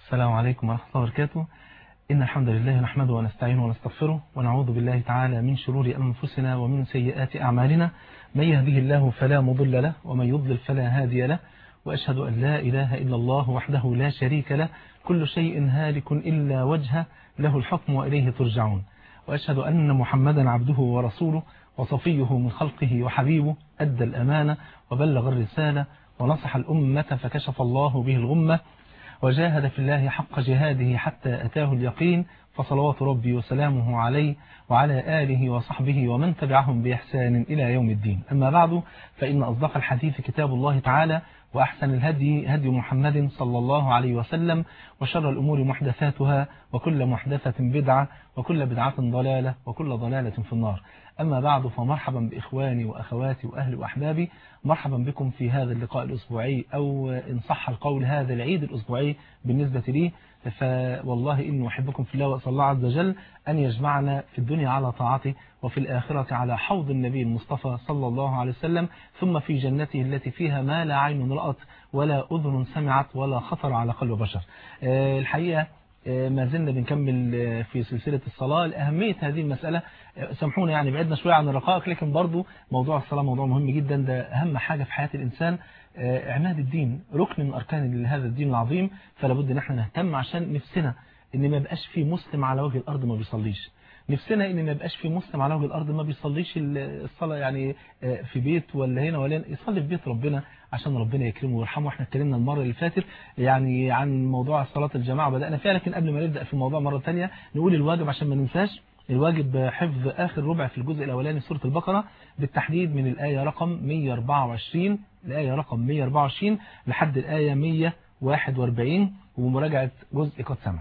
السلام عليكم ورحمة الله وبركاته إن الحمد لله نحمده ونستعينه ونستغفره ونعوذ بالله تعالى من شرور أنفسنا ومن سيئات أعمالنا من يهده الله فلا مضل له ومن يضلل فلا هادي له وأشهد أن لا إله إلا الله وحده لا شريك له كل شيء هالك إلا وجهه له الحكم وإليه ترجعون وأشهد أن محمدا عبده ورسوله وصفيه من خلقه وحبيبه أدى الأمانة وبلغ الرسالة ونصح الأمة فكشف الله به الغمة وجاهد في الله حق جهاده حتى أتاه اليقين فصلوات ربي وسلامه عليه وعلى آله وصحبه ومن تبعهم بإحسان إلى يوم الدين أما بعد فإن أصدق الحديث كتاب الله تعالى وأحسن الهدي هدي محمد صلى الله عليه وسلم وشر الأمور محدثاتها وكل محدثة بدعة وكل بدعة ضلالة وكل ضلالة في النار أما بعد فمرحبا بإخواني وأخواتي وأهلي وأحبابي مرحبا بكم في هذا اللقاء الأسبوعي أو إن صح القول هذا العيد الأسبوعي بالنسبة لي فوالله إن أحبكم في الله وأسأل الله عز وجل أن يجمعنا في الدنيا على طاعته وفي الآخرة على حوض النبي المصطفى صلى الله عليه وسلم ثم في جنته التي فيها ما لا عين رأت ولا أذن سمعت ولا خطر على قلب بشر الحقيقة ما زلنا بنكمل في سلسلة الصلاة لأهمية هذه المسألة سامحونا يعني بعدنا شوية عن الرقائق لكن برضو موضوع الصلاة موضوع مهم جدا ده أهم حاجة في حياة الإنسان عماد الدين ركن من أركان هذا الدين العظيم فلا بد ان احنا نهتم عشان نفسنا ان ما يبقاش في مسلم على وجه الأرض ما بيصليش نفسنا ان ما يبقاش في مسلم على وجه الأرض ما بيصليش الصلاة يعني في بيت ولا هنا ولا هنا يصلي في بيت ربنا عشان ربنا يكرمه ويرحمه احنا اتكلمنا المرة اللي فاتت يعني عن موضوع صلاة الجماعة بدأنا فيها لكن قبل ما نبدأ في الموضوع مرة ثانيه نقول الواجب عشان ما ننساش الواجب حفظ آخر ربع في الجزء الأولاني سورة البقرة بالتحديد من الآية رقم 124 الآية رقم 124 لحد الآية 141 ومراجعة جزء قد سمع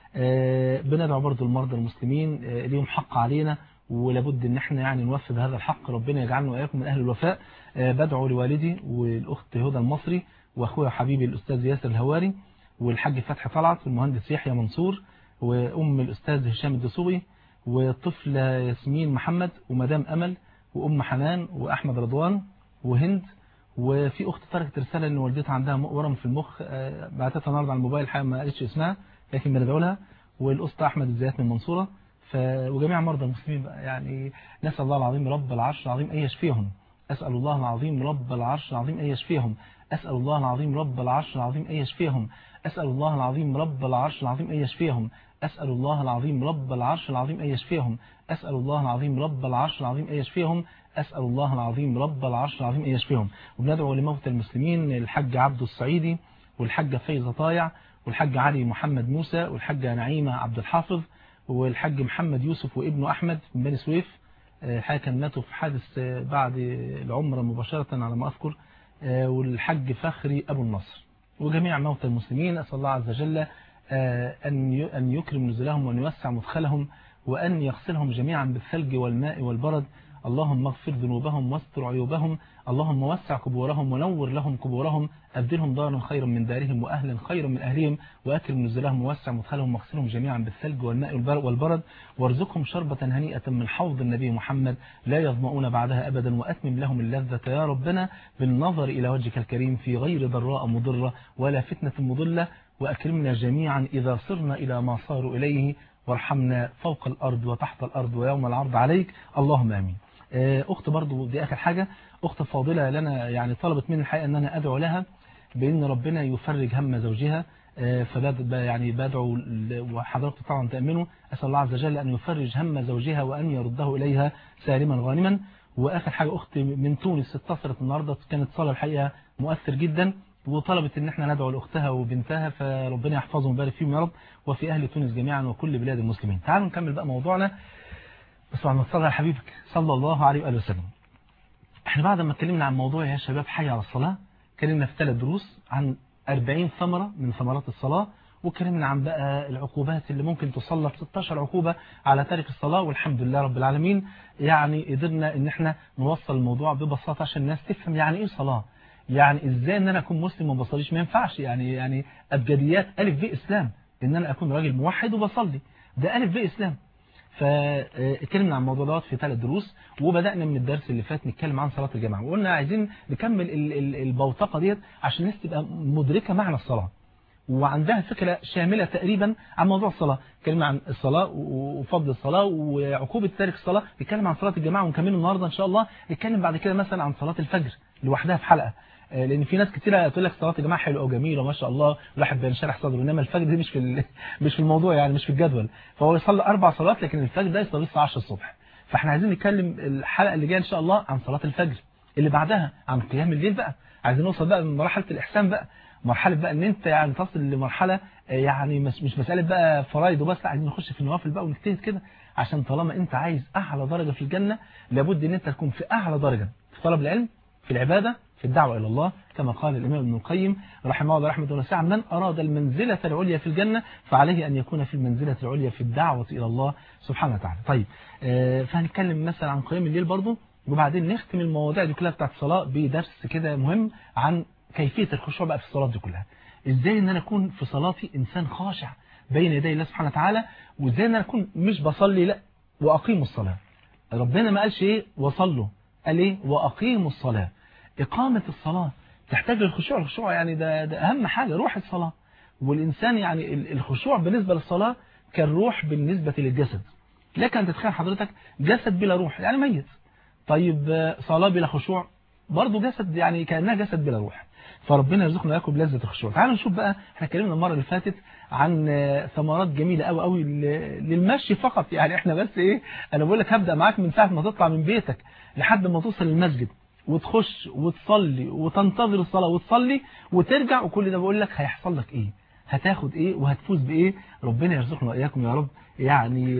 أه بندعو برضو المرضى المسلمين أه ليهم حق علينا ولابد ان احنا يعني نوفي بهذا الحق ربنا يجعلنا واياكم من اهل الوفاء أه بدعو لوالدي والاخت هدى المصري واخويا حبيبي الاستاذ ياسر الهواري والحاج فتحي طلعت والمهندس يحيى منصور وام الاستاذ هشام الدسوقي وطفلة ياسمين محمد ومدام أمل وأم حنان وأحمد رضوان وهند وفي أخت تركت رسالة أن والدتها عندها ورم في المخ بعتتها النهارده على الموبايل حاجة ما قالتش اسمها لكن بندعو لها والأسطى أحمد الزيات من المنصورة ف... وجميع مرضى المسلمين بقى يعني نسأل الله العظيم رب العرش العظيم أن يشفيهم أسأل الله العظيم رب العرش العظيم أن يشفيهم أسأل الله العظيم رب العرش العظيم أن يشفيهم أسأل الله العظيم رب العرش العظيم أن يشفيهم أسأل الله العظيم رب العرش العظيم أن يشفيهم أسأل الله العظيم رب العرش العظيم أن يشفيهم أسأل الله العظيم رب العرش العظيم أن يشفيهم وبندعو لموتى المسلمين الحاج عبد الصعيدي والحاجة فايزة طايع والحاج علي محمد موسى والحاجة نعيمة عبد الحافظ والحاج محمد يوسف وابنه أحمد من بني سويف الحقيقة كان ماتوا في حادث بعد العمرة مباشرة على ما أذكر والحاج فخري أبو النصر وجميع موتى المسلمين أسأل الله عز وجل أن أن يكرم نزلهم وأن يوسع مدخلهم وأن يغسلهم جميعا بالثلج والماء والبرد اللهم اغفر ذنوبهم واستر عيوبهم اللهم وسع قبورهم ونور لهم قبورهم أبدلهم دارا خيرا من دارهم وأهلا خيرا من أهلهم وأكرم نزلهم ووسع مدخلهم واغسلهم جميعا بالثلج والماء والبرد وارزقهم شربة هنيئة من حوض النبي محمد لا يظمؤون بعدها أبدا وأتمم لهم اللذة يا ربنا بالنظر إلى وجهك الكريم في غير ضراء مضرة ولا فتنة مضلة وأكرمنا جميعا إذا صرنا إلى ما صاروا إليه وارحمنا فوق الأرض وتحت الأرض ويوم العرض عليك اللهم آمين أخت برضو دي آخر حاجة أخت فاضلة لنا يعني طلبت مني الحقيقة أن أنا أدعو لها بأن ربنا يفرج هم زوجها فبد يعني بدعو وحضرتك طبعا تأمنوا أسأل الله عز وجل أن يفرج هم زوجها وأن يرده إليها سالما غانما وآخر حاجة أخت من تونس اتصلت النهاردة كانت صلاة الحقيقة مؤثر جدا وطلبت ان احنا ندعو لاختها وبنتها فربنا يحفظهم ويبارك فيهم يا رب وفي اهل تونس جميعا وكل بلاد المسلمين تعالوا نكمل بقى موضوعنا بس بعد ما تصلي على حبيبك صلى الله عليه واله وسلم احنا بعد ما اتكلمنا عن موضوع يا شباب حي على الصلاه اتكلمنا في ثلاث دروس عن 40 ثمره من ثمرات الصلاه واتكلمنا عن بقى العقوبات اللي ممكن تصلى 16 عقوبة على تارك الصلاة والحمد لله رب العالمين يعني قدرنا ان احنا نوصل الموضوع ببساطة عشان الناس تفهم يعني ايه صلاة يعني ازاي ان انا اكون مسلم وما بصليش ما ينفعش يعني يعني ابجديات الف ب اسلام ان انا اكون راجل موحد وبصلي ده الف ب اسلام فاتكلمنا عن الموضوع دوت في ثلاث دروس وبدأنا من الدرس اللي فات نتكلم عن صلاة الجماعة وقلنا عايزين نكمل البوتقة ديت عشان الناس تبقى مدركة معنى الصلاة وعندها فكرة شاملة تقريبا عن موضوع الصلاة اتكلم عن الصلاة وفضل الصلاة وعقوبة تارك الصلاة اتكلم عن صلاة الجماعة ونكمل النهاردة إن شاء الله نتكلم بعد كده مثلا عن صلاة الفجر لوحدها في حلقة لان في ناس كتيره تقول لك صلاه الجماعه حلوه وجميله وما شاء الله الواحد بينشرح صدره انما الفجر دي مش في مش في الموضوع يعني مش في الجدول فهو يصلي اربع صلوات لكن الفجر ده يصلي الساعه 10 الصبح فاحنا عايزين نتكلم الحلقه اللي جايه ان شاء الله عن صلاه الفجر اللي بعدها عن قيام الليل بقى عايزين نوصل بقى من مرحله الاحسان بقى مرحله بقى ان انت يعني تصل لمرحله يعني مش مش مساله بقى فرايد وبس لا عايزين نخش في النوافل بقى ونجتهد كده عشان طالما انت عايز اعلى درجه في الجنه لابد ان انت تكون في اعلى درجه في طلب العلم في العباده في الدعوة إلى الله كما قال الإمام ابن القيم رحمه الله رحمة واسعة من أراد المنزلة العليا في الجنة فعليه أن يكون في المنزلة العليا في الدعوة إلى الله سبحانه وتعالى طيب آه فهنتكلم مثلا عن قيام الليل برضو وبعدين نختم المواضيع دي كلها بتاعت الصلاة بدرس كده مهم عن كيفية الخشوع بقى في الصلاة دي كلها إزاي أن أنا أكون في صلاتي إنسان خاشع بين يدي الله سبحانه وتعالى وإزاي أن أنا أكون مش بصلي لا وأقيم الصلاة ربنا ما قالش إيه وصلوا قال إيه وأقيموا الصلاة إقامة الصلاة تحتاج للخشوع الخشوع يعني ده, ده أهم حاجة روح الصلاة والإنسان يعني الخشوع بالنسبة للصلاة كالروح بالنسبة للجسد لكن أن تتخيل حضرتك جسد بلا روح يعني ميت طيب صلاة بلا خشوع برضه جسد يعني كأنها جسد بلا روح فربنا يرزقنا وياكم بلذة الخشوع تعالوا نشوف بقى احنا اتكلمنا المرة اللي فاتت عن ثمرات جميلة قوي قوي للمشي فقط يعني احنا بس ايه انا بقول لك هبدأ معاك من ساعة ما تطلع من بيتك لحد ما توصل للمسجد وتخش وتصلي وتنتظر الصلاة وتصلي وترجع وكل ده بقول لك هيحصل لك ايه هتاخد ايه وهتفوز بايه ربنا يرزقنا واياكم يا رب يعني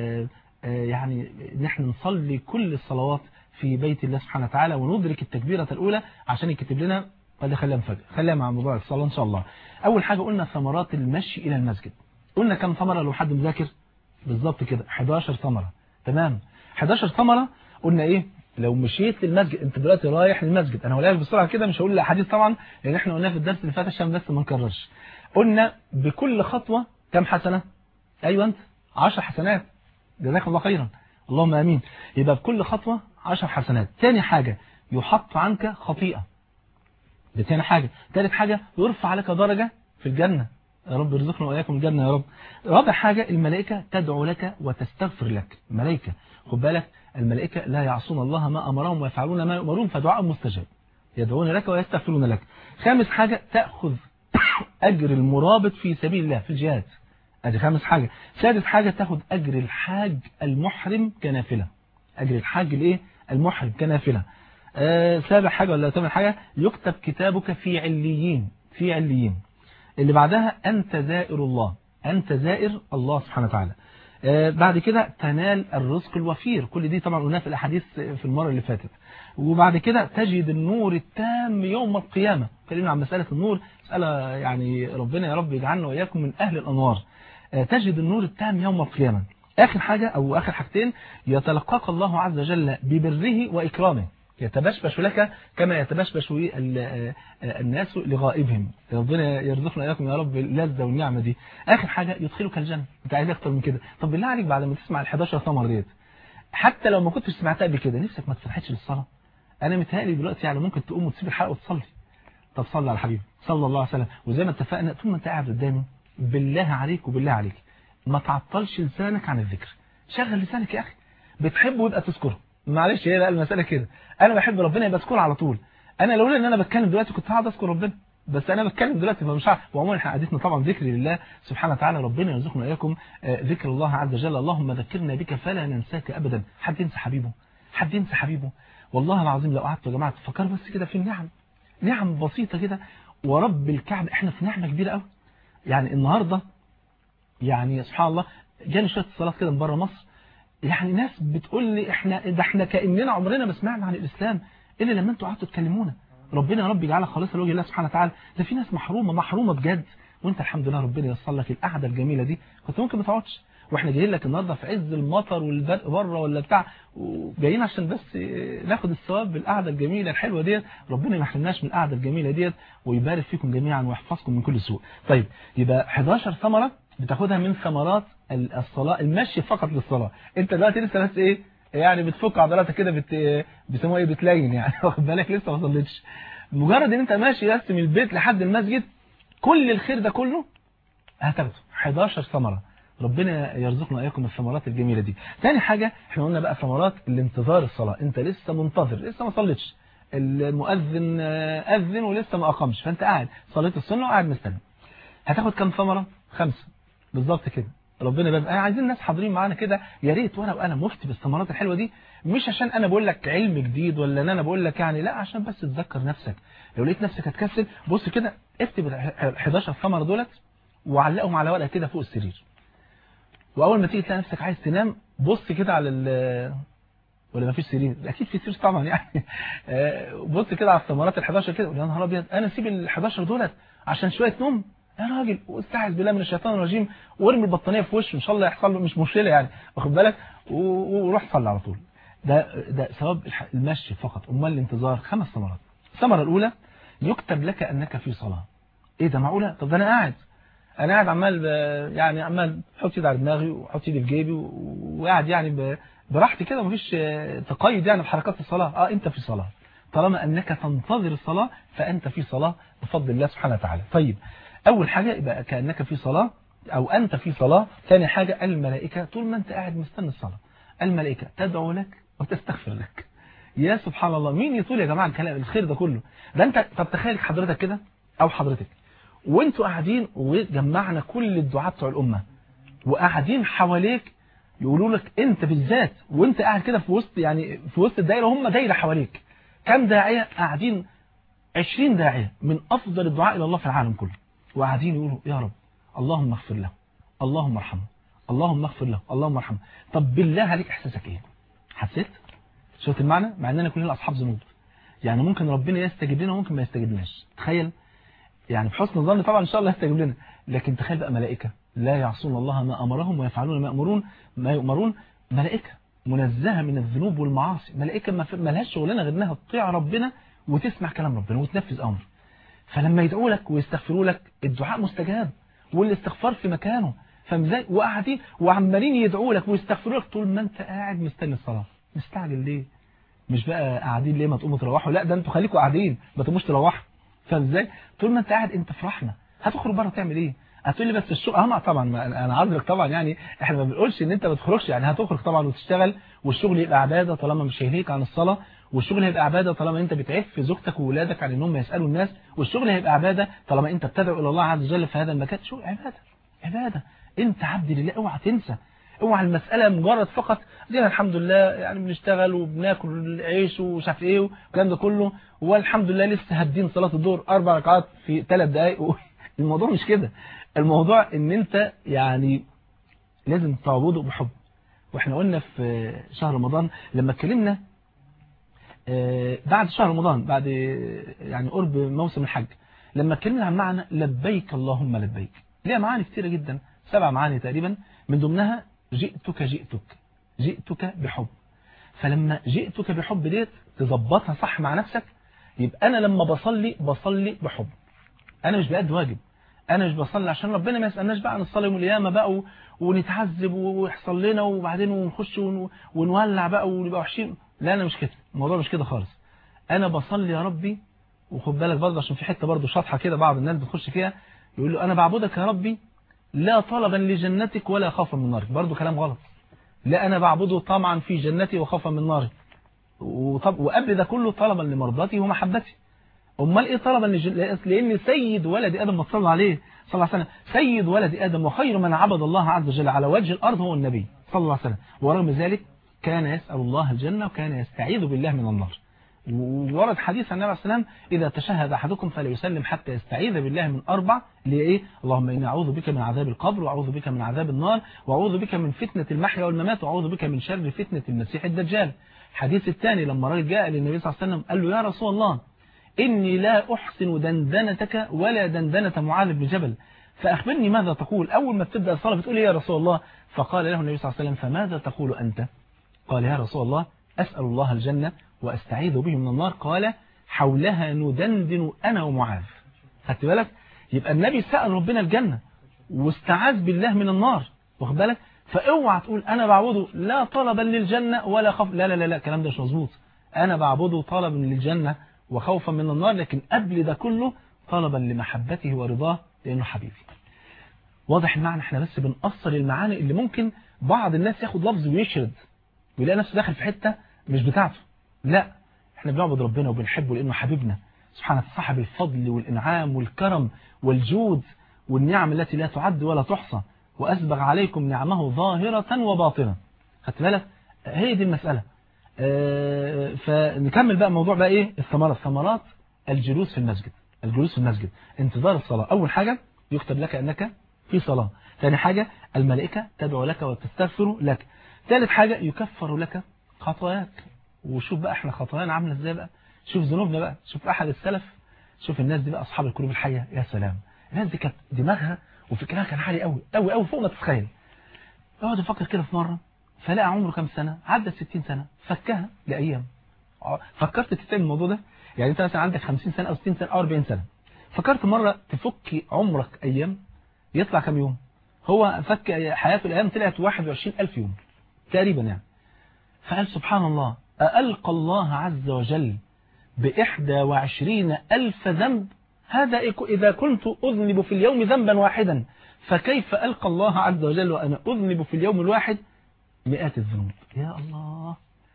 يعني نحن نصلي كل الصلوات في بيت الله سبحانه وتعالى وندرك التكبيرة الأولى عشان يكتب لنا قد خليها مفاجأة خليها مع موضوع الصلاة إن شاء الله أول حاجة قلنا ثمرات المشي إلى المسجد قلنا كم ثمرة لو حد مذاكر بالظبط كده 11 ثمرة تمام 11 ثمرة قلنا إيه لو مشيت للمسجد انت دلوقتي رايح للمسجد انا هقولها بسرعه كده مش هقول الاحاديث طبعا لان احنا قلناها في الدرس اللي فات عشان بس ما نكررش قلنا بكل خطوه كم حسنه ايوه انت 10 حسنات جزاك الله خيرا اللهم امين يبقى بكل خطوه 10 حسنات ثاني حاجه يحط عنك خطيئه دي ثاني حاجه ثالث حاجه يرفع لك درجه في الجنه يا رب يرزقنا واياكم الجنه يا رب رابع حاجه الملائكه تدعو لك وتستغفر لك الملائكه خد بالك الملائكة لا يعصون الله ما أمرهم ويفعلون ما يؤمرون فدعاء مستجاب يدعون لك ويستغفرون لك خامس حاجة تأخذ أجر المرابط في سبيل الله في الجهاد ادي خامس حاجة سادس حاجة تاخذ أجر الحاج المحرم كنافلة أجر الحاج الايه المحرم كنافلة آه سابع حاجة ولا ثامن حاجة يكتب كتابك في عليين في عليين اللي بعدها أنت زائر الله أنت زائر الله سبحانه وتعالى آه بعد كده تنال الرزق الوفير كل دي طبعا قلناها في الأحاديث في المرة اللي فاتت وبعد كده تجد النور التام يوم القيامة اتكلمنا عن مسألة النور مسألة يعني ربنا يا رب يجعلنا وإياكم من أهل الأنوار آه تجد النور التام يوم القيامة آخر حاجة أو آخر حاجتين يتلقاك الله عز وجل ببره وإكرامه يتبشبش لك كما يتبشبش الناس لغائبهم ربنا يرزقنا اياكم يا رب اللذه والنعمه دي اخر حاجه يدخلك الجنه انت عايز اكتر من كده طب بالله عليك بعد ما تسمع ال11 ثمر ديت حتى لو ما كنتش سمعتها قبل كده نفسك ما تفتحش للصلاه انا متهيألي دلوقتي يعني ممكن تقوم وتسيب الحلقه وتصلي طب صلي على حبيبي صلى الله عليه وسلم وزي ما اتفقنا طول ما انت قاعد قدامي بالله عليك وبالله عليك ما تعطلش لسانك عن الذكر شغل لسانك يا اخي بتحبه يبقى تذكره معلش هي بقى المسألة كده انا بحب ربنا يبقى اذكره على طول انا لولا ان انا بتكلم دلوقتي كنت هقعد اذكر ربنا بس انا بتكلم دلوقتي فمش عارف وعموما احنا قعدتنا طبعا ذكر لله سبحانه وتعالى ربنا يرزقنا اياكم ذكر الله عز وجل اللهم ذكرنا بك فلا ننساك ابدا حد ينسى حبيبه حد ينسى حبيبه والله العظيم لو قعدتوا يا جماعه تفكروا بس كده في النعم نعم بسيطه كده ورب الكعبه احنا في نعمه كبيره قوي يعني النهارده يعني سبحان الله جالي شويه اتصالات كده من بره مصر يعني ناس بتقول لي احنا ده احنا كاننا عمرنا ما سمعنا عن الاسلام الا لما انتوا قعدتوا تكلمونا ربنا يا رب يجعلها خالصا لوجه الله سبحانه وتعالى ده في ناس محرومه محرومه بجد وانت الحمد لله ربنا ييسر لك القعده الجميله دي كنت ممكن ما تقعدش واحنا جايين لك النهارده في عز المطر والبرق بره ولا بتاع وجايين عشان بس ناخد الثواب بالقعده الجميله الحلوه ديت ربنا ما يحرمناش من القعده الجميله ديت ويبارك فيكم جميعا ويحفظكم من كل سوء طيب يبقى 11 ثمره بتاخدها من ثمرات الصلاة المشي فقط للصلاة انت دلوقتي لسه بس ايه يعني بتفك عضلاتك كده بت... بيسموها ايه بتلين يعني واخد بالك لسه ما صليتش مجرد ان انت ماشي بس من البيت لحد المسجد كل الخير ده كله هتاخده 11 ثمرة ربنا يرزقنا اياكم الثمرات الجميلة دي تاني حاجة احنا قلنا بقى ثمرات الانتظار الصلاة انت لسه منتظر لسه ما صليتش المؤذن اذن ولسه ما اقامش فانت قاعد صليت السنة وقاعد مستني هتاخد كم ثمرة خمسة بالظبط كده ربنا بقى عايزين ناس حاضرين معانا كده يا ريت ورقه وقلم مفتي بالثمرات الحلوه دي مش عشان انا بقول لك علم جديد ولا ان انا بقول لك يعني لا عشان بس تذكر نفسك لو لقيت نفسك هتكسل بص كده اكتب ال 11 ثمره دولت وعلقهم على ورقه كده فوق السرير واول ما تيجي تلاقي نفسك عايز تنام بص كده على ال ولا ما فيش سرير اكيد في سرير طبعا يعني بص كده على الثمرات ال 11 كده يا نهار ابيض انا اسيب ال 11 دولت عشان شويه نوم يا راجل واستعذ بالله من الشيطان الرجيم وارمي البطانيه في وشه ان شاء الله يحصل له مش مشكله يعني واخد بالك وروح صلي على طول ده ده ثواب المشي فقط امال الانتظار خمس ثمرات الثمره الاولى يكتب لك انك في صلاه ايه ده معقوله طب ده انا قاعد انا قاعد عمال يعني عمال احط ايدي على دماغي واحط ايدي في جيبي وقاعد يعني براحتي كده مفيش تقيد يعني في حركات الصلاه اه انت في صلاه طالما انك تنتظر الصلاه فانت في صلاه بفضل الله سبحانه وتعالى طيب أول حاجة يبقى كأنك في صلاة أو أنت في صلاة ثاني حاجة الملائكة طول ما أنت قاعد مستني الصلاة الملائكة تدعو لك وتستغفر لك يا سبحان الله مين يطول يا جماعة الكلام الخير ده كله ده أنت طب تخيل حضرتك كده أو حضرتك وانتوا قاعدين وجمعنا كل الدعاء بتوع الأمة وقاعدين حواليك يقولوا لك أنت بالذات وانت قاعد كده في وسط يعني في وسط الدائرة هم دايرة حواليك كم داعية قاعدين 20 داعية من أفضل الدعاء إلى الله في العالم كله وقاعدين يقولوا يا رب اللهم اغفر له اللهم ارحمه اللهم اغفر له اللهم ارحمه طب بالله عليك احساسك ايه حسيت شفت المعنى مع اننا كلنا اصحاب ذنوب يعني ممكن ربنا يستجيب لنا وممكن ما يستجيبلناش تخيل يعني بحسن الظن طبعا ان شاء الله يستجيب لنا لكن تخيل بقى ملائكه لا يعصون الله ما امرهم ويفعلون ما يامرون ما يؤمرون ملائكه منزهه من الذنوب والمعاصي ملائكه ما لهاش شغلانه غير انها تطيع ربنا وتسمع كلام ربنا وتنفذ امره فلما يدعوا لك ويستغفروا لك الدعاء مستجاب والاستغفار في مكانه فاهم ازاي وقاعدين وعمالين يدعوا لك ويستغفروا لك طول ما انت قاعد مستني الصلاه مستعجل ليه مش بقى قاعدين ليه ما تقوموا تروحوا لا ده انتوا خليكم قاعدين ما تقوموش تروحوا فاهم ازاي طول ما انت قاعد انت في رحمه هتخرج بره تعمل ايه هتقول لي بس الشغل اه طبعا انا عارفك طبعا يعني احنا ما بنقولش ان انت ما تخرجش يعني هتخرج طبعا وتشتغل والشغل يبقى عباده طالما مش هيليك عن الصلاه والشغل هيبقى عبادة طالما انت بتعف زوجتك وولادك عن انهم يسألوا الناس والشغل هيبقى عبادة طالما انت بتدعو الى الله عز وجل في هذا المكان شو عبادة عبادة انت عبد لله اوعى تنسى اوعى المسألة مجرد فقط دينا الحمد لله يعني بنشتغل وبناكل عيش ومش عارف ايه والكلام ده كله والحمد لله لسه هدين صلاة الظهر اربع ركعات في ثلاث دقائق الموضوع مش كده الموضوع ان انت يعني لازم تعبده بحب واحنا قلنا في شهر رمضان لما اتكلمنا بعد شهر رمضان بعد يعني قرب موسم الحج لما اتكلمنا عن معنى لبيك اللهم لبيك ليها معاني كتيرة جدا سبع معاني تقريبا من ضمنها جئتك جئتك جئتك بحب فلما جئتك بحب ديت تظبطها صح مع نفسك يبقى أنا لما بصلي بصلي بحب أنا مش بقد واجب أنا مش بصلي عشان ربنا ما يسألناش بقى عن الصلاة يوم القيامة بقى ونتعذب ويحصل لنا وبعدين ونخش ونولع بقى ونبقى وحشين لا أنا مش كده الموضوع مش كده خالص أنا بصلي يا ربي وخد بالك برضه عشان في حتة برضه شاطحة كده بعض الناس بتخش فيها يقول له أنا بعبدك يا ربي لا طلبا لجنتك ولا خوفا من نارك برضه كلام غلط لا أنا بعبده طمعا في جنتي وخوفا من ناري وطب وقبل ده كله طلبا لمرضاتي ومحبتي امال ايه طلبا لجن... لان سيد ولد ادم ما صلى عليه صلى الله عليه وسلم سيد ولد ادم وخير من عبد الله عز وجل على وجه الارض هو النبي صلى الله عليه وسلم ورغم ذلك كان يسأل الله الجنة وكان يستعيذ بالله من النار ورد حديث عن النبي عليه السلام إذا تشهد أحدكم فلا يسلم حتى يستعيذ بالله من أربع اللي إيه اللهم إني أعوذ بك من عذاب القبر وأعوذ بك من عذاب النار وأعوذ بك من فتنة المحيا والممات وأعوذ بك من شر فتنة المسيح الدجال الحديث الثاني لما راجل جاء للنبي صلى الله عليه وسلم قال له يا رسول الله إني لا أحسن دندنتك ولا دندنة معاذ بن جبل فأخبرني ماذا تقول أول ما بتبدأ الصلاة بتقول يا رسول الله فقال له النبي صلى الله عليه وسلم فماذا تقول أنت قال يا رسول الله أسأل الله الجنة وأستعيذ به من النار قال حولها ندندن أنا ومعاذ خدت بالك يبقى النبي سأل ربنا الجنة واستعاذ بالله من النار واخد بالك فاوعى تقول أنا بعبده لا طلبا للجنة ولا خوف لا لا لا لا الكلام ده مش مظبوط أنا بعبده طلبا للجنة وخوفا من النار لكن قبل ده كله طلبا لمحبته ورضاه لانه حبيبي واضح المعنى احنا بس بنأصل المعاني اللي ممكن بعض الناس ياخد لفظ ويشرد ويلاقي نفسه داخل في حتة مش بتاعته لا احنا بنعبد ربنا وبنحبه لانه حبيبنا سبحانه صاحب الفضل والانعام والكرم والجود والنعم التي لا تعد ولا تحصى واسبغ عليكم نعمه ظاهرة وباطنة خدت بالك هي دي المسألة اه فنكمل بقى موضوع بقى ايه الثمرات الثمرات الجلوس في المسجد الجلوس في المسجد انتظار الصلاة اول حاجة يكتب لك انك في صلاة ثاني حاجة الملائكة تدعو لك وتستغفر لك ثالث حاجة يكفر لك خطاياك وشوف بقى احنا خطايانا عاملة ازاي بقى شوف ذنوبنا بقى شوف احد السلف شوف الناس دي بقى اصحاب القلوب الحية يا سلام الناس دي كانت دماغها وفكرها كان عالي قوي قوي قوي فوق ما تتخيل يقعد يفكر كده في مرة فلقى عمره كام سنة عدى 60 سنة فكها لأيام فكرت تتعمل الموضوع ده يعني انت مثلا عندك 50 سنة او 60 سنة او 40 سنة فكرت مرة تفك عمرك ايام يطلع كام يوم هو فك حياته الايام طلعت 21000 يوم تقريبا يعني فقال سبحان الله ألقى الله عز وجل بإحدى وعشرين ألف ذنب هذا إذا كنت أذنب في اليوم ذنبا واحدا فكيف ألقى الله عز وجل وأنا أذنب في اليوم الواحد مئات الذنوب يا الله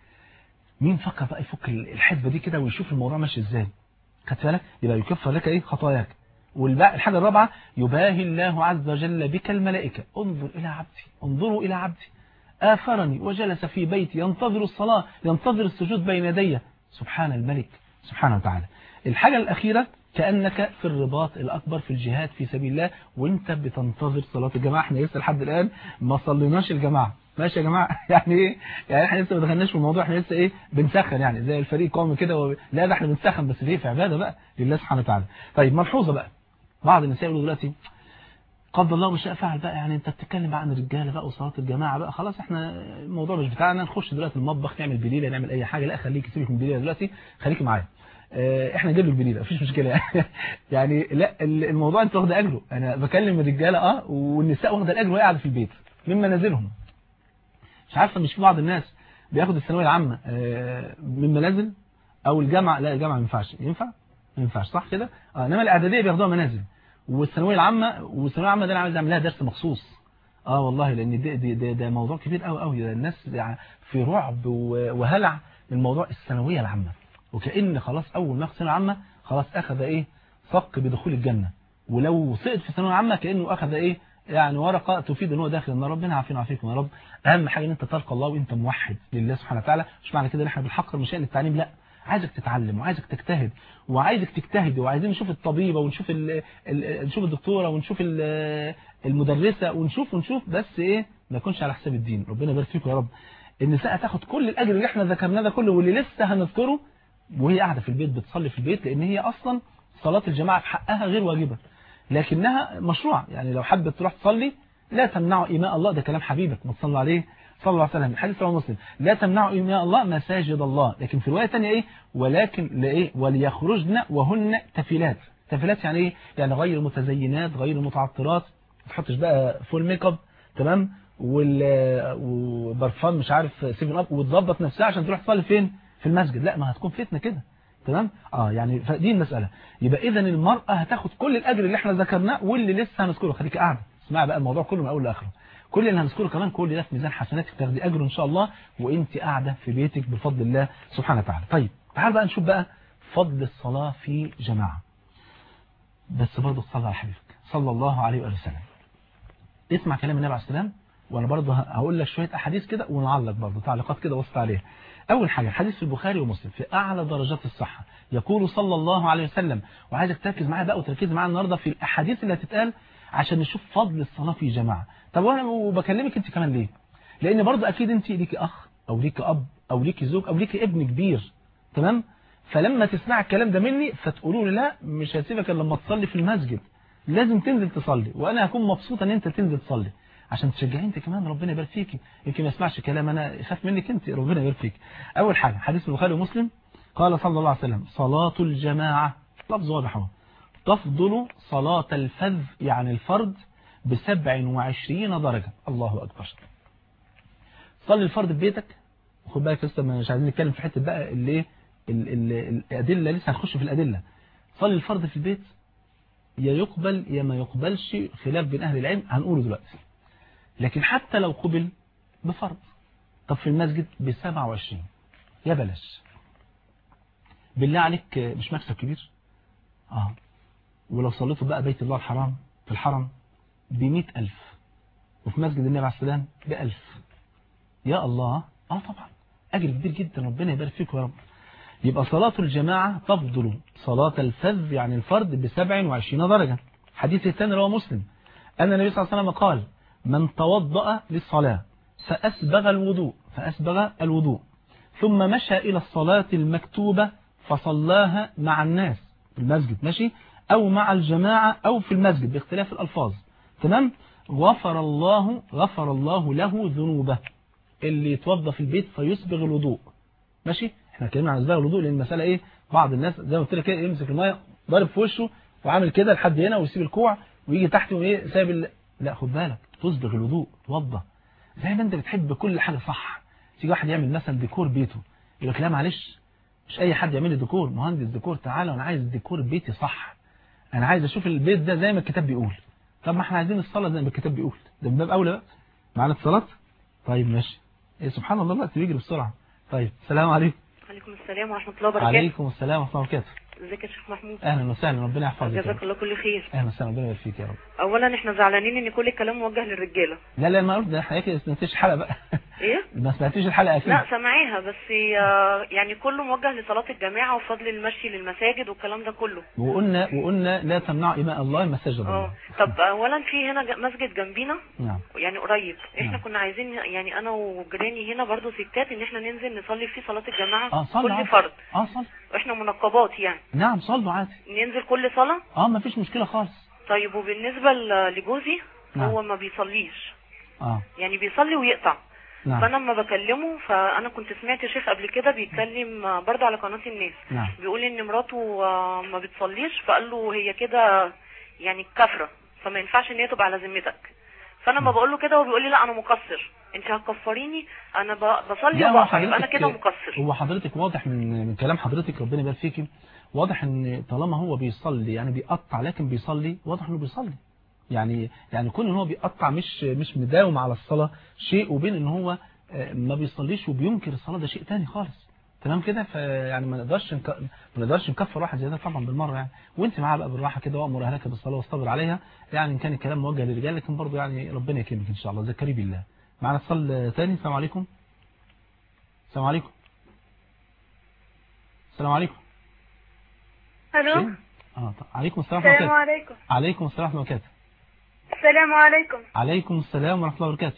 مين فكر بقى يفك الحسبة دي كده ويشوف الموضوع ماشي ازاي خدت بالك يبقى يكفر لك ايه خطاياك والحاجة الرابعة يباهي الله عز وجل بك الملائكة انظر إلى عبدي انظروا إلى عبدي آثرني وجلس في بيتي ينتظر الصلاة ينتظر السجود بين يدي سبحان الملك سبحانه وتعالى الحاجة الأخيرة كأنك في الرباط الأكبر في الجهاد في سبيل الله وانت بتنتظر صلاة الجماعة احنا لسه لحد الآن ما صليناش الجماعة ماشي يا جماعة يعني ايه يعني احنا لسه ما دخلناش في الموضوع احنا لسه ايه بنسخن يعني زي الفريق قومي كده و... لا ده احنا بنسخن بس ليه في عبادة بقى لله سبحانه وتعالى طيب ملحوظة بقى بعض النساء يقولوا دلوقتي قدر الله وشاء فعل بقى يعني انت بتتكلم بقى عن الرجاله بقى وصلاه الجماعه بقى خلاص احنا الموضوع مش بتاعنا نخش دلوقتي المطبخ نعمل بليله نعمل اي حاجه لا خليك سيبك من البليله دلوقتي خليك معايا اه احنا نجيب لك بليله مفيش مشكله يعني يعني لا الموضوع انت واخد اجره انا بكلم الرجاله اه والنساء واخده الاجر وهي قاعده في البيت من منازلهم مش عارفه مش في بعض الناس بياخد الثانويه العامه اه من منازل او الجامعه لا الجامعه ما ينفعش ينفع ما ينفعش صح كده اه انما الاعداديه بياخدوها منازل والثانويه العامه والثانويه العامه ده انا عايز اعمل لها درس مخصوص اه والله لان ده ده ده, ده موضوع كبير قوي قوي الناس في رعب وهلع من موضوع الثانويه العامه وكأن خلاص اول ما الثانويه العامه خلاص اخذ ايه صك بدخول الجنه ولو سقط في الثانويه العامه كانه اخذ ايه يعني ورقه تفيد ان هو داخل النار ربنا يعافينا ويعافيكم يا رب اهم حاجه ان انت تلقى الله وانت موحد لله سبحانه وتعالى مش معنى كده ان احنا بنحقر من شأن التعليم لا عايزك تتعلم وعايزك تجتهد وعايزك تجتهد وعايزين نشوف الطبيبة ونشوف ال ال نشوف الدكتورة ونشوف المدرسة ونشوف ونشوف بس ايه ما يكونش على حساب الدين ربنا يبارك فيكم يا رب النساء هتاخد كل الاجر اللي احنا ذكرناه ده كله واللي لسه هنذكره وهي قاعدة في البيت بتصلي في البيت لان هي اصلا صلاة الجماعة في حقها غير واجبة لكنها مشروع يعني لو حبت تروح تصلي لا تمنعوا إيماء الله ده كلام حبيبك ما تصلوا عليه صلى الله عليه وسلم الحديث رواه مسلم لا تمنعوا إيماء الله مساجد الله لكن في رواية ثانيه ايه ولكن لايه وليخرجن وهن تفيلات تفيلات يعني ايه يعني غير متزينات غير متعطرات ما تحطش بقى فول ميك اب تمام وبرفان مش عارف سيفن اب وتظبط نفسها عشان تروح تصلي فين في المسجد لا ما هتكون فتنه كده تمام اه يعني فدي المساله يبقى اذا المراه هتاخد كل الاجر اللي احنا ذكرناه واللي لسه هنذكره خليك قاعده اسمع بقى الموضوع كله من اول لاخره كل اللي هنذكره كمان كل ده في ميزان حسناتك تاخدي اجر ان شاء الله وانت قاعده في بيتك بفضل الله سبحانه وتعالى طيب تعال بقى نشوف بقى فضل الصلاه في جماعه بس برضه تصلي على حبيبك صلى الله عليه وآله وسلم اسمع كلام النبي عليه السلام وانا برضه هقول لك شويه احاديث كده ونعلق برضه تعليقات كده وسط عليها اول حاجه حديث في البخاري ومسلم في اعلى درجات الصحه يقول صلى الله عليه وسلم وعايزك تركز معايا بقى وتركز معايا النهارده في الاحاديث اللي هتتقال عشان نشوف فضل الصلاه في جماعه طب وانا وبكلمك انت كمان ليه لان برضه اكيد انت ليكي اخ او ليكي اب او ليكي زوج او ليكي ابن كبير تمام فلما تسمع الكلام ده مني فتقولوا لي لا مش هسيبك الا لما تصلي في المسجد لازم تنزل تصلي وانا هكون مبسوط ان انت تنزل تصلي عشان تشجعي انت كمان ربنا يبارك فيكي يمكن ما يسمعش كلام انا يخاف منك انت ربنا يبارك فيك اول حاجه حديث البخاري ومسلم قال صلى الله عليه وسلم صلاه الجماعه لفظ واضح اهو تفضل صلاه الفذ يعني الفرد ب 27 درجه الله اكبر صلي الفرد في بيتك خد بالك لسه مش عايزين نتكلم في حته بقى اللي ايه الادله لسه هنخش في الادله صلي الفرد في البيت يا يقبل يا ما يقبلش خلاف بين أهل العلم هنقوله دلوقتي لكن حتى لو قبل بفرض طب في المسجد ب 27 يا بلاش بالله عليك مش مكسب كبير اه ولو صليته بقى بيت الله الحرام في الحرم ب 100000 وفي مسجد النبي عليه السلام ب 1000 يا الله اه طبعا اجر كبير جدا ربنا يبارك فيك يا رب يبقى صلاة الجماعة تفضل صلاة الفذ يعني الفرد ب 27 درجة حديث الثاني رواه مسلم أن النبي صلى الله عليه وسلم قال من توضأ للصلاة فأسبغ الوضوء فأسبغ الوضوء ثم مشى إلى الصلاة المكتوبة فصلاها مع الناس في المسجد ماشي أو مع الجماعة أو في المسجد باختلاف الألفاظ تمام غفر الله غفر الله له ذنوبه اللي يتوضى في البيت فيسبغ الوضوء ماشي احنا اتكلمنا عن اسباغ الوضوء لان المساله ايه بعض الناس زي ما قلت لك كده يمسك الميه ضارب في وشه وعامل كده لحد هنا ويسيب الكوع ويجي تحت وايه سايب ال... لا خد بالك تسبغ الوضوء توضى زي ما انت بتحب كل حاجه صح تيجي واحد يعمل مثلا ديكور بيته يقول لك لا معلش مش اي حد يعمل لي ديكور مهندس ديكور تعالى وانا عايز ديكور بيتي صح انا عايز اشوف البيت ده زي ما الكتاب بيقول طب ما احنا عايزين الصلاه زي ما الكتاب بيقول ده من باب اولى بقى معانا اتصالات طيب ماشي ايه سبحان الله الوقت بيجري بسرعه طيب السلام عليكم عليكم السلام ورحمة الله وبركاته عليكم السلام ورحمه الله وبركاته ازيك يا شيخ محمود اهلا وسهلا ربنا يحفظك يا جزاك رب. الله كل خير اهلا وسهلا ربنا يبارك فيك يا رب اولا احنا زعلانين ان كل الكلام موجه للرجاله لا لا ما قلت ده حضرتك ما سمعتيش الحلقه بقى ايه ما سمعتيش الحلقه اكيد لا سامعاها بس آه، يعني كله موجه لصلاة الجماعة وفضل المشي للمساجد والكلام ده كله وقلنا وقلنا لا تمنعوا إماء الله مساجد اه الله طب اولا في هنا ج- مسجد جنبينا نعم يعني قريب احنا نعم. كنا عايزين يعني انا وجيراني هنا برضو ستات ان احنا ننزل نصلي فيه صلاة الجماعة اه صلوا كل عادي. فرد اه صلوا واحنا منقبات يعني نعم صلوا عادي ننزل كل صلاة اه ما فيش مشكله خالص طيب وبالنسبة ل- لجوزي نعم. هو ما بيصليش اه يعني بيصلي ويقطع نعم فانا لما بكلمه فانا كنت سمعت شيخ قبل كده بيتكلم آه، برضه على قناه الناس نعم بيقول ان مراته آه، ما بتصليش فقال له هي كده يعني كافره فما ينفعش ان هي تبقى على ذمتك فانا لما بقول له كده هو بيقول لي لا انا مقصر انت هتكفريني انا ب- بصلي لا هو وبقطع يبقى انا حضرتك كده مقصر هو حضرتك واضح من من كلام حضرتك ربنا يبارك فيكي واضح ان طالما هو بيصلي يعني بيقطع لكن بيصلي واضح انه بيصلي يعني يعني كون ان هو بيقطع مش مش مداوم على الصلاه شيء وبين ان هو آه، ما بيصليش وبينكر الصلاه ده شيء تاني خالص تمام كده فيعني ما نقدرش نك... ما نقدرش نكفر واحد زي ده طبعا بالمره يعني وانت معاه بقى بالراحه كده وامر اهلك بالصلاه واصطبر عليها يعني ان كان الكلام موجه للرجال لكن برضه يعني ربنا يكرمك ان شاء الله ذكري بالله معنا اتصال تاني السلام عليكم السلام عليكم السلام عليكم الو فين؟ اه طب. عليكم السلام ورحمه السلام الله عليكم عليكم السلام ورحمه الله وبركاته السلام عليكم عليكم السلام ورحمه الله وبركاته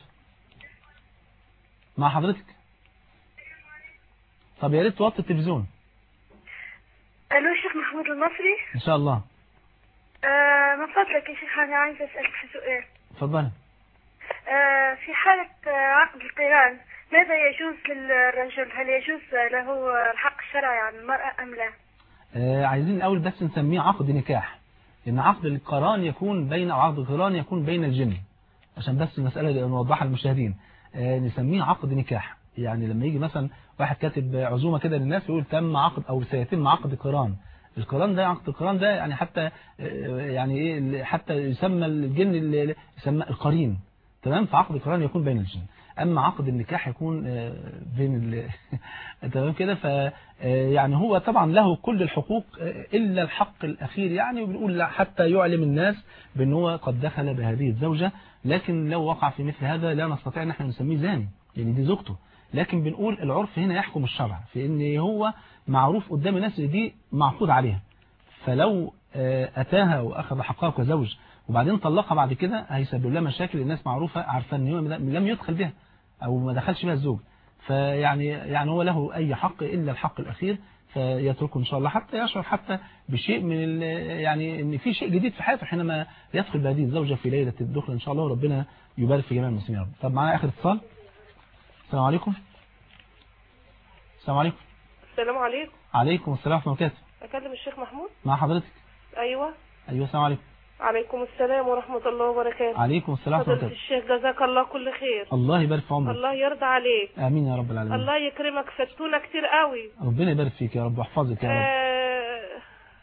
مع حضرتك طب يا ريت توطي التلفزيون الو الشيخ محمود المصري ان شاء الله آه من فضلك يا شيخ انا عايزه اسالك في سؤال اتفضلي آه في حاله آه عقد القران ماذا يجوز للرجل هل يجوز له الحق الشرعي عن المراه ام لا آه عايزين الاول بس نسميه عقد نكاح ان عقد القران يكون بين او عقد القران يكون بين الجن عشان بس المساله دي نوضحها للمشاهدين آه نسميه عقد نكاح يعني لما يجي مثلا واحد كاتب عزومه كده للناس يقول تم عقد او سيتم عقد قران القران ده عقد القران ده يعني حتى آه، يعني ايه حتى يسمى الجن اللي يسمى القرين تمام فعقد القران يكون بين الجن اما عقد النكاح يكون آه، بين ال... تمام كده ف آه، يعني هو طبعا له كل الحقوق آه، الا الحق الاخير يعني وبنقول لا حتى يعلم الناس بان هو قد دخل بهذه الزوجه لكن لو وقع في مثل هذا لا نستطيع ان احنا نسميه زاني يعني دي زوجته لكن بنقول العرف هنا يحكم الشرع في ان هو معروف قدام الناس إن دي معقود عليها فلو آه، اتاها واخذ حقها كزوج وبعدين طلقها بعد كده هيسبب لها مشاكل الناس معروفه عارفه ان هو لم يدخل بها او ما دخلش بها الزوج فيعني يعني هو له اي حق الا الحق الاخير فيتركه ان شاء الله حتى يشعر حتى بشيء من ال- يعني ان في شيء جديد في حياته حينما يدخل بهذه الزوجه في ليله الدخل ان شاء الله وربنا يبارك في جميع المسلمين يا رب طب معانا اخر اتصال السلام عليكم السلام عليكم السلام عليكم عليكم السلام ورحمه الله وبركاته اكلم الشيخ محمود مع حضرتك ايوه ايوه السلام عليكم عليكم السلام ورحمه الله وبركاته عليكم السلام ورحمه الله فضيله وبركاته الشيخ جزاك الله كل خير الله يبارك في عمرك الله يرضى عليك امين يا رب العالمين الله يكرمك فتونا كتير قوي ربنا يبارك فيك يا رب واحفظك يا رب آه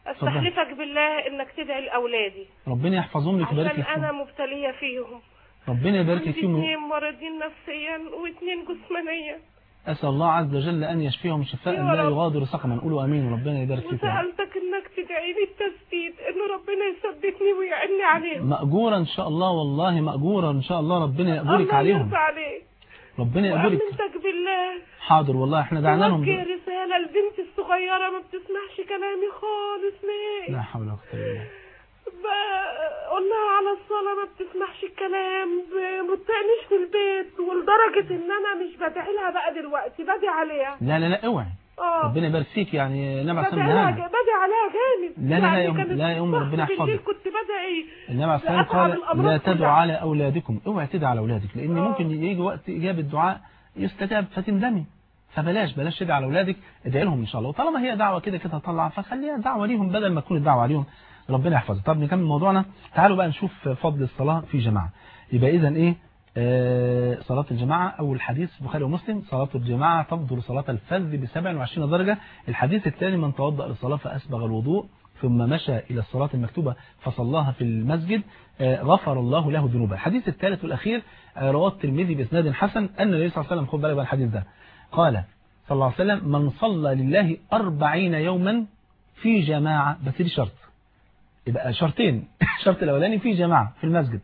استحلفك بالله انك تدعي لاولادي ربنا يحفظهم لك ويبارك عشان لك انا فيهم مبتليه فيهم ربنا يبارك لك عندي فيهم اثنين مريضين نفسيا واثنين جسمانيا أسأل الله عز وجل أن يشفيهم شفاء يا لا رب. يغادر سقما نقولوا أمين وربنا يبارك فيكم وسالتك انك تدعي لي التسديد ان ربنا يثبتني ويعني عليهم مأجورا إن شاء الله والله مأجورا إن شاء الله ربنا يأجرك الله عليهم يرضى عليك ربنا يأجرك وامنتك بالله حاضر والله احنا دعنا لهم توجه رسالة لبنتي الصغيرة ما بتسمعش كلامي خالص لا ليه حول ولا قوة إلا بالله بقول لها على الصلاة ما بتسمعش الكلام ب- ما بتطعنيش في البيت ولدرجة ان انا مش بدعي لها بقى دلوقتي بدعي عليها لا لا لا اوعي اه ربنا يبارك فيك يعني نبع بدعي سلم لها نهانا ج- بدعي عليها جامد لا لا لا يعني يا أم- كانت لا يا أم الصبح ربنا بالليل يحفظك. كنت بدعي النبي عليه الصلاة والسلام لأصعب قال الأمراض لا تدعوا كلها. على أولادكم اوعي تدعي على أولادك لأن آه. ممكن يجي وقت إجابة دعاء يستجاب فتندمي فبلاش بلاش تدعي على أولادك ادعي لهم إن شاء الله وطالما هي دعوة كده كده هتطلع فخليها دعوة ليهم بدل ما تكون الدعوة عليهم ربنا يحفظك طب نكمل موضوعنا تعالوا بقى نشوف فضل الصلاة في جماعة يبقى إذا إيه آه، صلاة الجماعة أول حديث في البخاري ومسلم صلاة الجماعة تفضل صلاة الفذ ب 27 درجة الحديث الثاني من توضأ للصلاة فأسبغ الوضوء ثم مشى إلى الصلاة المكتوبة فصلاها في المسجد آه، غفر الله له ذنوبه الحديث الثالث والأخير آه، رواه الترمذي بإسناد حسن أن النبي صلى الله عليه وسلم خد بالك بقى الحديث ده قال صلى الله عليه وسلم من صلى لله أربعين يوما في جماعة بس دي شرط يبقى شرطين الشرط الأولاني في جماعة في المسجد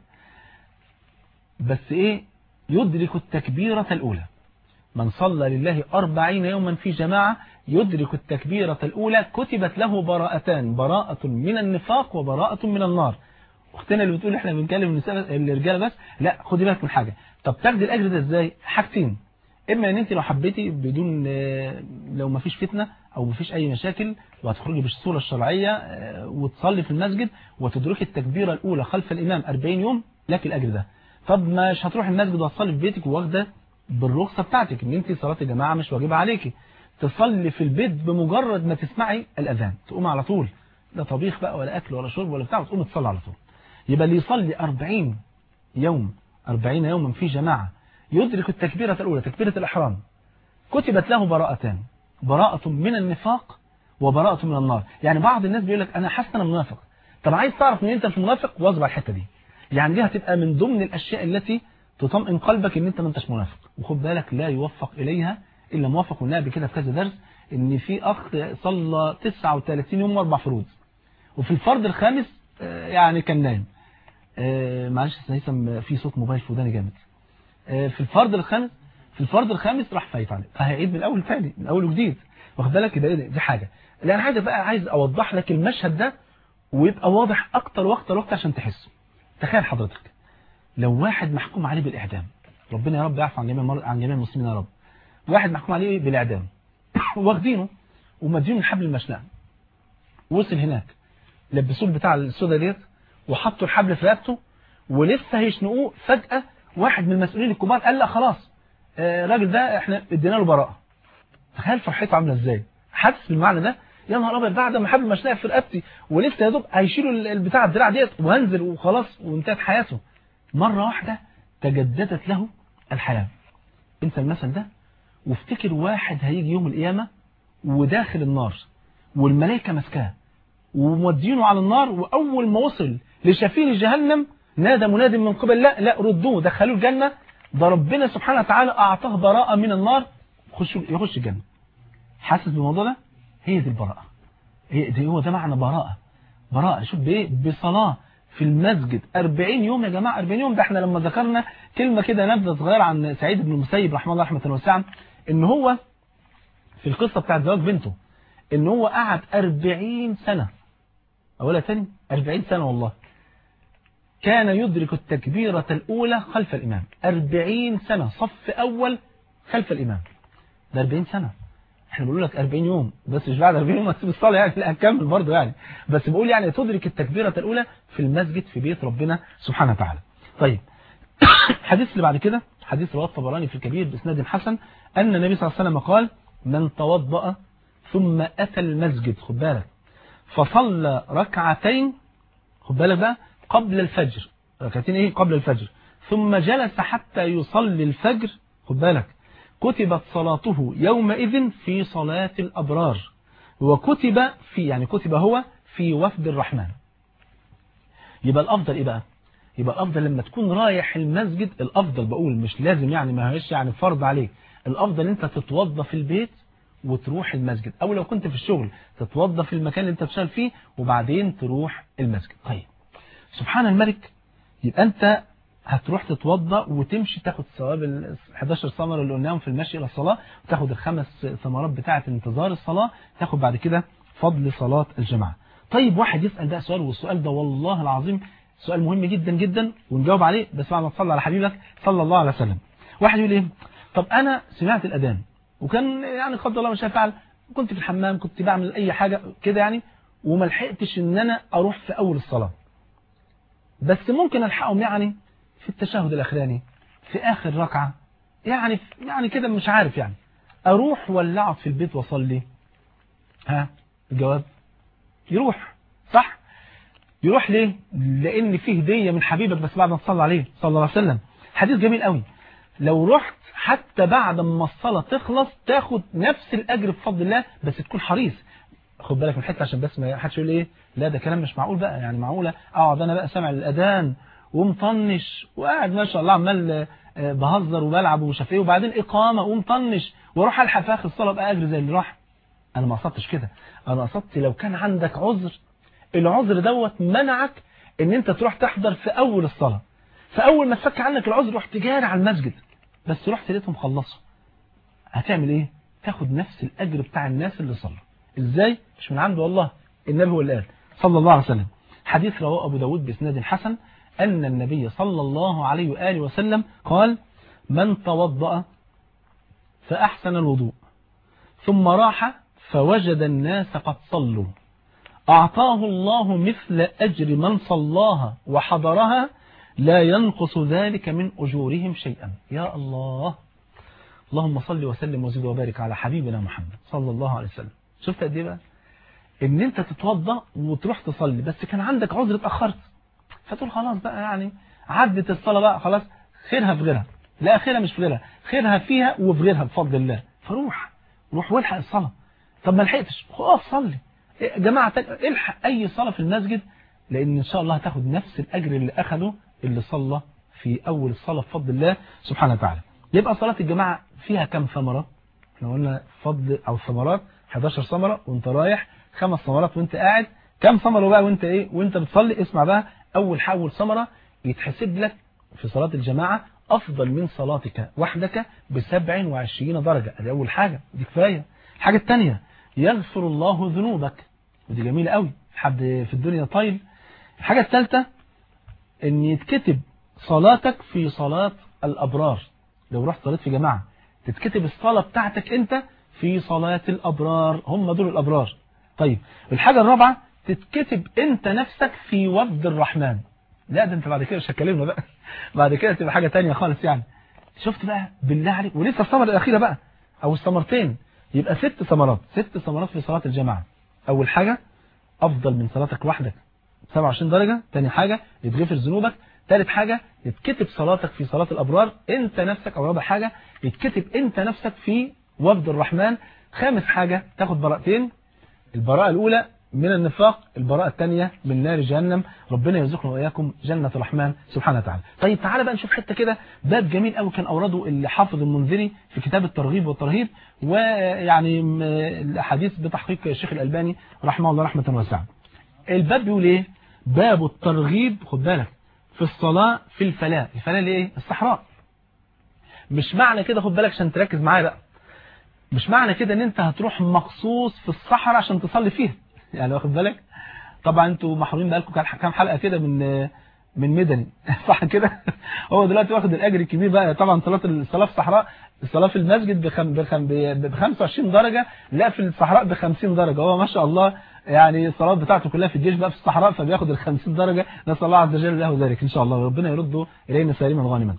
بس إيه يدرك التكبيرة الأولى من صلى لله أربعين يوما في جماعة يدرك التكبيرة الأولى كتبت له براءتان براءة من النفاق وبراءة من النار أختنا اللي بتقول إحنا بنكلم النساء الرجالة بس لا خدي بالك من حاجة طب تاخدي الأجر ده إزاي حاجتين إما إن أنت لو حبيتي بدون آه، لو ما فيش فتنة أو ما فيش أي مشاكل وهتخرجي بالصورة الشرعية آه، وتصلي في المسجد وتدركي التكبيرة الأولى خلف الإمام 40 يوم لك الأجر ده طب مش هتروح المسجد وهتصلي في بيتك واخده بالرخصة بتاعتك ان انت صلاة الجماعة مش واجبة عليكي تصلي في البيت بمجرد ما تسمعي الأذان تقوم على طول لا طبيخ بقى ولا أكل ولا شرب ولا بتاع وتقوم تصلي على طول يبقى اللي يصلي 40 يوم 40 يوما في جماعة يدرك التكبيرة الأولى تكبيرة الإحرام كتبت له براءتان براءة من النفاق وبراءة من النار يعني بعض الناس بيقول لك أنا حاسس أنا منافق طب عايز تعرف ان انت مش منافق واظب على الحتة دي يعني دي هتبقى من ضمن الأشياء التي تطمئن قلبك ان انت ما انتش منافق وخد بالك لا يوفق إليها إلا موفق والنبي كده في كذا درس ان في أخ صلى 39 يوم واربع فروض وفي الفرض الخامس آه، يعني كان نايم آه، معلش يا هيثم في صوت موبايل في وداني جامد آه، في الفرض الخامس في الفرض الخامس راح فايت عليه فهيعيد من الاول تاني من اول وجديد واخد بالك يبقى إيه دي حاجه اللي انا عايز بقى عايز اوضح لك المشهد ده ويبقى واضح اكتر واكتر وقت عشان تحسه تخيل حضرتك لو واحد محكوم عليه بالاعدام ربنا يا رب يعفو عن جميع المر- عن جميع المسلمين يا رب واحد محكوم عليه بالاعدام واخدينه ومدينه من حبل المشنقه وصل هناك لبسوه بتاع السودا ديت وحطوا الحبل في رقبته ولسه هيشنقوه فجأة واحد من المسؤولين الكبار قال لا خلاص آه، الراجل ده احنا ادينا له براءة تخيل فرحته عامله ازاي حاسس بالمعنى ده يا نهار ابيض بعد ما حبل مشنقه في رقبتي ولسه يا دوب هيشيلوا ال- البتاع الدراع ديت وهنزل وخلاص وانتهت حياته مرة واحدة تجددت له الحياة انسى المثل ده وافتكر واحد هيجي يوم القيامة وداخل النار والملائكة ماسكاه ومودينه على النار وأول ما وصل لشفير جهنم نادى مناد من قبل لا لا ردوه دخلوه الجنة ده ربنا سبحانه وتعالى أعطاه براءة من النار خش يخش الجنة حاسس بالموضوع ده هي دي البراءة هي دي هو ده معنى براءة براءة شوف بإيه بصلاة في المسجد 40 يوم يا جماعة 40 يوم ده احنا لما ذكرنا كلمة كده نبذة صغيرة عن سعيد بن المسيب رحمه الله رحمة واسعة ان هو في القصة بتاعت زواج بنته ان هو قعد 40 سنة أولا تاني 40 سنة والله كان يدرك التكبيرة الأولى خلف الإمام 40 سنة صف أول خلف الإمام ده 40 سنة احنا بنقول لك 40 يوم بس مش بعد 40 يوم هتسيب الصلاة يعني لا هنكمل برضه يعني بس بقول يعني تدرك التكبيرة الأولى في المسجد في بيت ربنا سبحانه وتعالى طيب الحديث اللي بعد كده حديث رواه الطبراني في الكبير بإسناد حسن أن النبي صلى الله عليه وسلم قال من توضأ ثم أتى المسجد خد بالك فصلى ركعتين خد بالك بقى قبل الفجر ركعتين ايه قبل الفجر ثم جلس حتى يصلي الفجر خد بالك كتبت صلاته يومئذ في صلاة الأبرار وكتب في يعني كتب هو في وفد الرحمن يبقى الأفضل إيه بقى يبقى الأفضل لما تكون رايح المسجد الأفضل بقول مش لازم يعني ما هيش يعني فرض عليك الأفضل أنت تتوضى في البيت وتروح المسجد أو لو كنت في الشغل تتوضى في المكان اللي أنت بتشتغل فيه وبعدين تروح المسجد طيب سبحان الملك يبقى أنت هتروح تتوضى وتمشي تاخد ثواب ال 11 ثمرة اللي قلناهم في المشي إلى الصلاة وتاخد الخمس ثمرات بتاعة انتظار الصلاة تاخد بعد كده فضل صلاة الجماعة طيب واحد يسأل بقى سؤال والسؤال ده والله العظيم سؤال مهم جدا جدا ونجاوب عليه بس بعد ما تصلي على حبيبك صلى الله عليه وسلم واحد يقول ايه طب انا سمعت الاذان وكان يعني قدر الله مش هفعل كنت في الحمام كنت بعمل اي حاجة كده يعني وما لحقتش ان انا اروح في اول الصلاة بس ممكن الحقهم يعني في التشهد الاخراني في اخر ركعة يعني يعني كده مش عارف يعني اروح ولا اقعد في البيت واصلي ها الجواب يروح صح يروح ليه لان فيه هديه من حبيبك بس بعد ما تصلي عليه صلى الله عليه وسلم حديث جميل قوي لو رحت حتى بعد ما الصلاه تخلص تاخد نفس الاجر بفضل الله بس تكون حريص خد بالك من حته عشان بس ما حدش يقول ايه لا ده كلام مش معقول بقى يعني معقوله اقعد انا بقى سامع الاذان ومطنش وقاعد ما شاء الله عمال بهزر وبلعب ومش عارف ايه وبعدين اقامه ومطنش واروح الحق في اخر الصلاه ابقى اجر زي اللي راح انا ما قصدتش كده انا قصدت لو كان عندك عذر العذر دوت منعك ان انت تروح تحضر في اول الصلاة فاول ما تفك عنك العذر رحت جاري على المسجد بس رحت لقيتهم خلصوا هتعمل ايه تاخد نفس الاجر بتاع الناس اللي صلوا ازاي مش من عنده والله النبي هو اللي قال صلى الله عليه وسلم حديث رواه ابو داود باسناد حسن ان النبي صلى الله عليه واله وسلم قال من توضأ فاحسن الوضوء ثم راح فوجد الناس قد صلوا أعطاه الله مثل أجر من صلاها وحضرها لا ينقص ذلك من أجورهم شيئا يا الله اللهم صل وسلم وزد وبارك على حبيبنا محمد صلى الله عليه وسلم شفت قد ايه بقى ان انت تتوضا وتروح تصلي بس كان عندك عذر اتاخرت فتقول خلاص بقى يعني عدت الصلاه بقى خلاص خيرها في غيرها لا خيرها مش في غيرها خيرها فيها وفي غيرها بفضل الله فروح روح والحق الصلاه طب ما لحقتش اقف صلي يا جماعة الحق أي صلاة في المسجد لأن إن شاء الله هتاخد نفس الأجر اللي أخده اللي صلى في أول الصلاة بفضل الله سبحانه وتعالى يبقى صلاة الجماعة فيها كم ثمرة احنا قلنا فضل أو ثمرات 11 ثمرة وانت رايح خمس ثمرات وانت قاعد كم ثمرة بقى وانت ايه وانت بتصلي اسمع بقى أول حول ثمرة يتحسب لك في صلاة الجماعة أفضل من صلاتك وحدك ب 27 درجة دي أول حاجة دي كفاية الحاجة الثانية يغفر الله ذنوبك ودي جميلة قوي حد في الدنيا طيب الحاجة الثالثة ان يتكتب صلاتك في صلاة الأبرار لو رحت صليت في جماعة تتكتب الصلاة بتاعتك انت في صلاة الأبرار هم دول الأبرار طيب الحاجة الرابعة تتكتب انت نفسك في وفد الرحمن لا ده انت بعد كده مش هتكلمنا بقى بعد كده تبقى حاجة تانية خالص يعني شفت بقى بالله عليك ولسه الثمرة الأخيرة بقى أو الثمرتين يبقى ست ثمرات ست ثمرات في صلاة الجماعة أول حاجة أفضل من صلاتك وحدك 27 درجة تاني حاجة يتغفر ذنوبك ثالث حاجة يتكتب صلاتك في صلاة الأبرار أنت نفسك أو رابع حاجة يتكتب أنت نفسك في وفد الرحمن خامس حاجة تاخد براءتين البراءة الأولى من النفاق البراءة الثانية من نار جهنم ربنا يرزقنا وإياكم جنة الرحمن سبحانه وتعالى طيب تعالى بقى نشوف حتة كده باب جميل قوي كان أورده اللي حافظ المنذري في كتاب الترغيب والترهيب ويعني الأحاديث بتحقيق الشيخ الألباني رحمه الله رحمة واسعة الباب بيقول إيه باب الترغيب خد بالك في الصلاة في الفلاة الفلاة اللي إيه الصحراء مش معنى كده خد بالك عشان تركز معايا بقى مش معنى كده ان انت هتروح مخصوص في الصحراء عشان تصلي فيها يعني واخد بالك طبعا انتوا محرومين بقالكم كام حلقه كده من من مدني صح كده هو دلوقتي واخد الاجر الكبير بقى طبعا صلاه الصلاه في الصحراء الصلاه في المسجد بخم بخم ب 25 درجه لا في الصحراء ب 50 درجه هو ما شاء الله يعني الصلاه بتاعته كلها في الجيش بقى في الصحراء فبياخد ال 50 درجه نسال الله عز وجل له ذلك ان شاء الله ربنا يرده الينا سالما غانما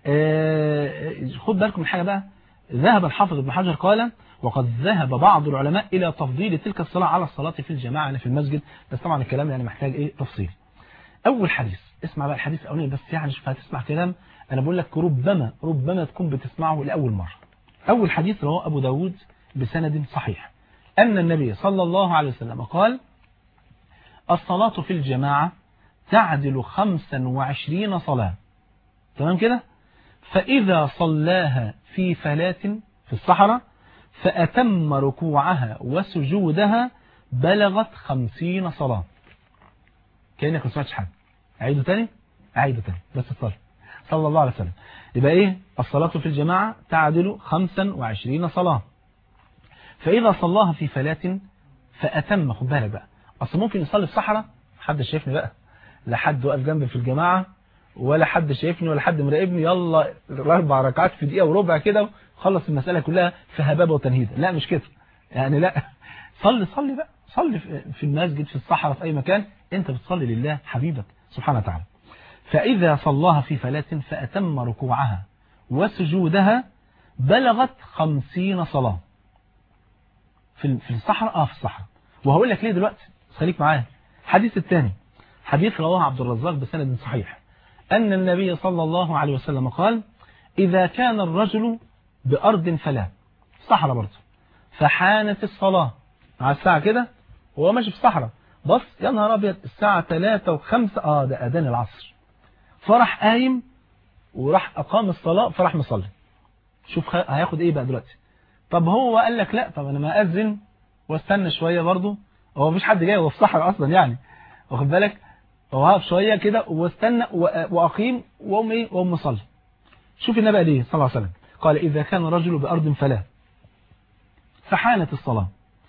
خد بالكم من حاجه بقى ذهب الحافظ ابن حجر قال وقد ذهب بعض العلماء إلى تفضيل تلك الصلاة على الصلاة في الجماعة في المسجد بس طبعا الكلام يعني محتاج إيه تفصيل أول حديث اسمع بقى الحديث الأولاني بس يعني شوف هتسمع كلام أنا بقول لك ربما ربما تكون بتسمعه لأول مرة أول حديث رواه أبو داود بسند صحيح أن النبي صلى الله عليه وسلم قال الصلاة في الجماعة تعدل خمسا وعشرين صلاة تمام كده فإذا صلاها في فلاة في الصحراء فأتم ركوعها وسجودها بلغت خمسين صلاة كأنك ما سمعتش حاجة أعيده تاني أعيده تاني بس تصلي صلى الله عليه وسلم يبقى إيه الصلاة في الجماعة تعدل خمسا وعشرين صلاة فإذا صلاها في فلاة فأتم خد بالك بقى أصل ممكن يصلي في صحراء حد شايفني بقى لا حد واقف جنبي في الجماعة ولا حد شايفني ولا حد مراقبني يلا الاربع ركعات في دقيقة وربع كده خلص المسألة كلها في هبابة وتنهيدة لا مش كده يعني لا صلي صلي بقى صلي في المسجد في الصحراء في أي مكان أنت بتصلي لله حبيبك سبحانه وتعالى فإذا صلاها في فلاة فأتم ركوعها وسجودها بلغت خمسين صلاة في في الصحراء اه في الصحراء وهقول لك ليه دلوقتي خليك معايا الحديث الثاني حديث رواه عبد الرزاق بسند صحيح أن النبي صلى الله عليه وسلم قال إذا كان الرجل بأرض فلا صحراء برضه فحانت الصلاة على الساعة كده وهو ماشي في الصحراء بص يا نهار أبيض الساعة 3 و5 آه ده أذان العصر فرح قايم وراح أقام الصلاة فرح مصلي شوف هياخد إيه بقى دلوقتي طب هو قال لك لا طب أنا ما أذن واستنى شوية برضه هو مفيش حد جاي هو في الصحراء أصلا يعني واخد بالك وهقف شوية كده واستنى وأقيم وأقوم إيه وأقوم مصلي شوف النبي قال إيه صلى الله عليه وسلم قال إذا كان الرجل بأرض فلا فحانت الصلاة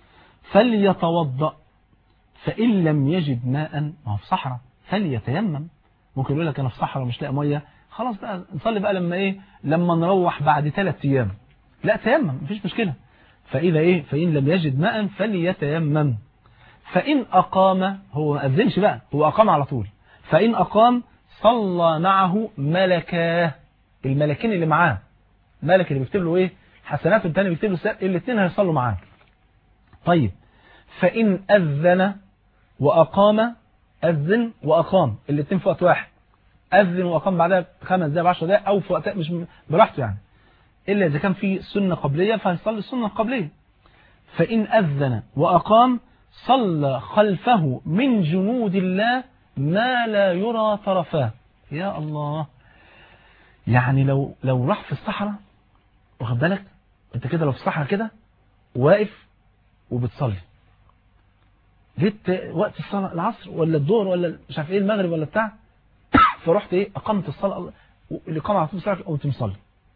فليتوضأ فإن لم يجد ماء ما هو في صحراء فليتيمم ممكن يقول لك أنا في صحراء ومش لاقي مية خلاص بقى نصلي بقى لما إيه لما نروح بعد ثلاث أيام لا تيمم مفيش مشكلة فإذا إيه فإن لم يجد ماء فليتيمم فإن أقام هو ما أذنش بقى هو أقام على طول فإن أقام صلى معه ملكاه الملكين اللي معاه ملك اللي بيكتب له إيه حسنات والتاني بيكتب له سيئات الاثنين هيصلوا معاه طيب فإن أذن وأقام أذن وأقام الاثنين في وقت واحد أذن وأقام بعدها خمس دقايق 10 دقايق أو في وقت مش براحته يعني إلا إذا كان في سنة قبلية فهيصلي السنة القبلية فإن أذن وأقام صلى خلفه من جنود الله ما لا يرى طرفاه يا الله يعني لو لو راح في الصحراء واخد بالك انت كده لو في الصحراء كده واقف وبتصلي جيت وقت الصلاة العصر ولا الظهر ولا مش عارف ايه المغرب ولا بتاع فرحت ايه اقامت الصلاة الاقامة على طول الصلاة قمت مصلي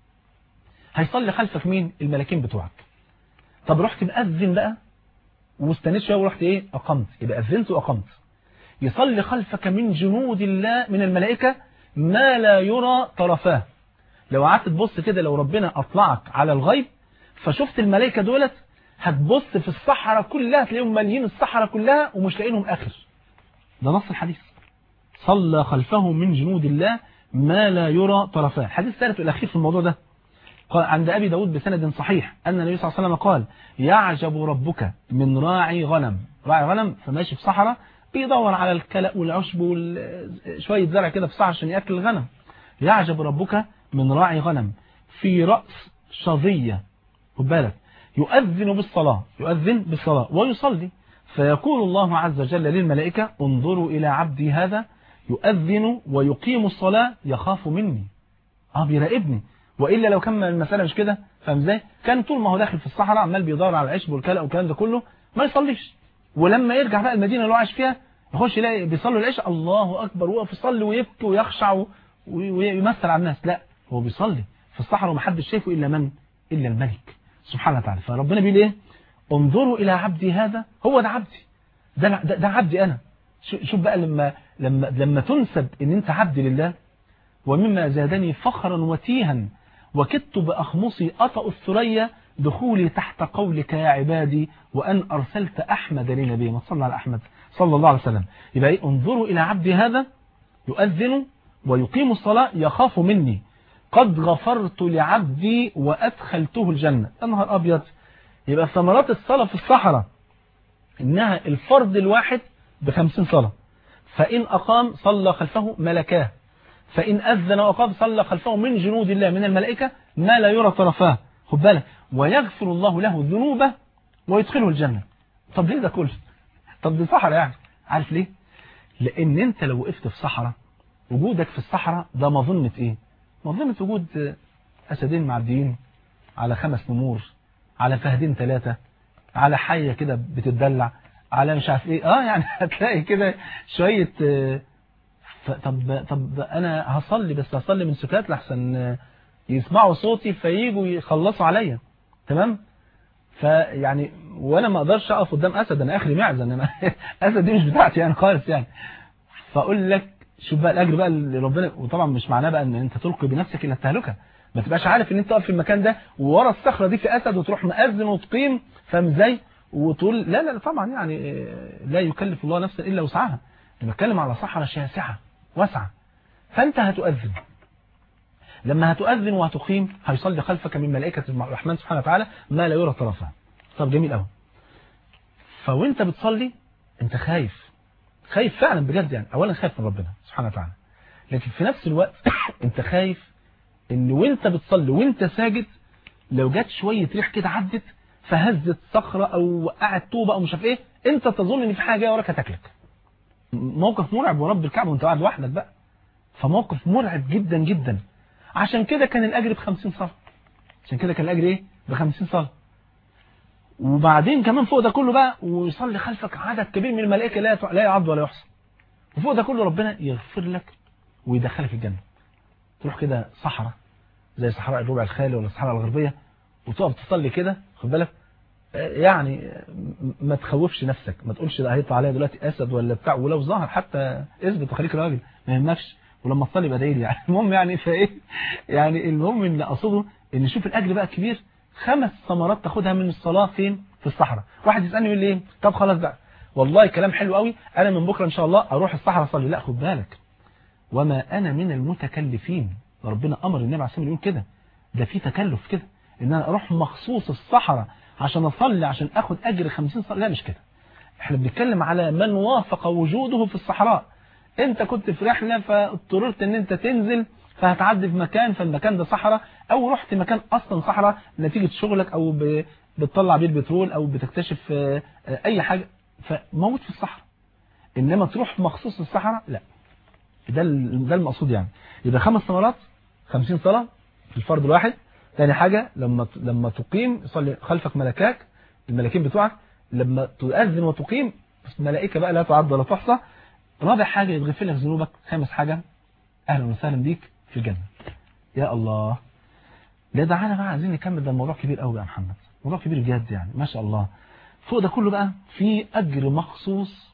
هيصلي خلفك مين الملكين بتوعك طب رحت مأذن بقى واستنيت شويه ورحت ايه اقمت يبقى اذنت واقمت يصلي خلفك من جنود الله من الملائكه ما لا يرى طرفاه لو قعدت تبص كده لو ربنا اطلعك على الغيب فشفت الملائكه دولت هتبص في الصحراء كلها تلاقيهم ماليين الصحراء كلها ومش لاقينهم اخر ده نص الحديث صلى خلفه من جنود الله ما لا يرى طرفاه الحديث الثالث والاخير في الموضوع ده قال عند أبي داود بسند صحيح أن النبي صلى الله عليه وسلم قال يعجب ربك من راعي غنم راعي غنم فماشي في صحراء بيدور على الكلأ والعشب وشوية زرع كده في صحراء عشان يأكل الغنم يعجب ربك من راعي غنم في رأس شظية خد بالك يؤذن بالصلاة يؤذن بالصلاة ويصلي فيقول الله عز وجل للملائكة انظروا إلى عبدي هذا يؤذن ويقيم الصلاة يخاف مني اه بيراقبني وإلا لو كان المسألة مش كده فاهم ازاي كان طول ما هو داخل في الصحراء عمال بيدور على العشب والكلأ والكلام ده كله ما يصليش ولما يرجع بقى المدينة اللي هو عايش فيها يخش يلاقي بيصلوا العشاء الله أكبر ويقف يصلي ويبكي ويخشع ويمثل على الناس لا هو بيصلي في الصحراء ومحدش شايفه إلا من إلا الملك سبحانه وتعالى فربنا بيقول ايه انظروا إلى عبدي هذا هو ده عبدي ده, ده, ده عبدي أنا شوف بقى لما لما لما تنسب ان انت عبد لله ومما زادني فخرا وتيها وكدت بأخمصي أطأ الثريا دخولي تحت قولك يا عبادي وأن أرسلت أحمد لنبي ما صلى على أحمد صلى الله عليه وسلم يبقى إيه انظروا إلى عبدي هذا يؤذن ويقيم الصلاة يخاف مني قد غفرت لعبدي وأدخلته الجنة يا نهار أبيض يبقى ثمرات الصلاة في الصحراء إنها الفرد الواحد بخمسين صلاة فإن أقام صلى خلفه ملكاه فإن أذن وأقام صلى خلفه من جنود الله من الملائكة ما لا يرى طرفاه خد بالك ويغفر الله له ذنوبه ويدخله الجنة طب ليه ده كله طب دي صحراء يعني عارف ليه لان انت لو وقفت في صحراء وجودك في الصحراء ده مظنة ايه مظنة وجود اسدين معديين على خمس نمور على فهدين ثلاثة على حية كده بتتدلع على مش عارف ايه اه يعني هتلاقي كده شوية آه، ف- طب طب انا هصلي بس هصلي من سكات لحسن آه، يسمعوا صوتي فييجوا يخلصوا عليا تمام فيعني وانا ما اقدرش اقف قدام اسد انا اخري معزه انا اسد دي مش بتاعتي يعني خالص يعني فاقول لك شوف بقى الاجر بقى اللي ربنا وطبعا مش معناه بقى ان انت تلقي بنفسك الى التهلكه ما تبقاش عارف ان انت تقف في المكان ده وورا الصخره دي في اسد وتروح مأذن وتقيم فاهم ازاي وتقول لا لا لا طبعا يعني آه، لا يكلف الله نفسا الا وسعها انا بتكلم على صحراء شاسعه واسعه فانت هتؤذن لما هتؤذن وهتقيم هيصلي خلفك من ملائكة الرحمن سبحانه وتعالى ما لا يرى طرفها طب جميل قوي فوانت بتصلي انت خايف خايف فعلا بجد يعني اولا خايف من ربنا سبحانه وتعالى لكن في نفس الوقت انت خايف ان وانت بتصلي وانت ساجد لو جت شوية ريح كده عدت فهزت صخرة او وقعت طوبة او مش عارف ايه انت تظن ان في حاجة جايه وراك هتاكلك موقف مرعب ورب الكعبة وانت قاعد لوحدك بقى فموقف مرعب جدا جدا عشان كده كان الأجر ب 50 صلاة عشان كده كان الأجر إيه ب 50 صلاة وبعدين كمان فوق ده كله بقى ويصلي خلفك عدد كبير من الملائكة لا لا يعد ولا يحصى وفوق ده كله ربنا يغفر لك ويدخلك الجنة تروح كده صحراء زي صحراء الربع الخالي ولا الصحراء الغربية وتقف تصلي كده خد بالك آه، يعني آه، ما تخوفش نفسك ما تقولش ده هيطلع عليا دلوقتي اسد ولا بتاع ولو ظهر حتى اثبت وخليك راجل ما يهمكش ولما تصلي يبقى دايري يعني المهم يعني فايه يعني المهم ان اقصده ان شوف الاجر بقى كبير خمس ثمرات تاخدها من الصلاه فين في الصحراء واحد يسالني يقول لي ايه طب خلاص بقى والله كلام حلو قوي انا من بكره ان شاء الله اروح الصحراء اصلي لا خد بالك وما انا من المتكلفين ربنا امر النبي عليه الصلاه والسلام يقول كده ده في تكلف كده ان انا اروح مخصوص الصحراء عشان اصلي عشان اخد اجر 50 صلاه لا مش كده احنا بنتكلم على من وافق وجوده في الصحراء انت كنت في رحلة فاضطررت ان انت تنزل فهتعدي في مكان فالمكان ده صحراء او رحت مكان اصلا صحراء نتيجة شغلك او ب- بتطلع بيه البترول او بتكتشف آه، آه، اي حاجة فموت في الصحراء انما تروح مخصوص الصحراء لا ده ال- ده المقصود يعني يبقى خمس ثمرات 50 صلاة في الفرد الواحد ثاني حاجة لما ت- لما تقيم يصلي خلفك ملكاك الملاكين بتوعك لما تؤذن وتقيم ملائكة بقى لا تعد ولا تحصى رابع حاجة يتغفر لك ذنوبك خامس حاجة أهلا وسهلا بيك في الجنة يا الله لا دعانا بقى عايزين نكمل ده الموضوع كبير قوي يا محمد موضوع كبير بجد يعني ما شاء الله فوق ده كله بقى في أجر مخصوص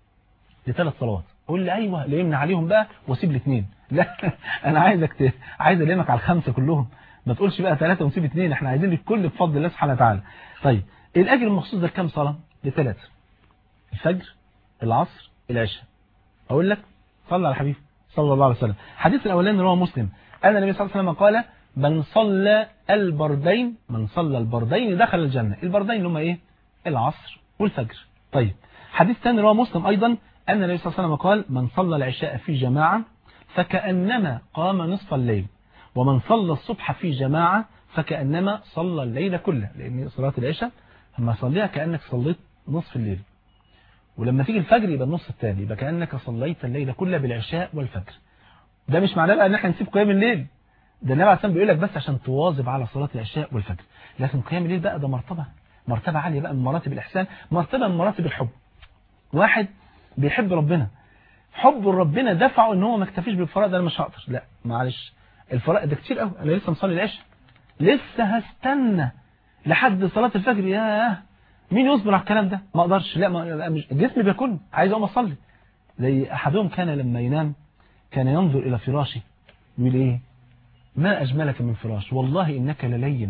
لثلاث صلوات قول لي أيوه ليمنا عليهم بقى واسيب الاثنين لا أنا عايزك ت... عايز ألمك على الخمسة كلهم ما تقولش بقى ثلاثة ونسيب اثنين احنا عايزين الكل بفضل الله سبحانه وتعالى طيب الأجر المخصوص ده كام صلاة لثلاثة الفجر العصر العشاء أقول لك صلى على الحبيب صلى الله عليه وسلم الحديث الأولاني رواه مسلم أن النبي صلى الله عليه وسلم قال من صلى البردين من صلى البردين دخل الجنة البردين اللي هم إيه العصر والفجر طيب حديث ثاني رواه مسلم أيضا أن النبي صلى الله عليه وسلم قال من صلى العشاء في جماعة فكأنما قام نصف الليل ومن صلى الصبح في جماعة فكأنما صلى الليل كله لأن صلاة العشاء لما صليها كأنك صليت نصف الليل ولما تيجي الفجر يبقى النص الثاني يبقى كأنك صليت الليل كله بالعشاء والفجر ده مش معناه بقى ان احنا نسيب قيام الليل ده النبي عليه الصلاه بيقول لك بس عشان تواظب على صلاة العشاء والفجر لكن قيام الليل بقى ده مرتبة مرتبة عالية بقى من مراتب الإحسان مرتبة من مراتب الحب واحد بيحب ربنا حب ربنا دفعه ان هو ما اكتفيش بالفرائض انا مش هقدر لا معلش الفرائض ده كتير قوي انا لسه مصلي العشاء لسه هستنى لحد صلاة الفجر ياه مين يصبر على الكلام ده ما اقدرش لا, ما لا مش جسمي بياكلني عايز اقوم اصلي زي احدهم كان لما ينام كان ينظر الى فراشه يقول ايه ما اجملك من فراش والله انك للين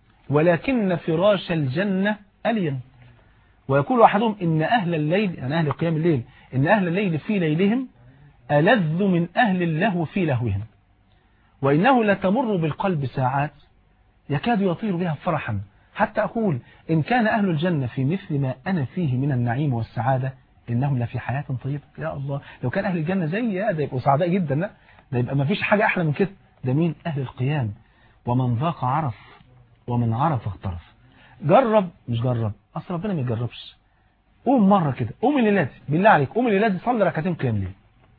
ولكن فراش الجنة الين ويقول احدهم ان اهل الليل يعني اهل قيام الليل ان اهل الليل في ليلهم ألذ من أهل اللهو في لهوهم وإنه لتمر بالقلب ساعات يكاد يطير بها فرحا حتى أقول إن كان أهل الجنة في مثل ما أنا فيه من النعيم والسعادة إنهم لفي حياة طيبة يا الله لو كان أهل الجنة زي ده يبقوا سعداء جدا لا ده يبقى ما فيش حاجة أحلى من كده ده مين أهل القيام ومن ذاق عرف ومن عرف اغترف جرب مش جرب أصل ربنا ما يجربش قوم مرة كده قوم الليلة دي بالله عليك قوم الليلة دي صلي ركعتين قيام ليل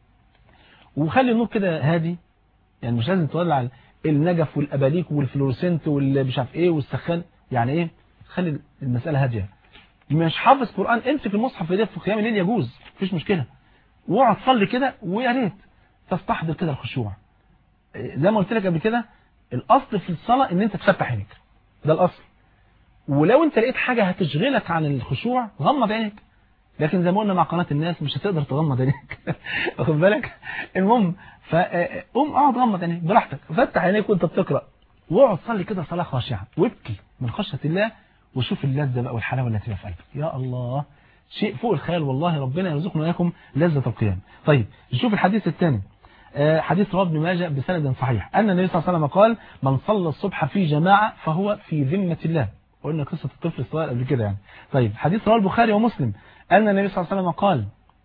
وخلي النور كده هادي يعني مش لازم تولع النجف والاباليك والفلورسنت واللي مش عارف ايه والسخان يعني ايه خلي المسألة هادية مش حافظ قرآن امسك المصحف في ايديك في قيام الليل يجوز مفيش مشكلة واقعد صلي كده ويا ريت تستحضر كده الخشوع زي ما قلت لك قبل كده الاصل في الصلاة ان انت تفتح عينيك ده الاصل ولو انت لقيت حاجة هتشغلك عن الخشوع غمض عينيك لكن زي ما قلنا مع قناة الناس مش هتقدر تغمض عينيك واخد بالك المهم فقوم اقعد غمض عينيك براحتك فتح عينيك وانت بتقرا واقعد صلي كده صلاة خاشعة وابكي من خشية الله وشوف اللذة بقى والحلاوة التي في قلبك يا الله شيء فوق الخيال والله ربنا يرزقنا وإياكم لذة القيام طيب نشوف الحديث الثاني حديث رواه ابن ماجه بسند صحيح أن النبي صلى الله عليه وسلم قال من صلى الصبح في جماعة فهو في ذمة الله قلنا قصة الطفل الصغير قبل كده يعني طيب حديث رواه البخاري ومسلم أن النبي صلى الله عليه وسلم قال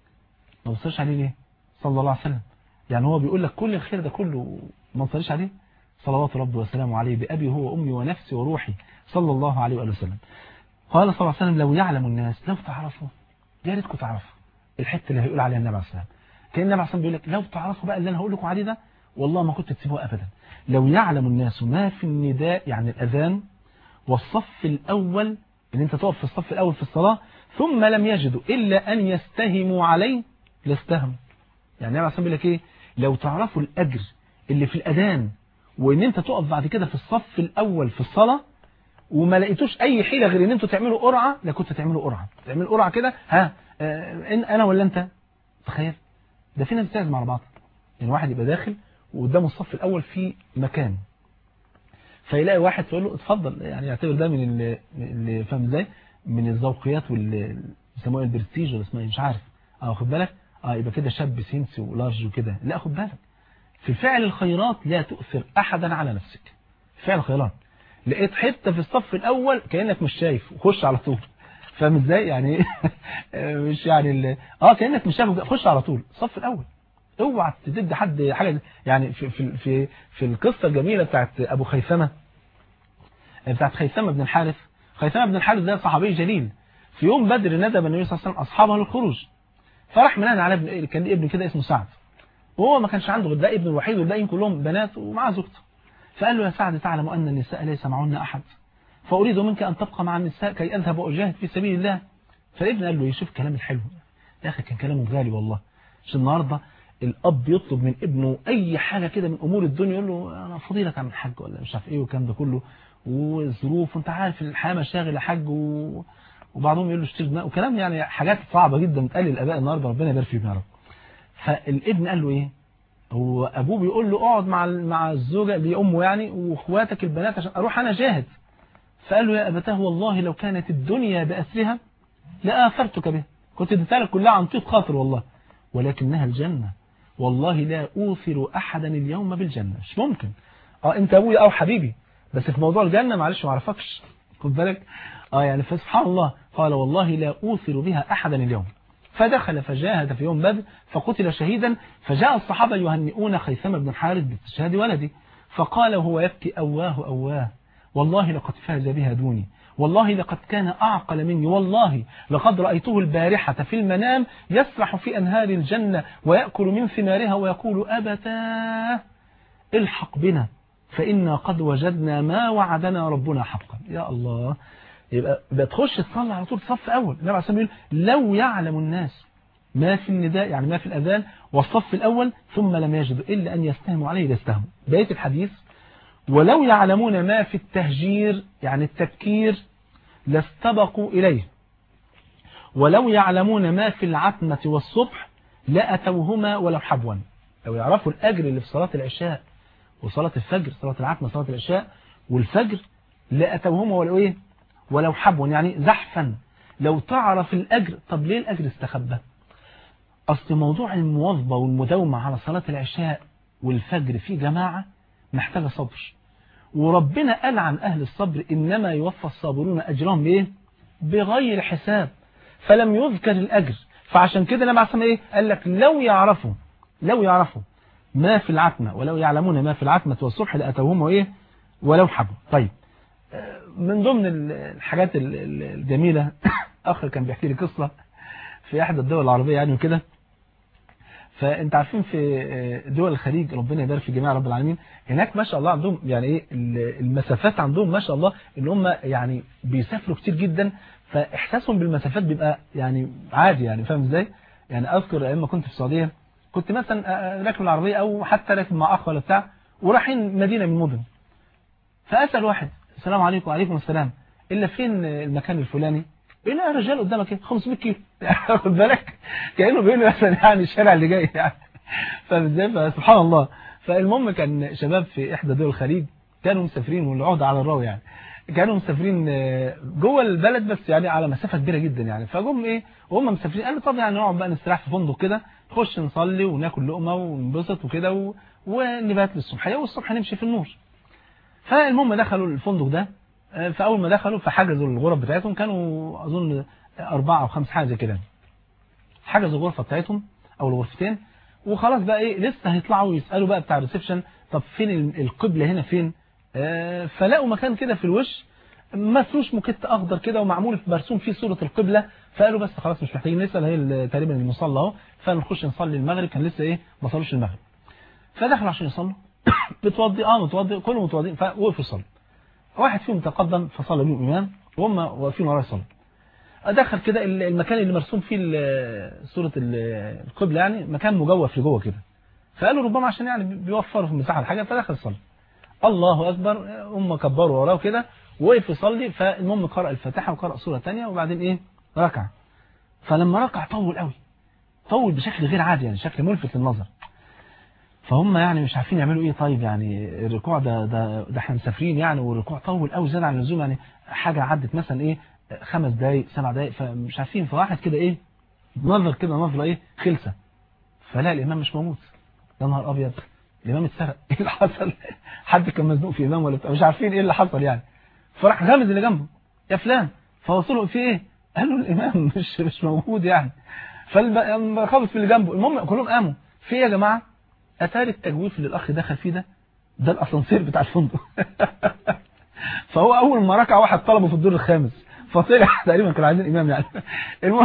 ما وصلش عليه ليه صلى الله عليه وسلم يعني هو بيقول لك كل الخير ده كله ما وصلش عليه صلوات ربي وسلامه عليه بأبي هو وأمي ونفسي وروحي صلى الله عليه وآله وسلم قال صلى الله عليه وسلم لو يعلم الناس لو تعرفوا يا ريتكم تعرفوا الحته اللي هيقول عليها النبي عليه الصلاه والسلام كان النبي عليه الصلاه بيقول لك لو تعرفوا بقى اللي انا هقول لكم عليه ده والله ما كنت تسيبوه ابدا لو يعلم الناس ما في النداء يعني الاذان والصف الاول ان انت تقف في الصف الاول في الصلاه ثم لم يجدوا الا ان يستهموا عليه لاستهموا يعني النبي عليه الصلاه بيقول لك ايه لو تعرفوا الاجر اللي في الاذان وان انت تقف بعد كده في الصف الاول في الصلاه وما لقيتوش اي حيله غير ان انتوا تعملوا قرعه لا كنت تعملوا قرعه تعملوا قرعه كده ها آه إن انا ولا انت تخيل ده في ناس بتعزم على بعض يعني واحد يبقى داخل وقدامه الصف الاول في مكان فيلاقي واحد تقول له اتفضل يعني يعتبر ده من اللي, اللي فاهم ازاي من الذوقيات واللي بيسموها البرستيج ولا اسمها مش عارف اه خد بالك اه يبقى كده شاب سينسي ولارج وكده لا خد بالك في فعل الخيرات لا تؤثر احدا على نفسك فعل الخيرات لقيت حتة في الصف الأول كأنك مش شايف وخش على طول فاهم ازاي يعني مش يعني ال... اه كأنك مش شايف خش على طول الصف الأول اوعى تدي حد حاجة يعني في في في, في القصة الجميلة بتاعت أبو خيثمة بتاعت خيثمة بن الحارث خيثمة بن الحارث ده صحابي جليل في يوم بدر ندب النبي صلى الله عليه وسلم أصحابه للخروج فراح منادى على ابن كان ابن كده اسمه سعد وهو ما كانش عنده غير ده ابن الوحيد والباقيين كلهم بنات ومعاه زوجته فقال له يا سعد تعلم أن النساء ليس معهن أحد فأريد منك أن تبقى مع النساء كي أذهب وأجاهد في سبيل الله فالابن قال له يشوف كلام الحلو يا أخي كان كلامه غالي والله مش النهاردة الأب يطلب من ابنه أي حاجة كده من أمور الدنيا يقول له أنا فضيلك عن الحج ولا مش عارف إيه والكلام ده كله والظروف وأنت عارف الحياة مشاغل حج و... وبعضهم يقول له اشتري دماء وكلام يعني حاجات صعبة جدا بتقال للآباء النهاردة ربنا يبارك فيهم يا رب فالابن قال له إيه هو ابوه بيقول له اقعد مع مع الزوجه دي امه يعني واخواتك البنات عشان اروح انا جاهد فقال له يا ابتاه والله لو كانت الدنيا باسرها لاثرتك بها كنت اديتها لك كلها عن طيب خاطر والله ولكنها الجنه والله لا اوثر احدا اليوم بالجنه مش ممكن اه انت ابويا او حبيبي بس في موضوع الجنه معلش ما اعرفكش خد بالك اه يعني فسبحان الله قال والله لا اوثر بها احدا اليوم فدخل فجاهد في يوم بدر فقتل شهيدا فجاء الصحابة يهنئون خيثمة بن الحارث باستشهاد ولده فقال وهو يبكي أواه أواه والله لقد فاز بها دوني والله لقد كان أعقل مني والله لقد رأيته البارحة في المنام يسرح في أنهار الجنة ويأكل من ثمارها ويقول أبتاه الحق بنا فإنا قد وجدنا ما وعدنا ربنا حقا يا الله يبقى بتخش تصلي على طول صف أول النبي عليه الصلاة والسلام لو يعلم الناس ما في النداء يعني ما في الأذان والصف الأول ثم لم يجدوا إلا أن يستهموا عليه لاستهموا بقية الحديث ولو يعلمون ما في التهجير يعني التبكير لاستبقوا إليه ولو يعلمون ما في العتمة والصبح لأتوهما ولو حبوا لو يعرفوا الأجر اللي في صلاة العشاء وصلاة الفجر صلاة العتمة صلاة العشاء والفجر لأتوهما ولو إيه ولو حبوا يعني زحفا لو تعرف الأجر طب ليه الأجر استخبى أصل موضوع المواظبة والمداومة على صلاة العشاء والفجر في جماعة محتاجة صبر وربنا قال عن أهل الصبر إنما يوفى الصابرون أجرهم بإيه بغير حساب فلم يذكر الأجر فعشان كده النبي عليه إيه قال لك لو يعرفوا لو يعرفوا ما في العتمة ولو يعلمون ما في العتمة والصبح لأتوهم وإيه ولو حبوا طيب من ضمن الحاجات الجميلة أخ كان بيحكي لي قصة في احدى الدول العربيه يعني وكده فانت عارفين في دول الخليج ربنا يبارك في جميع رب العالمين هناك ما شاء الله عندهم يعني ايه المسافات عندهم ما شاء الله ان هم يعني بيسافروا كتير جدا فاحساسهم بالمسافات بيبقى يعني عادي يعني فاهم ازاي يعني اذكر ايام ما كنت في السعوديه كنت مثلا راكب العربيه او حتى راكب مع اخ ولا بتاع ورايحين مدينه من المدن فاسال واحد السلام عليكم وعليكم السلام الا فين المكان الفلاني يقول لي يا رجال قدامك ايه 500 كيلو خد بالك كانه بيقول لي مثلا يعني الشارع اللي جاي يعني فاهم ازاي فسبحان الله فالمهم كان شباب في احدى دول الخليج كانوا مسافرين والعهده على الراوي يعني كانوا مسافرين جوه البلد بس يعني على مسافه كبيره جدا يعني فجم ايه وهم مسافرين قالوا طب يعني نقعد بقى نستريح في فندق كده نخش نصلي وناكل لقمه وننبسط وكده و... ونبات للصبحيه والصبح نمشي في النور فالمهم دخلوا الفندق ده فاول ما دخلوا فحجزوا الغرف بتاعتهم كانوا اظن اربعه او خمس حاجه زي كده حجزوا الغرفه بتاعتهم او الغرفتين وخلاص بقى ايه لسه هيطلعوا يسالوا بقى بتاع الريسبشن طب فين القبله هنا فين آه فلاقوا مكان كده في الوش مفروش موكيت اخضر كده ومعمول مرسوم فيه صوره القبله فقالوا بس خلاص مش محتاجين نسال هي تقريبا المصلى اهو فنخش نصلي المغرب كان لسه ايه ما صلوش المغرب فدخلوا عشان يصلوا بتوضي اه متوضي كلهم متوضيين فوقفوا يصلوا واحد فيهم تقدم فصلى بهم امام وهم واقفين وراه يصلوا دخل كده المكان اللي مرسوم فيه صوره القبله يعني مكان مجوف لجوه كده فقالوا ربما عشان يعني بيوفروا في المساحه الحاجه فدخل يصلي الله اكبر هم كبروا وراه كده وقف يصلي فالمهم قرأ الفاتحه وقرأ سوره ثانيه وبعدين ايه ركع فلما ركع طول قوي طول بشكل غير عادي يعني شكل ملفت للنظر فهم يعني مش عارفين يعملوا ايه طيب يعني الركوع ده ده ده احنا مسافرين يعني والركوع طول قوي زاد عن اللزوم يعني حاجه عدت مثلا ايه خمس دقايق سبع دقايق فمش عارفين فواحد كده ايه نظر كده نظره ايه خلسه فلا الامام مش موجود يا نهار ابيض الامام اتسرق ايه اللي حصل حد كان مزنوق في امام ولا بتاع مش عارفين ايه اللي حصل يعني فراح غامز اللي جنبه يا فلان فوصلوا في ايه قال له الامام مش مش موجود يعني فخبط في اللي جنبه المهم كلهم قاموا في ايه يا جماعه اتاري التجويف اللي الاخ دخل فيه ده ده الاسانسير بتاع الفندق فهو اول ما ركع واحد طلبه في الدور الخامس فطلع تقريبا كانوا عايزين امام يعني المهم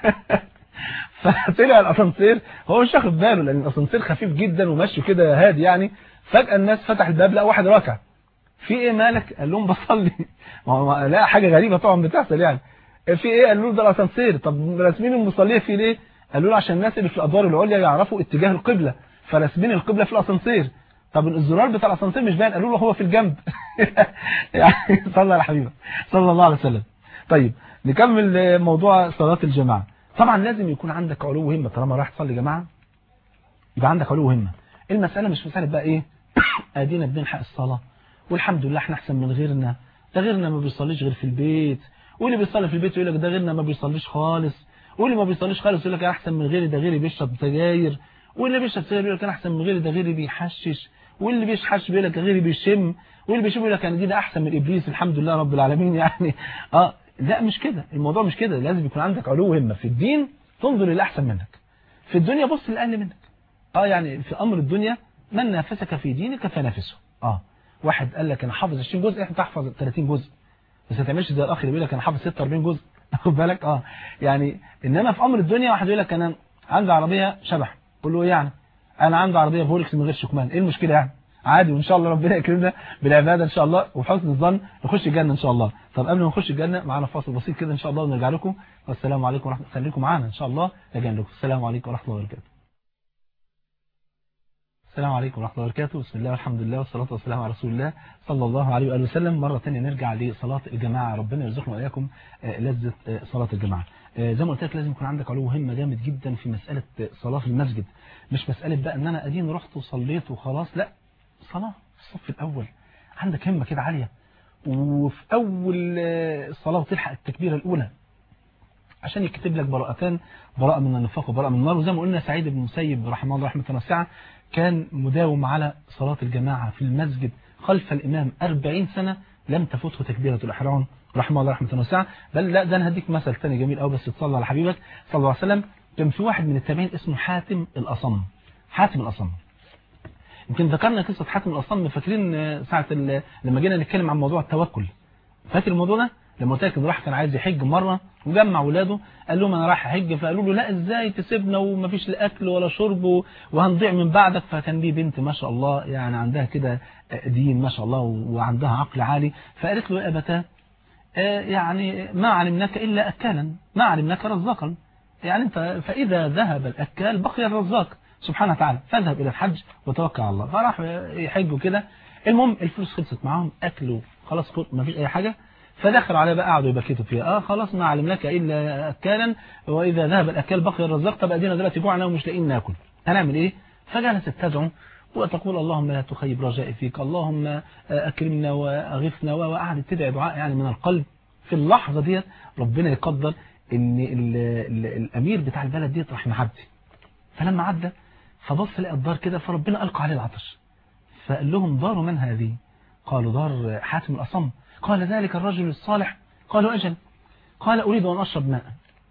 فطلع الاسانسير هو مش واخد باله لان الاسانسير خفيف جدا وماشي كده هادي يعني فجاه الناس فتح الباب لقى واحد راكع في ايه مالك قال لهم بصلي ما لا حاجه غريبه طبعا بتحصل يعني في ايه قالوا له ده الاسانسير طب راسمين المصليه فيه ليه قالوا له عشان الناس اللي في الادوار العليا يعرفوا اتجاه القبله فراسمين القبله في الاسانسير طب الزرار بتاع الاسانسير مش باين قالوا له هو في الجنب يعني صلى على حبيبه صلى الله عليه وسلم طيب نكمل موضوع صلاه الجماعه طبعا لازم يكون عندك علو همه طالما رايح تصلي جماعه يبقى عندك علو همه المساله مش مساله بقى ايه ادينا بنلحق الصلاه والحمد لله احنا احسن من غيرنا ده غيرنا ما بيصليش غير في البيت واللي بيصلي في البيت يقول لك ده غيرنا ما بيصليش خالص واللي ما بيصليش خالص يقول لك احسن من غيري ده غيري بيشرب سجاير واللي بيشرب سجاير يقول لك انا احسن من غيري ده غيري بيحشش واللي بيشحش بيقول لك غيري بيشم واللي بيشم يقول لك انا دي احسن من ابليس الحمد لله رب العالمين يعني اه لا مش كده الموضوع مش كده لازم يكون عندك علو همه في الدين تنظر للي احسن منك في الدنيا بص للاقل منك اه يعني في امر الدنيا من نافسك في دينك فنافسه اه واحد قال لك انا حافظ 20 جزء انت تحفظ 30 جزء بس ما تعملش زي الاخ اللي بيقول لك انا حافظ 46 جزء خد بالك اه يعني انما في امر الدنيا واحد يقول لك انا عندي عربيه شبح قول له ايه يعني انا عندي عربيه فولكس من غير شكمان ايه المشكله يعني عادي وان شاء الله ربنا يكرمنا بالعباده ان شاء الله وحسن الظن نخش الجنه ان شاء الله طب قبل ما نخش الجنه معانا فاصل بسيط كده ان شاء الله ونرجع لكم والسلام عليكم ورحمه الله خليكم معانا ان شاء الله راجعين لكم السلام عليكم ورحمه الله وبركاته السلام عليكم ورحمة الله وبركاته بسم الله والحمد لله والصلاة والسلام على رسول الله صلى الله عليه وآله وسلم مرة ثانيه نرجع لصلاة الجماعة ربنا يرزقنا وإياكم لذة صلاة الجماعة زي ما قلت لك لازم يكون عندك علو همة جامد جدا في مسألة صلاة في المسجد مش مسألة بقى ان انا ادين رحت وصليت وخلاص لا صلاة في الصف الاول عندك همة كده عالية وفي اول الصلاة وتلحق التكبيرة الاولى عشان يكتب لك براءتان براءة من النفاق وبراءة من النار وزي ما قلنا سعيد بن مسيب رحمه الله رحمة واسعة كان مداوم على صلاة الجماعة في المسجد خلف الإمام 40 سنة لم تفوته تكبيرة الإحرام رحمه الله رحمة واسعة بل لا ده أنا هديك مثل ثاني جميل أو بس تصلى على حبيبك صلى الله عليه وسلم كان في واحد من التابعين اسمه حاتم الأصم حاتم الأصم يمكن ذكرنا قصة حاتم الأصم فاكرين ساعة لما جينا نتكلم عن موضوع التوكل فاكر الموضوع ده لما قلت لك انه راح كان عايز يحج مره وجمع ولاده قال لهم انا رايح احج فقالوا له لا ازاي تسيبنا ومفيش لا اكل ولا شرب وهنضيع من بعدك فكان دي بنت ما شاء الله يعني عندها كده دين ما شاء الله وعندها عقل عالي فقالت له يا ابتاه يعني ما علمناك الا اكالا ما علمناك رزاقا يعني انت فاذا ذهب الاكال بقي الرزاق سبحانه وتعالى فاذهب الى الحج وتوكل على الله فراح يحجوا كده المهم الفلوس خلصت معاهم اكلوا خلاص ما فيش اي حاجه فدخلوا عليه بقى قعدوا يبكتوا فيها اه خلاص ما علمناك الا اكالا واذا ذهب الاكل بقي الرزاق طب ادينا دلوقتي جوعنا ومش لاقيين ناكل هنعمل ايه فجلست تدعو وتقول اللهم لا تخيب رجائي فيك اللهم اكرمنا واغثنا وقعدت تدعي دعاء يعني من القلب في اللحظه ديت ربنا يقدر ان ال ال الامير بتاع البلد ديت راح معدي فلما عدى فبص لقى الدار كده فربنا القى عليه العطش فقال لهم دار من هذه قالوا دار حاتم الأصم قال ذلك الرجل الصالح قالوا أجل قال أريد أن أشرب ماء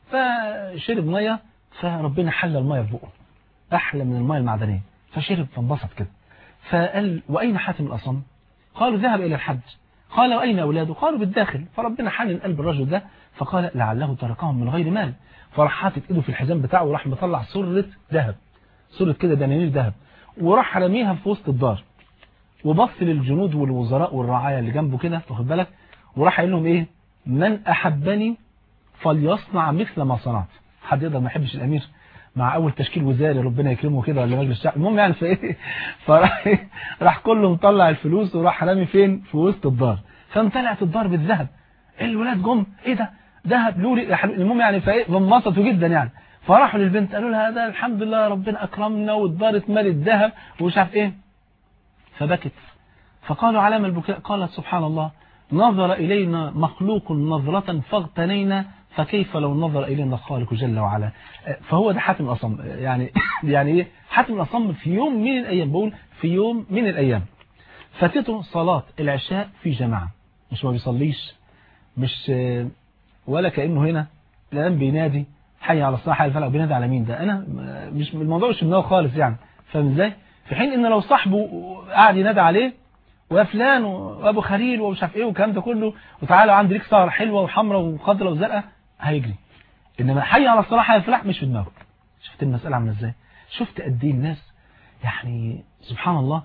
فشرب مية فربنا حل المية في بقه أحلى من المية المعدنية فشرب فانبسط كده فقال وأين حاتم الأصم قالوا ذهب إلى الحج قال وأين أولاده قالوا بالداخل فربنا حنن قلب الرجل ده فقال لعله تركهم من غير مال فراح حاطط ايده في الحزام بتاعه وراح مطلع سرة ذهب سرة كده دنانير ذهب وراح رميها في وسط الدار وبص للجنود والوزراء والرعايا اللي جنبه كده واخد بالك وراح قال لهم ايه من احبني فليصنع مثل ما صنعت حد يقدر ما يحبش الامير مع اول تشكيل وزاري ربنا يكرمه كده ولا مجلس الشعب المهم يعني في ايه فراح راح كله مطلع الفلوس وراح رامي فين في وسط الدار فامتلأت الدار بالذهب الولاد جم ايه ده ذهب لوري المهم يعني فايه انبسطوا جدا يعني فراحوا للبنت قالوا لها ده الحمد لله ربنا اكرمنا والدار اتملت ذهب ومش عارف ايه فبكت فقالوا علامة البكاء قالت سبحان الله نظر إلينا مخلوق نظرة فاغتنينا فكيف لو نظر إلينا الخالق جل وعلا فهو ده حاتم الأصم يعني يعني إيه حاتم الأصم في يوم من الأيام بقول في يوم من الأيام فاتته صلاة العشاء في جماعة مش ما بيصليش مش ولا كأنه هنا الآن بينادي حي على الصلاة حي الفلق بينادي على مين ده أنا مش الموضوع مش منه خالص يعني فاهم ازاي في حين ان لو صاحبه قاعد ينادي عليه وفلان وابو خليل ومش عارف ايه والكلام ده كله وتعالوا عندي ليك سهره حلوه وحمراء وخضراء وزرقاء هيجري انما حي على الصلاه حي الفلاح مش في دماغه شفت المساله عامله ازاي شفت قد ايه الناس يعني سبحان الله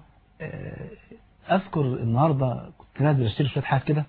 اذكر النهارده كنت نازل اشتري شويه حاجات كده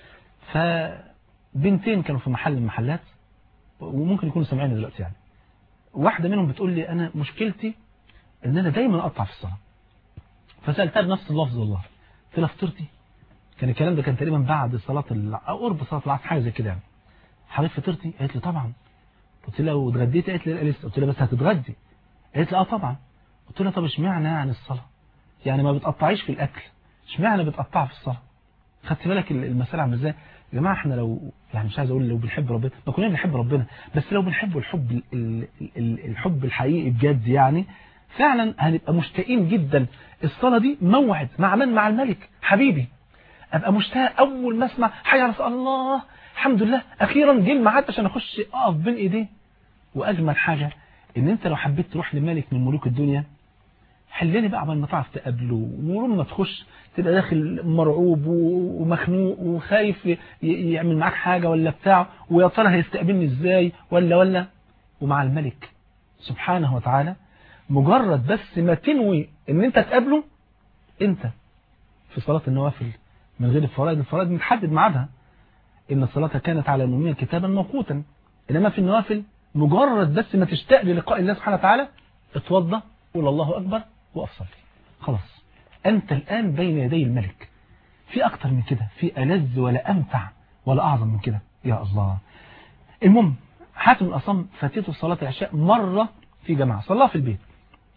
فبنتين كانوا في محل من المحلات وممكن يكونوا سامعيني دلوقتي يعني واحده منهم بتقول لي انا مشكلتي ان انا دايما اقطع في الصلاه فسالتها بنفس اللفظ والله قلت لها فطرتي كان الكلام ده كان تقريبا بعد صلاه او قرب صلاه العصر حاجه زي كده يعني حضرتك فطرتي قالت لي طبعا قلت لها واتغديتي قالت لي لسه قلت لها بس هتتغدي قالت لي اه طبعا قلت لها طب اشمعنى يعني الصلاه يعني ما بتقطعيش في الاكل اشمعنى بتقطع في الصلاه خدت بالك المساله عامله ازاي يا جماعه احنا لو يعني مش عايز اقول لو بنحب ربنا ما كلنا بنحب ربنا بس لو بنحبه الحب الحب الحقيقي بجد يعني فعلا هنبقى مشتاقين جدا الصلاة دي موعد مع من مع الملك حبيبي ابقى مشتاق اول ما اسمع حي على الله الحمد لله اخيرا جه الميعاد عشان اخش اقف بين ايديه واجمل حاجة ان انت لو حبيت تروح لملك من ملوك الدنيا حلني بقى قبل ما تعرف تقابله ولما تخش تبقى داخل مرعوب ومخنوق وخايف يعمل معاك حاجة ولا بتاع ويا ترى هيستقبلني ازاي ولا ولا ومع الملك سبحانه وتعالى مجرد بس ما تنوي ان انت تقابله انت في صلاة النوافل من غير الفرائض الفرائض متحدد ميعادها ان الصلاة كانت على المؤمنين كتابا موقوتا انما في النوافل مجرد بس ما تشتاق للقاء الله سبحانه وتعالى اتوضى قول الله اكبر واقف صلي خلاص انت الان بين يدي الملك في اكتر من كده في ألذ ولا امتع ولا اعظم من كده يا الله المهم حاتم الاصم فاتته صلاة العشاء مرة في جماعة صلاها في البيت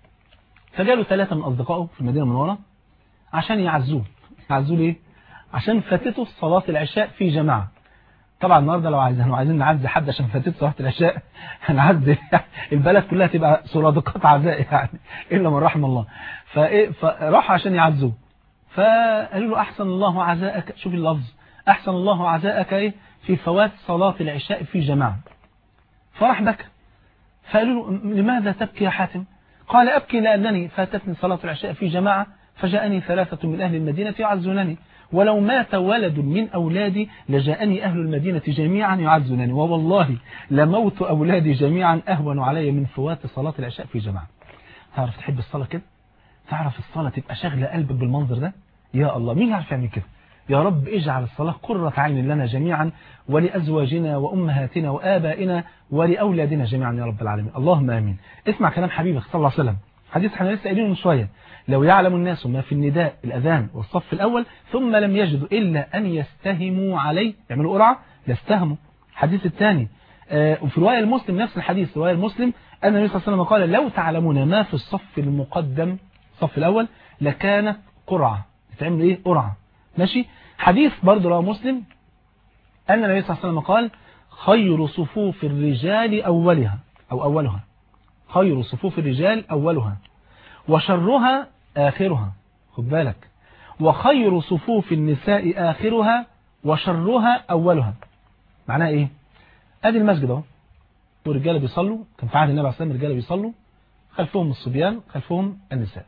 فجاله ثلاثة من أصدقائه في المدينة المنورة عشان يعزوه يعزوه ليه؟ عشان فاتته صلاة العشاء في جماعة طبعا النهاردة لو عايزين عايزين نعزي حد عشان فاتته صلاة العشاء هنعزي البلد كلها تبقى سرادقات عزاء يعني إلا من رحم الله فإيه فراحوا عشان يعزوه فقالوا له أحسن الله عزاءك شوف اللفظ أحسن الله عزاءك إيه في فوات صلاة العشاء في جماعة فراح بكى فقالوا له لماذا تبكي يا حاتم قال أبكي لأنني فاتتني صلاة العشاء في جماعة فجاءني ثلاثة من أهل المدينة يعزونني ولو مات ولد من أولادي لجاءني أهل المدينة جميعا يعزونني ووالله لموت أولادي جميعا أهون علي من فوات صلاة العشاء في جماعة تعرف تحب الصلاة كده تعرف الصلاة تبقى شغلة قلبك بالمنظر ده يا الله مين يعرف يعمل كده يا رب اجعل الصلاة قرة عين لنا جميعا ولأزواجنا وأمهاتنا وآبائنا ولأولادنا جميعا يا رب العالمين اللهم آمين اسمع كلام حبيبك صلى الله عليه وسلم حديث احنا لسه قايلينه من شوية لو يعلم الناس ما في النداء الأذان والصف الأول ثم لم يجدوا إلا أن يستهموا عليه يعملوا قرعة لاستهموا الحديث الثاني آه وفي رواية المسلم نفس الحديث رواية المسلم أن النبي صلى الله عليه وسلم قال لو تعلمون ما في الصف المقدم الصف الأول لكانت قرعة تعمل إيه قرعة ماشي حديث برضه رواه مسلم أن النبي صلى الله عليه وسلم قال خير صفوف الرجال أولها أو أولها خير صفوف الرجال أولها وشرها آخرها خد بالك وخير صفوف النساء آخرها وشرها أولها معناها إيه أدي المسجد اهو والرجاله بيصلوا كان في عهد النبي عليه الصلاة والسلام الرجاله بيصلوا خلفهم الصبيان خلفهم النساء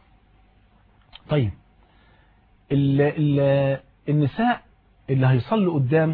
طيب ال ال النساء اللي هيصلوا قدام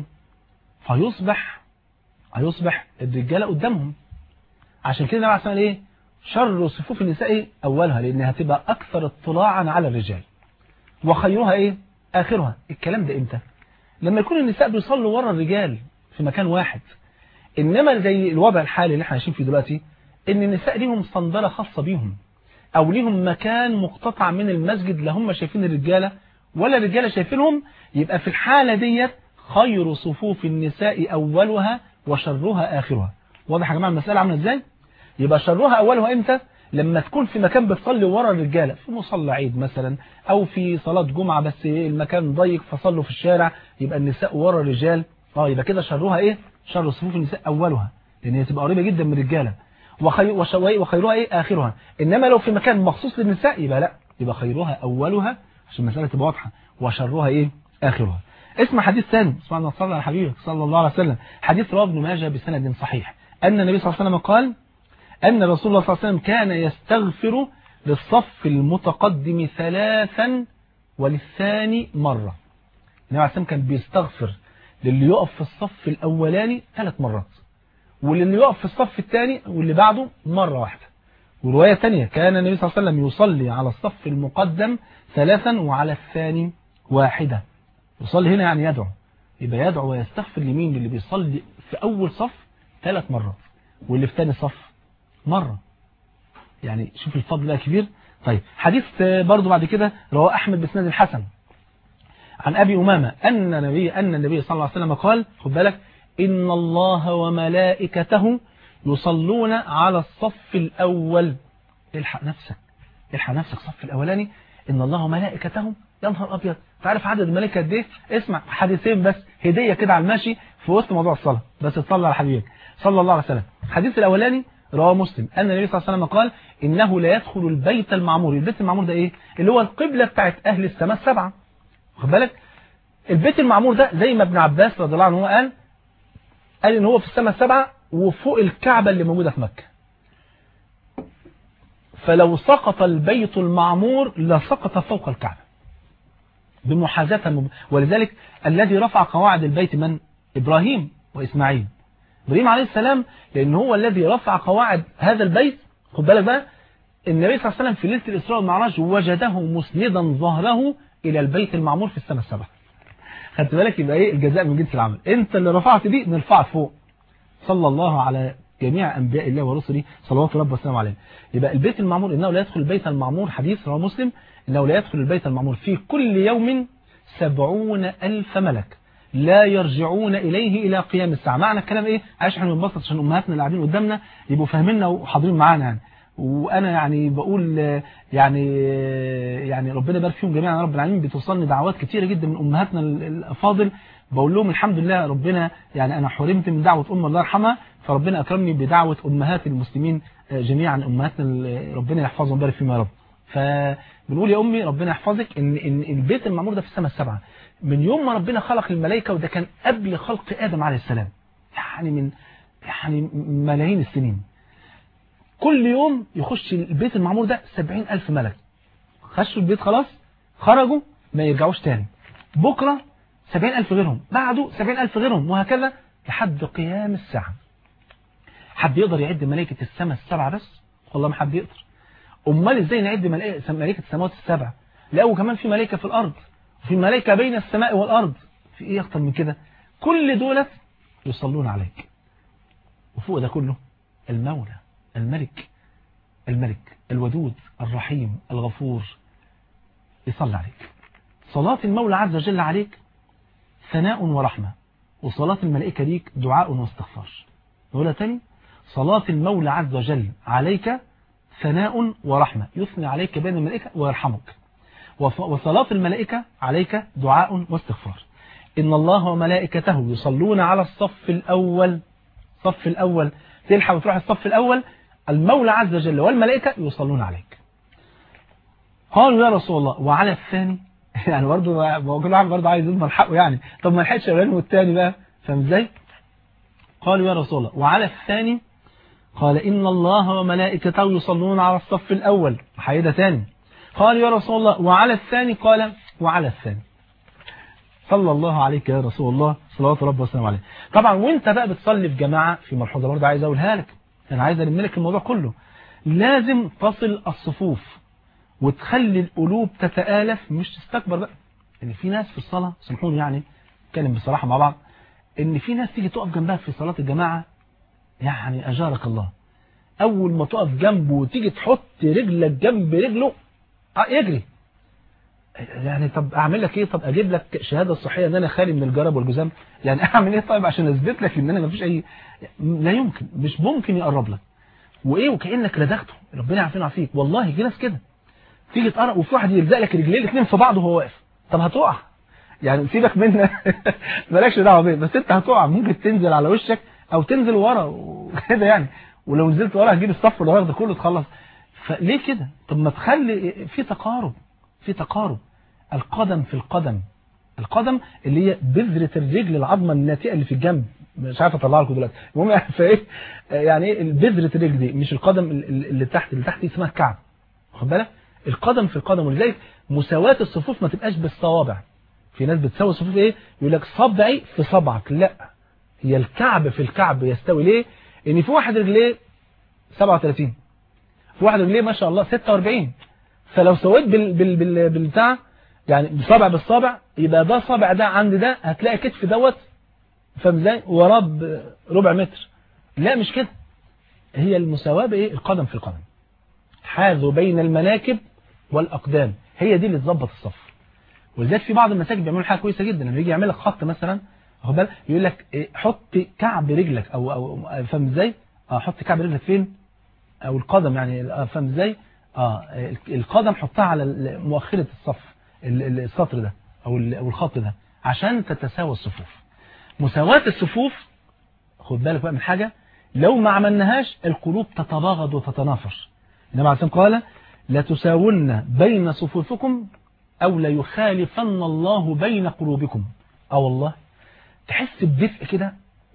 فيصبح هيصبح الرجاله قدامهم عشان كده النبي عليه الصلاة والسلام ايه شر صفوف النساء ايه اولها لانها هتبقى اكثر اطلاعا على الرجال وخيرها ايه اخرها الكلام ده امتى لما يكون النساء بيصلوا ورا الرجال في مكان واحد انما زي الوضع الحالي اللي احنا عايشين فيه دلوقتي ان النساء ليهم صندلة خاصة بيهم او ليهم مكان مقتطع من المسجد لا هم شايفين الرجالة ولا الرجالة شايفينهم يبقى في الحالة ديت خير صفوف النساء اولها وشرها اخرها واضح يا جماعه المسألة عامله ازاي يبقى شرها اولها امتى لما تكون في مكان بتصلي ورا الرجالة في مصلى عيد مثلا او في صلاة جمعة بس المكان ضيق فصلوا في الشارع يبقى النساء ورا الرجال اه يبقى كده شرها ايه شر صفوف النساء اولها لان هي تبقى قريبة جدا من الرجالة وخير وخيرها ايه اخرها انما لو في مكان مخصوص للنساء يبقى لا يبقى خيرها اولها عشان المسألة تبقى واضحة وشرها ايه اخرها اسمع حديث ثاني اسمع الله صلى على حبيبك صلى الله عليه وسلم حديث رواه ابن ماجه بسند صحيح ان النبي صلى الله عليه وسلم قال أن رسول الله صلى الله عليه وسلم كان يستغفر للصف المتقدم ثلاثا وللثاني مرة النبي عليه السلام كان بيستغفر للي يقف في الصف الأولاني ثلاث مرات وللي يقف في الصف الثاني واللي بعده مرة واحدة ورواية ثانية كان النبي صلى الله عليه وسلم يصلي على الصف المقدم ثلاثا وعلى الثاني واحدة يصلي هنا يعني يدعو يبقى يدعو ويستغفر لمين اللي بيصلي في أول صف ثلاث مرات واللي في ثاني صف مرة يعني شوف الفضل بقى كبير طيب حديث برضو بعد كده رواه أحمد بسند الحسن عن أبي أمامة أن النبي أن النبي صلى الله عليه وسلم قال خد بالك إن الله وملائكته يصلون على الصف الأول الحق نفسك الحق نفسك صف الأولاني إن الله وملائكته يا نهار أبيض تعرف عدد الملائكة قد ايه اسمع حديثين بس هدية كده على الماشي في وسط موضوع الصلاة بس تصلى على حبيبك صلى الله عليه وسلم الحديث الأولاني رواه مسلم أن النبي صلى الله عليه وسلم قال إنه لا يدخل البيت المعمور البيت المعمور ده إيه اللي هو القبلة بتاعت أهل السماء السبعة واخد بالك البيت المعمور ده زي ما ابن عباس رضي الله عنه قال قال إن هو في السماء السبعة وفوق الكعبة اللي موجودة في مكة فلو سقط البيت المعمور لسقط فوق الكعبة بمحاذاة ولذلك الذي رفع قواعد البيت من إبراهيم وإسماعيل إبراهيم عليه السلام لأن هو الذي رفع قواعد هذا البيت خد بالك بقى النبي صلى الله عليه وسلم في ليلة الإسراء والمعراج وجده مسندا ظهره إلى البيت المعمور في السماء السبعة خدت بالك يبقى إيه الجزاء من جنس العمل أنت اللي رفعت دي نرفعك فوق صلى الله على جميع أنبياء الله ورسله صلوات رب والسلام عليه يبقى البيت المعمور إنه لا يدخل البيت المعمور حديث رواه مسلم إنه لا يدخل البيت المعمور في كل يوم سبعون ألف ملك لا يرجعون إليه إلى قيام الساعة معنى الكلام إيه عايش احنا بنبسط عشان أمهاتنا اللي قاعدين قدامنا يبقوا فاهميننا وحاضرين معانا يعني وأنا يعني بقول يعني يعني ربنا يبارك فيهم جميعا يا رب العالمين بتوصلني دعوات كتيرة جدا من أمهاتنا الأفاضل بقول لهم الحمد لله ربنا يعني أنا حرمت من دعوة أم الله يرحمها فربنا أكرمني بدعوة أمهات المسلمين جميعا أمهاتنا ربنا يحفظهم ويبارك فيهم يا رب فبنقول يا أمي ربنا يحفظك إن, إن البيت المعمور ده في السماء السبعة من يوم ما ربنا خلق الملائكة وده كان قبل خلق آدم عليه السلام يعني من يعني ملايين السنين كل يوم يخش البيت المعمور ده سبعين ألف ملك خشوا البيت خلاص خرجوا ما يرجعوش تاني بكرة سبعين ألف غيرهم بعده سبعين ألف غيرهم وهكذا لحد قيام الساعة حد يقدر يعد ملائكة السماء السبعة بس والله ما حد يقدر أمال إزاي نعد ملائكة ملائكة السماوات السبع لا وكمان في ملائكة في الأرض وفي ملائكة بين السماء والأرض في إيه أكتر من كده كل دولت يصلون عليك وفوق ده كله المولى الملك الملك الودود الرحيم الغفور يصلي عليك صلاة المولى عز وجل عليك ثناء ورحمة وصلاة الملائكة ليك دعاء واستغفار نقولها تاني صلاة المولى عز وجل عليك ثناء ورحمة يثني عليك بين الملائكة ويرحمك وصلاة الملائكة عليك دعاء واستغفار إن الله وملائكته يصلون على الصف الأول الصف الأول تلحق وتروح الصف الأول المولى عز وجل والملائكة يصلون عليك قالوا يا رسول الله وعلى الثاني يعني برضه كل واحد برضه عايز يضمن حقه يعني طب ما لحقش الاولاني والثاني بقى فاهم ازاي قالوا يا رسول الله وعلى الثاني قال إن الله وملائكته يصلون على الصف الأول حيدة ثاني قال يا رسول الله وعلى الثاني قال وعلى الثاني صلى الله عليك يا رسول الله صلوات ربي وسلامه عليه طبعا وانت بقى بتصلي في جماعة في ملحوظة برضه عايز اقولها لك انا عايز الم لك الموضوع كله لازم تصل الصفوف وتخلي القلوب تتآلف مش تستكبر بقى ان في ناس في الصلاة سامحوني يعني نتكلم بصراحة مع بعض ان في ناس تيجي تقف جنبها في صلاة الجماعة يعني اجارك الله اول ما تقف جنبه وتيجي تحط رجلك جنب رجله يجري يعني طب اعمل لك ايه طب اجيب لك شهاده صحيه ان انا خالي من الجرب والجزام يعني اعمل ايه طيب عشان اثبت لك ان انا ما فيش اي لا يمكن مش ممكن يقرب لك وايه وكانك لدغته ربنا يعافينا ويعافيك والله في ناس كده تيجي تقرب وفي واحد يلزق لك رجلين الاثنين في بعض وهو واقف طب هتقع يعني سيبك منه مالكش دعوه بيه بس انت هتقع ممكن تنزل على وشك او تنزل ورا وكده يعني ولو نزلت ورا هتجيب الصف اللي ورا ده كله تخلص فليه كده طب ما تخلي في تقارب في تقارب القدم في القدم القدم اللي هي بذرة الرجل العظمة الناتئة اللي في الجنب مش عارف اطلع لكم دلوقتي المهم فايه يعني ايه بذرة الرجل دي مش القدم اللي تحت اللي تحت اسمها الكعب واخد بالك القدم في القدم ولذلك مساواة الصفوف ما تبقاش بالصوابع في ناس بتساوي الصفوف ايه يقول لك صبعي في صبعك لا هي الكعب في الكعب يستوي ليه ان في واحد رجليه 37 في واحد رجليه ما شاء الله 46 فلو سويت بال بال بال بالبتاع يعني بصابع بالصابع يبقى ده صابع ده عند ده هتلاقي كتف دوت فاهم ازاي وراه ربع متر لا مش كده هي المساواة بايه القدم في القدم حاذوا بين المناكب والأقدام هي دي اللي تظبط الصف ولذلك في بعض المساجد بيعملوا حاجه كويسه جدا لما يجي يعمل لك خط مثلا واخد بالك يقول لك إيه حط كعب رجلك او او فاهم ازاي اه حط كعب رجلك فين او القدم يعني فاهم ازاي اه القدم حطها على مؤخره الصف السطر ده او او الخط ده عشان تتساوى الصفوف مساواة الصفوف خد بالك بقى من حاجة لو ما عملناهاش القلوب تتباغض وتتنافر إنما عسلم قال لا تساون بين صفوفكم أو لا يخالفن الله بين قلوبكم أو والله تحس بدفء كده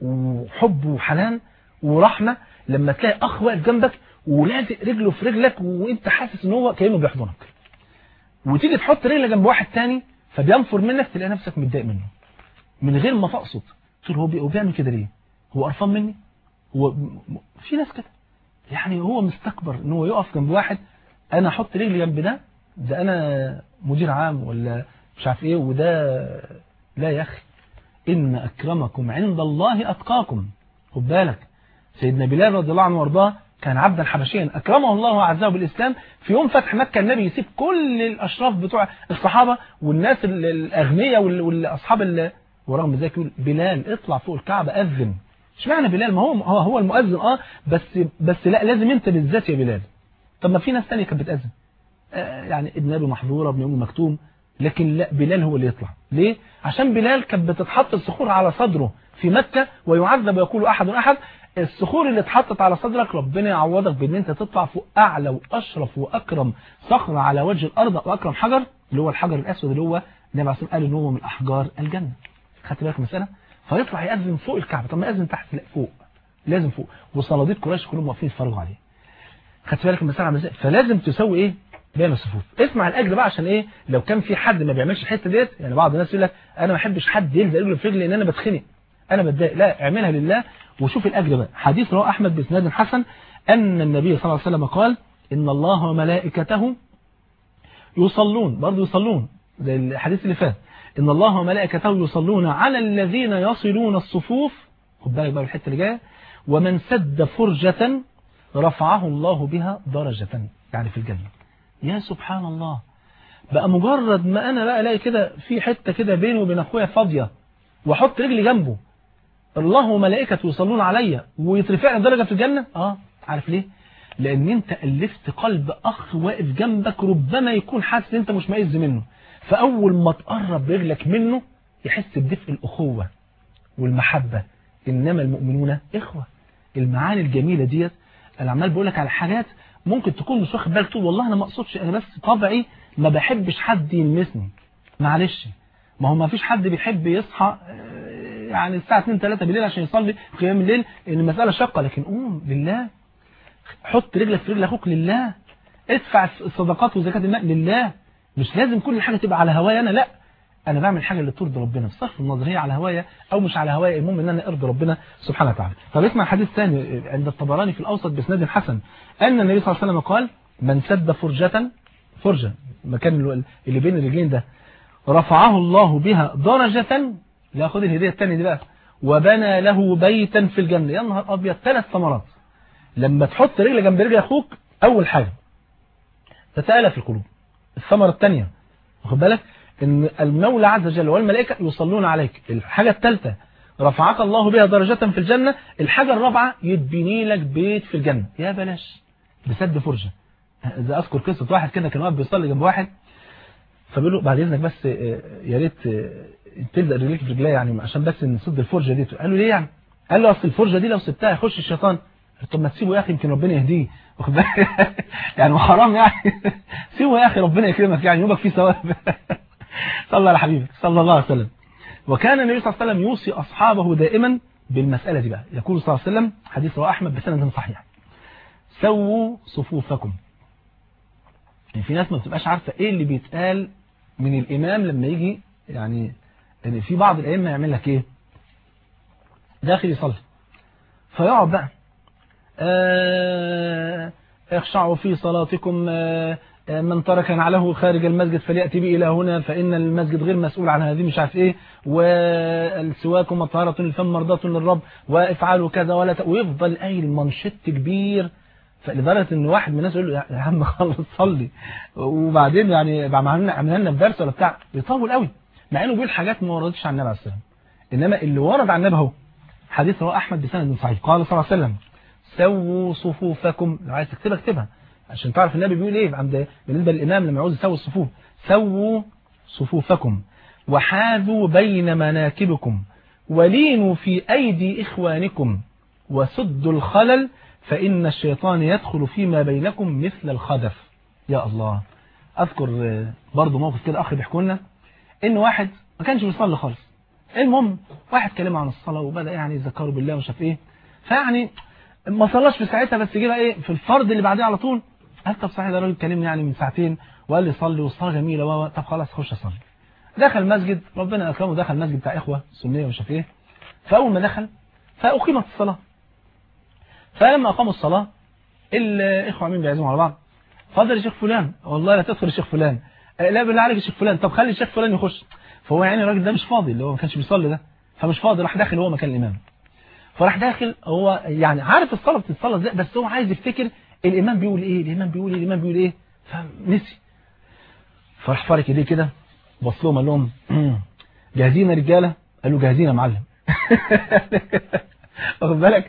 وحب وحنان ورحمة لما تلاقي أخ واقف جنبك ولازق رجله في رجلك وانت حاسس ان هو كأنه بيحضنك وتيجي تحط رجلك جنب واحد تاني فبينفر منك تلاقي نفسك متضايق منه من غير ما تقصد تقول هو هو بيعمل كده ليه هو قرفان مني هو في ناس كده يعني هو مستكبر ان هو يقف جنب واحد انا احط رجلي جنب ده ده انا مدير عام ولا مش عارف ايه وده لا يا اخي ان اكرمكم عند الله اتقاكم خد بالك سيدنا بلال رضي الله عنه وارضاه كان عبدا حبشيا أكرمه الله وعزه بالإسلام في يوم فتح مكة النبي يسيب كل الأشراف بتوع الصحابة والناس الأغنياء والأصحاب ورغم ذلك يقول بلال اطلع فوق الكعبة أذن اشمعنى بلال ما هو هو هو المؤذن اه بس بس لا لازم انت بالذات يا بلال طب ما في ناس ثانيه كانت بتأذن آه يعني ابن ابي محظوره ابن ام مكتوم لكن لا بلال هو اللي يطلع ليه عشان بلال كانت بتتحط الصخور على صدره في مكة ويعذب ويقول احد احد الصخور اللي اتحطت على صدرك ربنا يعوضك بان انت تطلع فوق اعلى واشرف واكرم صخرة على وجه الارض واكرم حجر اللي هو الحجر الاسود اللي هو النبي عليه قال ان هو من احجار الجنة خدت بالك المساله فيطلع يأذن فوق الكعبة طب ما يأذن تحت لا فوق لازم فوق وصناديق قريش كلهم واقفين يتفرجوا عليه خدت بالك المساله عامله ازاي فلازم تسوي ايه بين الصفوف اسمع الاجر بقى عشان ايه لو كان في حد ما بيعملش الحته ديت يعني بعض الناس يقول لك انا ما احبش حد يلزق رجله في رجلي لان انا بتخنق انا بتضايق لا اعملها لله وشوف الاجر بقى حديث رواه احمد باسناد حسن ان النبي صلى الله عليه وسلم قال ان الله وملائكته يصلون برضه يصلون زي الحديث اللي فات ان الله وملائكته يصلون على الذين يصلون الصفوف خد بالك بقى الحته اللي جايه ومن سد فرجة رفعه الله بها درجة يعني في الجنة يا سبحان الله بقى مجرد ما انا بقى الاقي كده في حته كده بيني وبين اخويا فاضيه واحط رجلي جنبه الله وملائكته يصلون عليا ويترفع لي درجه في الجنه اه عارف ليه لان انت الفت قلب اخ واقف جنبك ربما يكون حاسس ان انت مش مائز منه فاول ما تقرب رجلك منه يحس بدفء الاخوه والمحبه انما المؤمنون اخوه المعاني الجميله ديت انا عمال بقول لك على حاجات ممكن تكون مش واخد بالك تقول والله انا ما اقصدش انا بس طبعي ما بحبش حد يلمسني معلش ما هو ما فيش حد بيحب يصحى يعني الساعة 2 3 بالليل عشان يصلي قيام الليل ان المسألة شقة لكن قوم لله حط رجلك في رجل اخوك لله ادفع الصدقات وزكاة المال لله مش لازم كل حاجة تبقى على هوايا انا لا انا بعمل حاجة اللي ترضي ربنا بصرف النظر هي على هوايا او مش على هوايا المهم ان انا ارضي ربنا سبحانه وتعالى طب اسمع حديث ثاني عند الطبراني في الاوسط بسناد حسن ان النبي صلى الله عليه وسلم قال من سد فرجة فرجة مكان اللي بين الرجلين ده رفعه الله بها درجة لا خد الهدية الثانية دي بقى وبنى له بيتا في الجنة يا نهار أبيض ثلاث ثمرات لما تحط رجل جنب رجل أخوك أول حاجة تتألف القلوب الثمرة الثانية واخد بالك إن المولى عز وجل والملائكة يصلون عليك الحاجة الثالثة رفعك الله بها درجة في الجنة الحاجة الرابعة يتبني لك بيت في الجنة يا بلاش بسد فرجة إذا أذكر قصة واحد كده كان واقف بيصلي جنب واحد فبيقول له بعد إذنك بس يا ريت تلزق رجليك في رجليا يعني عشان بس نسد الفرجة دي قال له ليه يعني قال له أصل الفرجة دي لو سبتها يخش الشيطان طب ما تسيبه يا أخي يمكن ربنا يهديه واخد بالك يعني حرام يعني سيبه يا أخي ربنا يكرمك يعني يومك فيه ثواب صلى على حبيبك صلى الله عليه وسلم وكان النبي صلى الله عليه وسلم يوصي أصحابه دائما بالمسألة دي بقى يقول صلى الله عليه وسلم حديث رواه أحمد بسند صحيح سووا صفوفكم يعني في ناس ما بتبقاش عارفة ايه اللي بيتقال من الامام لما يجي يعني يعني في بعض الائمه يعمل لك ايه داخل يصلي فيقعد بقى آه اخشعوا في صلاتكم آه من ترك نعله خارج المسجد فليأتي به إلى هنا فإن المسجد غير مسؤول عن هذه مش عارف إيه والسواك مطهرة للفم مرضاة للرب وافعلوا كذا ولا ت... ويفضل قايل منشط كبير فلدرجة ان واحد من الناس يقول له يا عم خلص صلي وبعدين يعني عملنا لنا في درس ولا بتاع بيطول قوي مع انه بيقول حاجات ما وردتش عن النبي عليه الصلاه والسلام انما اللي ورد عن النبي اهو حديث رواه احمد بسند صحيح قال صلى الله عليه وسلم سووا صفوفكم لو عايز تكتبها اكتبها عشان تعرف النبي بيقول ايه عند بالنسبه للامام لما يعوز يسوي الصفوف سووا صفوفكم وحاذوا بين مناكبكم ولينوا في ايدي اخوانكم وسدوا الخلل فإن الشيطان يدخل فيما بينكم مثل الخدف يا الله أذكر برضو موقف كده أخي بيحكوا لنا إن واحد ما كانش بيصلي خالص المهم واحد كلمه عن الصلاة وبدأ يعني يذكره بالله ومش عارف إيه فيعني ما صلاش في ساعتها بس جه بقى إيه في الفرض اللي بعديه على طول قال طب صحيح ده راجل كلمني يعني من ساعتين وقال لي صلي والصلاة جميلة و طب خلاص خش أصلي دخل المسجد ربنا أكرمه دخل المسجد بتاع إخوة سنية ومش عارف إيه فأول ما دخل فأقيمت الصلاة فلما أقاموا الصلاة الإخوة عمين بيعزموا على بعض فضل الشيخ فلان والله لا تدخل الشيخ فلان لا بالله عليك الشيخ فلان طب خلي الشيخ فلان يخش فهو يعني الراجل ده مش فاضي اللي هو ما كانش بيصلي ده فمش فاضي راح داخل هو مكان الإمام فراح داخل هو يعني عارف الصلاة بتتصلى ازاي بس هو عايز يفتكر الإمام بيقول إيه الإمام بيقول إيه الإمام بيقول إيه فنسي فراح فارك ايديه كده بص لهم قال لهم جاهزين يا رجاله قالوا جاهزين يا معلم واخد بالك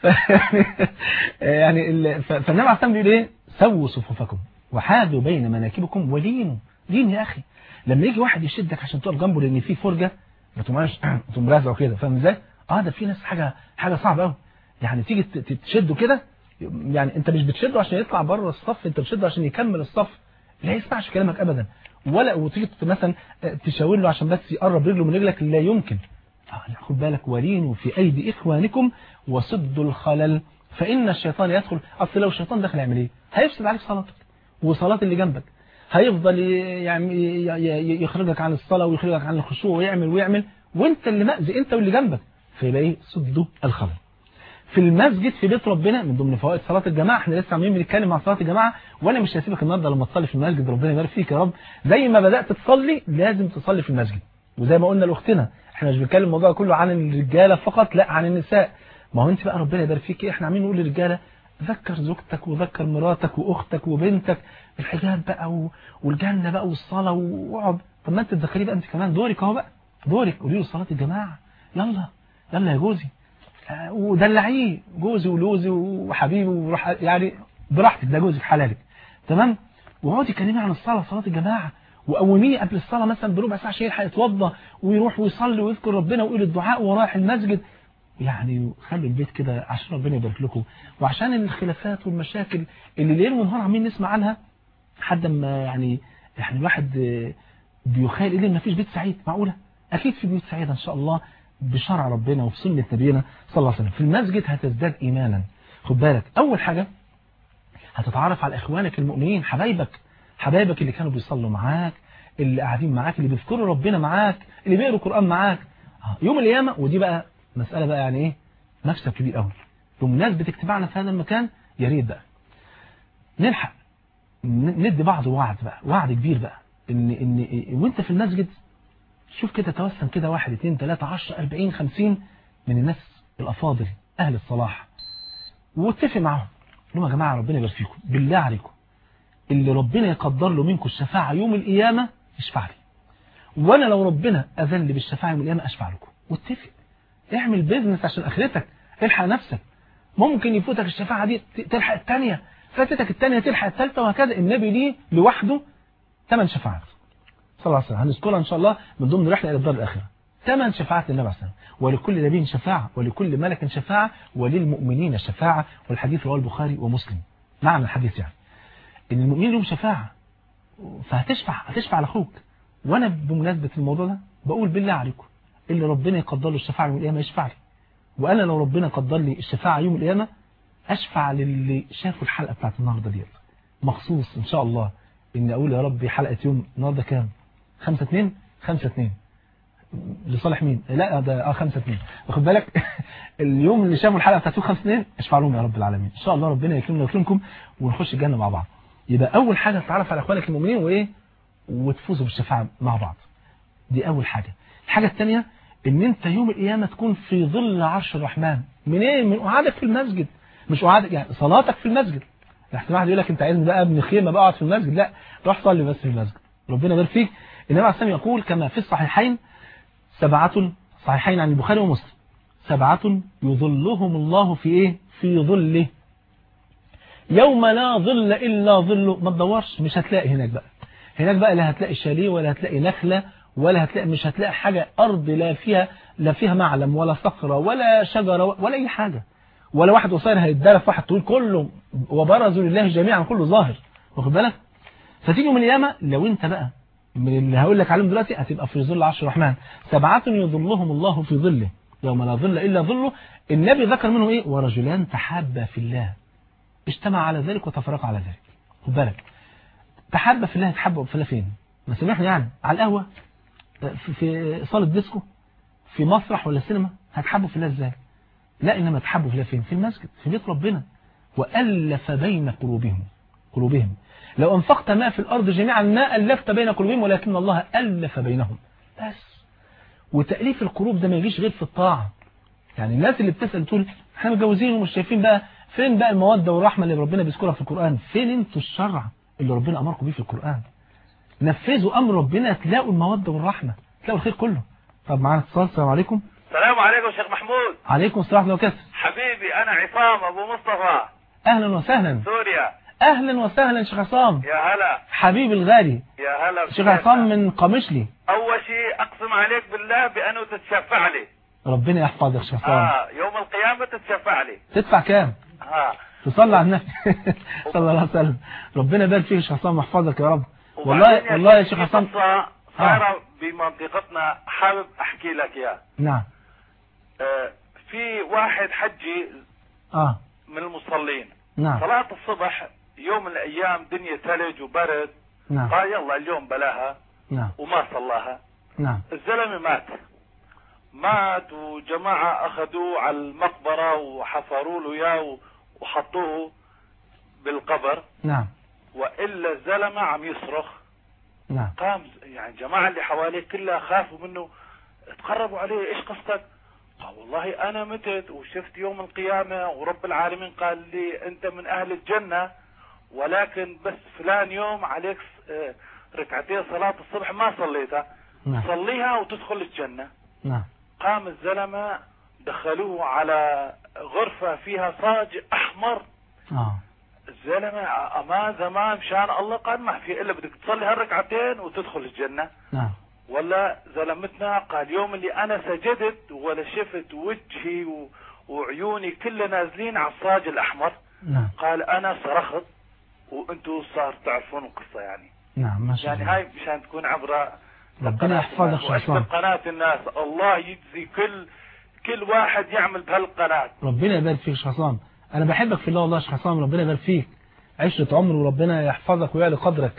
يعني فالنبي عليه الصلاه بيقول ايه سووا صفوفكم وحاذوا بين مناكبكم ولينوا لين يا اخي لما يجي واحد يشدك عشان تقف جنبه لان في فرجه ما تقومش تقوم رازعه كده فاهم ازاي اه ده في ناس حاجه حاجه صعبه قوي يعني تيجي تشده كده يعني انت مش بتشده عشان يطلع بره الصف انت بتشده عشان يكمل الصف لا يسمعش كلامك ابدا ولا وتيجي مثلا تشاور له عشان بس يقرب رجله من رجلك لا يمكن خد بالك ولينوا في أيدي إخوانكم وسدوا الخلل فإن الشيطان يدخل أصل لو الشيطان دخل يعمل إيه هيفسد عليك صلاتك وصلاة اللي جنبك هيفضل ي- يعني ي- ي- يخرجك عن الصلاة ويخرجك عن الخشوع ويعمل ويعمل وانت اللي مأذي انت واللي جنبك فيبقى ايه سدوا الخلل في المسجد في بيت ربنا من ضمن فوائد صلاة الجماعة احنا لسه عاملين بنتكلم عن صلاة الجماعة وانا مش هسيبك النهارده لما تصلي في المسجد ربنا يبارك فيك يا رب زي ما بدأت تصلي لازم تصلي في المسجد وزي ما قلنا لاختنا احنا مش بنتكلم الموضوع كله عن الرجالة فقط لا عن النساء ما هو انت بقى ربنا يبارك فيك ايه احنا عاملين نقول للرجالة ذكر زوجتك وذكر مراتك واختك وبنتك الحجاب بقى و... والجنة بقى والصلاة واقعد طب ما انت تذكري بقى انت كمان دورك اهو بقى دورك قولي له صلاة الجماعة يلا يلا يا جوزي آه، ودلعيه جوزي ولوزي وحبيبي وروح يعني براحتك ده جوزك حلالك تمام واقعدي كلمي عن الصلاة صلاة الجماعة وقوميه قبل الصلاة مثلا بربع ساعة عشان يلحق يتوضى ويروح ويصلي ويذكر ربنا ويقول الدعاء ورايح المسجد يعني خلوا البيت كده عشان ربنا يبارك لكم وعشان الخلافات والمشاكل اللي ليل ونهار عمالين نسمع عنها حد ما يعني يعني الواحد آه، بيخيل إليه ما فيش بيت سعيد معقولة أكيد في بيوت سعيدة إن شاء الله بشرع ربنا وفي سنة نبينا صلى الله عليه وسلم في المسجد هتزداد إيمانا خد بالك أول حاجة هتتعرف على إخوانك المؤمنين حبايبك حبايبك اللي كانوا بيصلوا معاك اللي قاعدين معاك اللي بيذكروا ربنا معاك اللي بيقروا القرآن معاك آه، يوم القيامة ودي بقى مسألة بقى يعني إيه مكسب كبير قوي بمناسبة اجتماعنا في هذا المكان يا ريت بقى نلحق ن- ندي بعض وعد بقى وعد كبير بقى ان ان وانت في المسجد شوف كده توسم كده واحد اتنين تلاتة عشر اربعين خمسين من الناس الافاضل اهل الصلاح واتفق معاهم قول لهم يا جماعة ربنا يبارك فيكم بالله عليكم اللي ربنا يقدر له منكم الشفاعة يوم القيامة يشفع لي وانا لو ربنا اذن لي بالشفاعة يوم القيامة اشفع لكم واتفق اعمل بيزنس عشان اخرتك الحق نفسك ممكن يفوتك الشفاعة دي ت- تلحق الثانية فاتتك الثانية تلحق الثالثة وهكذا النبي ليه لوحده ثمان شفاعات صلى الله عليه وسلم هنذكرها إن شاء الله من ضمن رحلة إلى الدار الآخرة ثمان شفاعات للنبي عليه الصلاة والسلام ولكل نبي شفاعة ولكل ملك شفاعة وللمؤمنين شفاعة والحديث رواه البخاري ومسلم معنى الحديث يعني إن المؤمنين لهم شفاعة فهتشفع هتشفع لأخوك وأنا بمناسبة الموضوع ده بقول بالله عليكم اللي ربنا يقدر له الشفاعة يوم القيامة يشفع لي وأنا لو ربنا قدر لي الشفاعة يوم القيامة أشفع للي شافوا الحلقة بتاعت النهاردة ديت مخصوص إن شاء الله إن أقول يا ربي حلقة يوم النهاردة كام خمسة اتنين خمسة اتنين لصالح مين لا ده اه خمسة اتنين واخد بالك اليوم اللي شافوا الحلقة بتاعت يوم خمسة اتنين اشفع لهم يا رب العالمين إن شاء الله ربنا يكرمنا ويكرمكم ونخش الجنة مع بعض يبقى أول حاجة تتعرف على إخوانك المؤمنين وإيه وتفوزوا بالشفاعة مع بعض دي أول حاجة الحاجة الثانية ان انت يوم القيامة تكون في ظل عرش الرحمن منين من قعدك في المسجد مش قعدك يعني صلاتك في المسجد لحسن واحد يقول لك انت عايزني بقى ابني خيمة بقعد في المسجد لا روح صلي بس في المسجد ربنا يبارك فيك النبي عليه الصلاه يقول كما في الصحيحين سبعة صحيحين عن البخاري ومسلم سبعة يظلهم الله في ايه في ظله يوم لا ظل الا ظله ما تدورش مش هتلاقي هناك بقى هناك بقى لا هتلاقي شاليه ولا هتلاقي نخلة ولا هتلاقي مش هتلاقي حاجة أرض لا فيها لا فيها معلم ولا صخرة ولا شجرة ولا أي حاجة ولا واحد قصير هيتدرى في واحد طويل كله وبرزوا لله جميعا كله ظاهر واخد بالك فتيجي من اليامة لو انت بقى من اللي هقول لك عليهم دلوقتي هتبقى في ظل عرش الرحمن سبعة يظلهم الله في ظله يوم لا ظل إلا ظله النبي ذكر منه ايه ورجلان تحابا في الله اجتمع على ذلك وتفرقا على ذلك خد بالك تحابا في الله تحابا في الله فين ما سمحنا يعني على القهوة في, في صالة ديسكو في مسرح ولا سينما هتحبوا في الله ازاي لا انما تحبوا في الله فين في المسجد في بيت ربنا وألف بين قلوبهم قلوبهم لو أنفقت ما في الأرض جميعا ما ألفت بين قلوبهم ولكن الله ألف بينهم بس وتأليف القلوب ده ما يجيش غير في الطاعة يعني الناس اللي بتسأل تقول احنا متجوزين ومش شايفين بقى فين بقى المودة والرحمة اللي ربنا بيذكرها في القرآن فين انتوا الشرع اللي ربنا أمركم بيه في القرآن نفذوا أمر ربنا تلاقوا المودة والرحمة تلاقوا الخير كله طب معانا اتصال السلام عليكم السلام عليكم شيخ محمود عليكم السلام ورحمة الله وبركاته حبيبي انا عصام ابو مصطفى أهلا وسهلا سوريا أهلا وسهلا شيخ عصام يا هلا حبيبي الغالي يا هلا شيخ عصام من قمشلي اول شيء اقسم عليك بالله بانه تتشفع لي ربنا يحفظك شيخ عصام اه يوم القيامه تتشفع لي تدفع كام ها تصلي على النبي صلى الله عليه وسلم ربنا يبارك فيك يا شيخ عصام ويحفظك يا رب وبعدين والله والله يا شيخ في عصام قصة صايرة بمنطقتنا حابب احكي لك اياها نعم آه، في واحد حجي اه من المصلين نعم صلاة الصبح يوم من الايام دنيا ثلج وبرد نعم قال يلا اليوم بلاها نعم وما صلاها نعم الزلمة مات مات وجماعة أخذوه على المقبرة وحفروا له إياه وحطوه بالقبر نعم وإلا الزلمة عم يصرخ نعم قام يعني الجماعة اللي حواليه كلها خافوا منه تقربوا عليه ايش قصتك قال والله انا متت وشفت يوم القيامة ورب العالمين قال لي انت من اهل الجنة ولكن بس فلان يوم عليك آه، ركعتين صلاة الصبح ما صليتها نعم صليها وتدخل الجنة نعم قام الزلمة دخلوه على غرفة فيها صاج احمر اه الزلمة اما زمان مشان الله قال ما في الا بدك تصلي هالركعتين وتدخل الجنة نعم ولا زلمتنا قال يوم اللي انا سجدت ولا شفت وجهي و... وعيوني كلها نازلين على الصاج الاحمر نعم قال انا صرخت وانتم صار تعرفون القصه يعني نعم ما شاء يعني الله هاي مشان تكون عبره ربنا يحفظك شيخ واشكر عصام قناه الناس الله يجزي كل كل واحد يعمل بهالقناه ربنا يبارك فيك يا شيخ عصام انا بحبك في الله والله يا شيخ عصام ربنا يبارك فيك عشرة عمر وربنا يحفظك ويعلي قدرك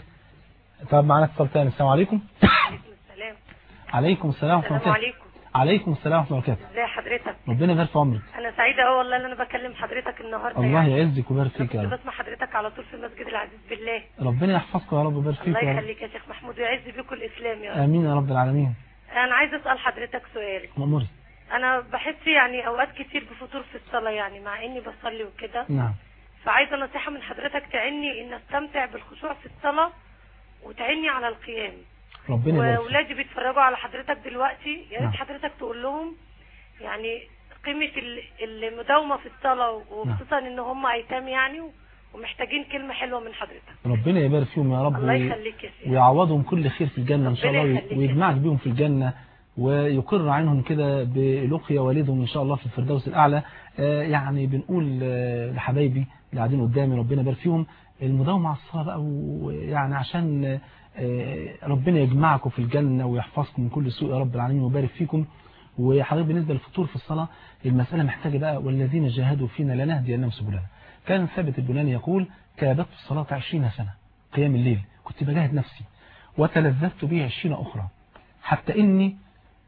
طب معانا اتصال تاني السلام عليكم عليكم السلام عليكم السلام ورحمة السلام الله عليكم عليكم السلام ورحمة الله وبركاته ازي حضرتك ربنا يبارك في عمرك انا سعيده قوي والله ان انا بكلم حضرتك النهارده الله يعني. يعزك ويبارك انا فيك يا كنت رب بسمع حضرتك على طول في مسجد العزيز بالله ربنا يحفظكم يا رب ويبارك فيك الله يا رب يخليك يا شيخ محمود ويعز بيكم الاسلام يا رب امين يا رب العالمين انا عايزه اسال حضرتك سؤال مأموري انا بحس يعني اوقات كتير بفتور في الصلاه يعني مع اني بصلي وكده نعم فعايزه نصيحه من حضرتك تعني ان استمتع بالخشوع في الصلاه وتعني على القيام ربنا يبارك فيك واولادي بيتفرجوا على حضرتك دلوقتي يا نعم. ريت حضرتك تقول لهم يعني قيمه ال- المداومه في الصلاه وخصوصا ان هم ايتام يعني ومحتاجين كلمه حلوه من حضرتك ربنا يبارك فيهم يا رب الله وي- يخليك يا سيدي ويعوضهم كل خير في الجنة إن شاء ربنا الله يخليك يا ويجمعك سيدي. بيهم في الجنة ويقر عنهم كده بلقيا والدهم إن شاء الله في الفردوس الأعلى آه، يعني بنقول آه، لحبايبي اللي قاعدين قدامي ربنا يبارك فيهم المداومة على الصلاة بقى ويعني عشان آه، ربنا يجمعكم في الجنة ويحفظكم من كل سوء يا رب العالمين ويبارك فيكم وحضرتك بالنسبة للفطور في الصلاة المسألة محتاجة بقى والذين جاهدوا فينا لنهدينهم سبلنا كان ثابت البناني يقول كابت في الصلاة عشرين سنة قيام الليل كنت بجاهد نفسي وتلذذت به عشرين أخرى حتى إني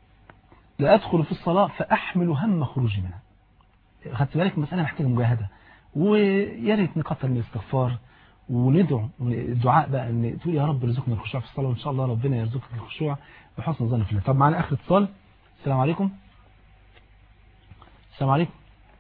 لأدخل في الصلاة فأحمل هم خروجي منها خدت بالك المسألة محتاجة مجاهدة ويا ريت نكتر من الاستغفار وندعو الدعاء بقى ان تقول يا رب ارزقنا الخشوع في الصلاة وان شاء الله ربنا يرزقك الخشوع بحسن الظن في الله طب معانا اخر اتصال السلام عليكم السلام عليكم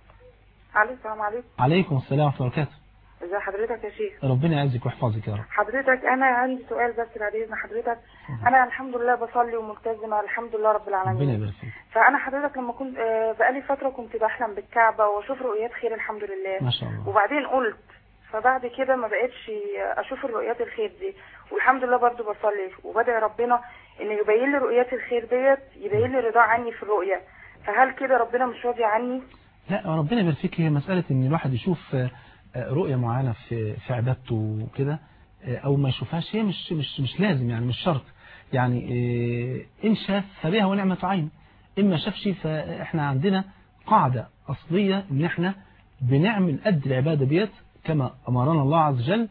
علي السلام عليكم عليكم السلام ورحمة الله وبركاته ازي حضرتك يا شيخ ربنا يعزك ويحفظك يا رب حضرتك انا عندي سؤال بس بعد اذن حضرتك انا الحمد لله بصلي وملتزمه الحمد لله رب ربنا العالمين يبارك فيك فانا حضرتك لما كنت آه، بقالي فتره كنت بحلم بالكعبه واشوف رؤيات خير الحمد لله ما شاء الله وبعدين قلت فبعد كده ما بقتش اشوف الرؤيات الخير دي والحمد لله برضو بصلي وبدعي ربنا ان يبين لي رؤيات الخير ديت يبين لي رضاه عني في الرؤيه فهل كده ربنا مش راضي عني لا ربنا يبارك فيك هي مسألة ان الواحد يشوف آه، آه، رؤية معينة في في عبادته وكده آه، او ما يشوفهاش هي مش مش مش لازم يعني مش شرط يعني آه، ان شاف فبها ونعمة عين ان ما شافش فاحنا عندنا قاعدة اصلية ان احنا بنعمل قد العبادة ديت كما امرنا الله عز وجل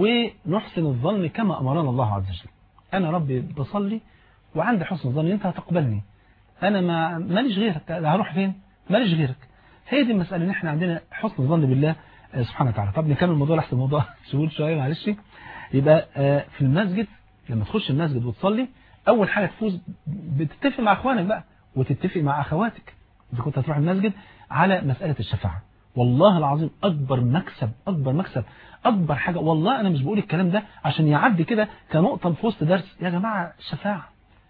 ونحسن الظن كما امرنا الله عز وجل انا ربي بصلي وعندي حسن الظن ان انت هتقبلني انا ما ماليش غيرك لا هروح فين ماليش غيرك هي دي المسألة ان احنا عندنا حسن الظن بالله آه، سبحانه وتعالى طب نكمل الموضوع لحسن الموضوع سهول شوية معلش يبقى آه، في المسجد لما تخش المسجد وتصلي اول حاجة تفوز بتتفق مع اخوانك بقى وتتفق مع اخواتك اذا كنت هتروح المسجد على مسألة الشفاعة والله العظيم اكبر مكسب اكبر مكسب اكبر حاجة والله انا مش بقول الكلام ده عشان يعدي كده كنقطة في وسط درس يا جماعة الشفاعة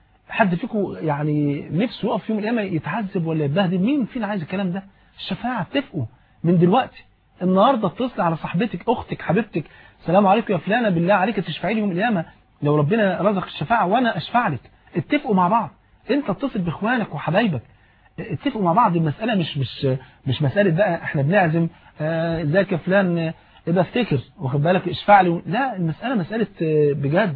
حد فيكم يعني نفسه يقف يوم القيامة يتعذب ولا يتبهدل مين فينا عايز الكلام ده الشفاعة اتفقوا من دلوقتي النهاردة اتصل على صاحبتك اختك حبيبتك السلام عليكم يا فلانة بالله عليك تشفعي لي يوم القيامة لو ربنا رزق الشفاعة وانا اشفع لك اتفقوا مع بعض انت اتصل باخوانك وحبايبك اتفقوا مع بعض المسألة مش مش مش مسألة بقى احنا بنعزم آه، ازيك يا فلان آه، ابقى افتكر واخد بالك اشفع لي لا المسألة مسألة آه، بجد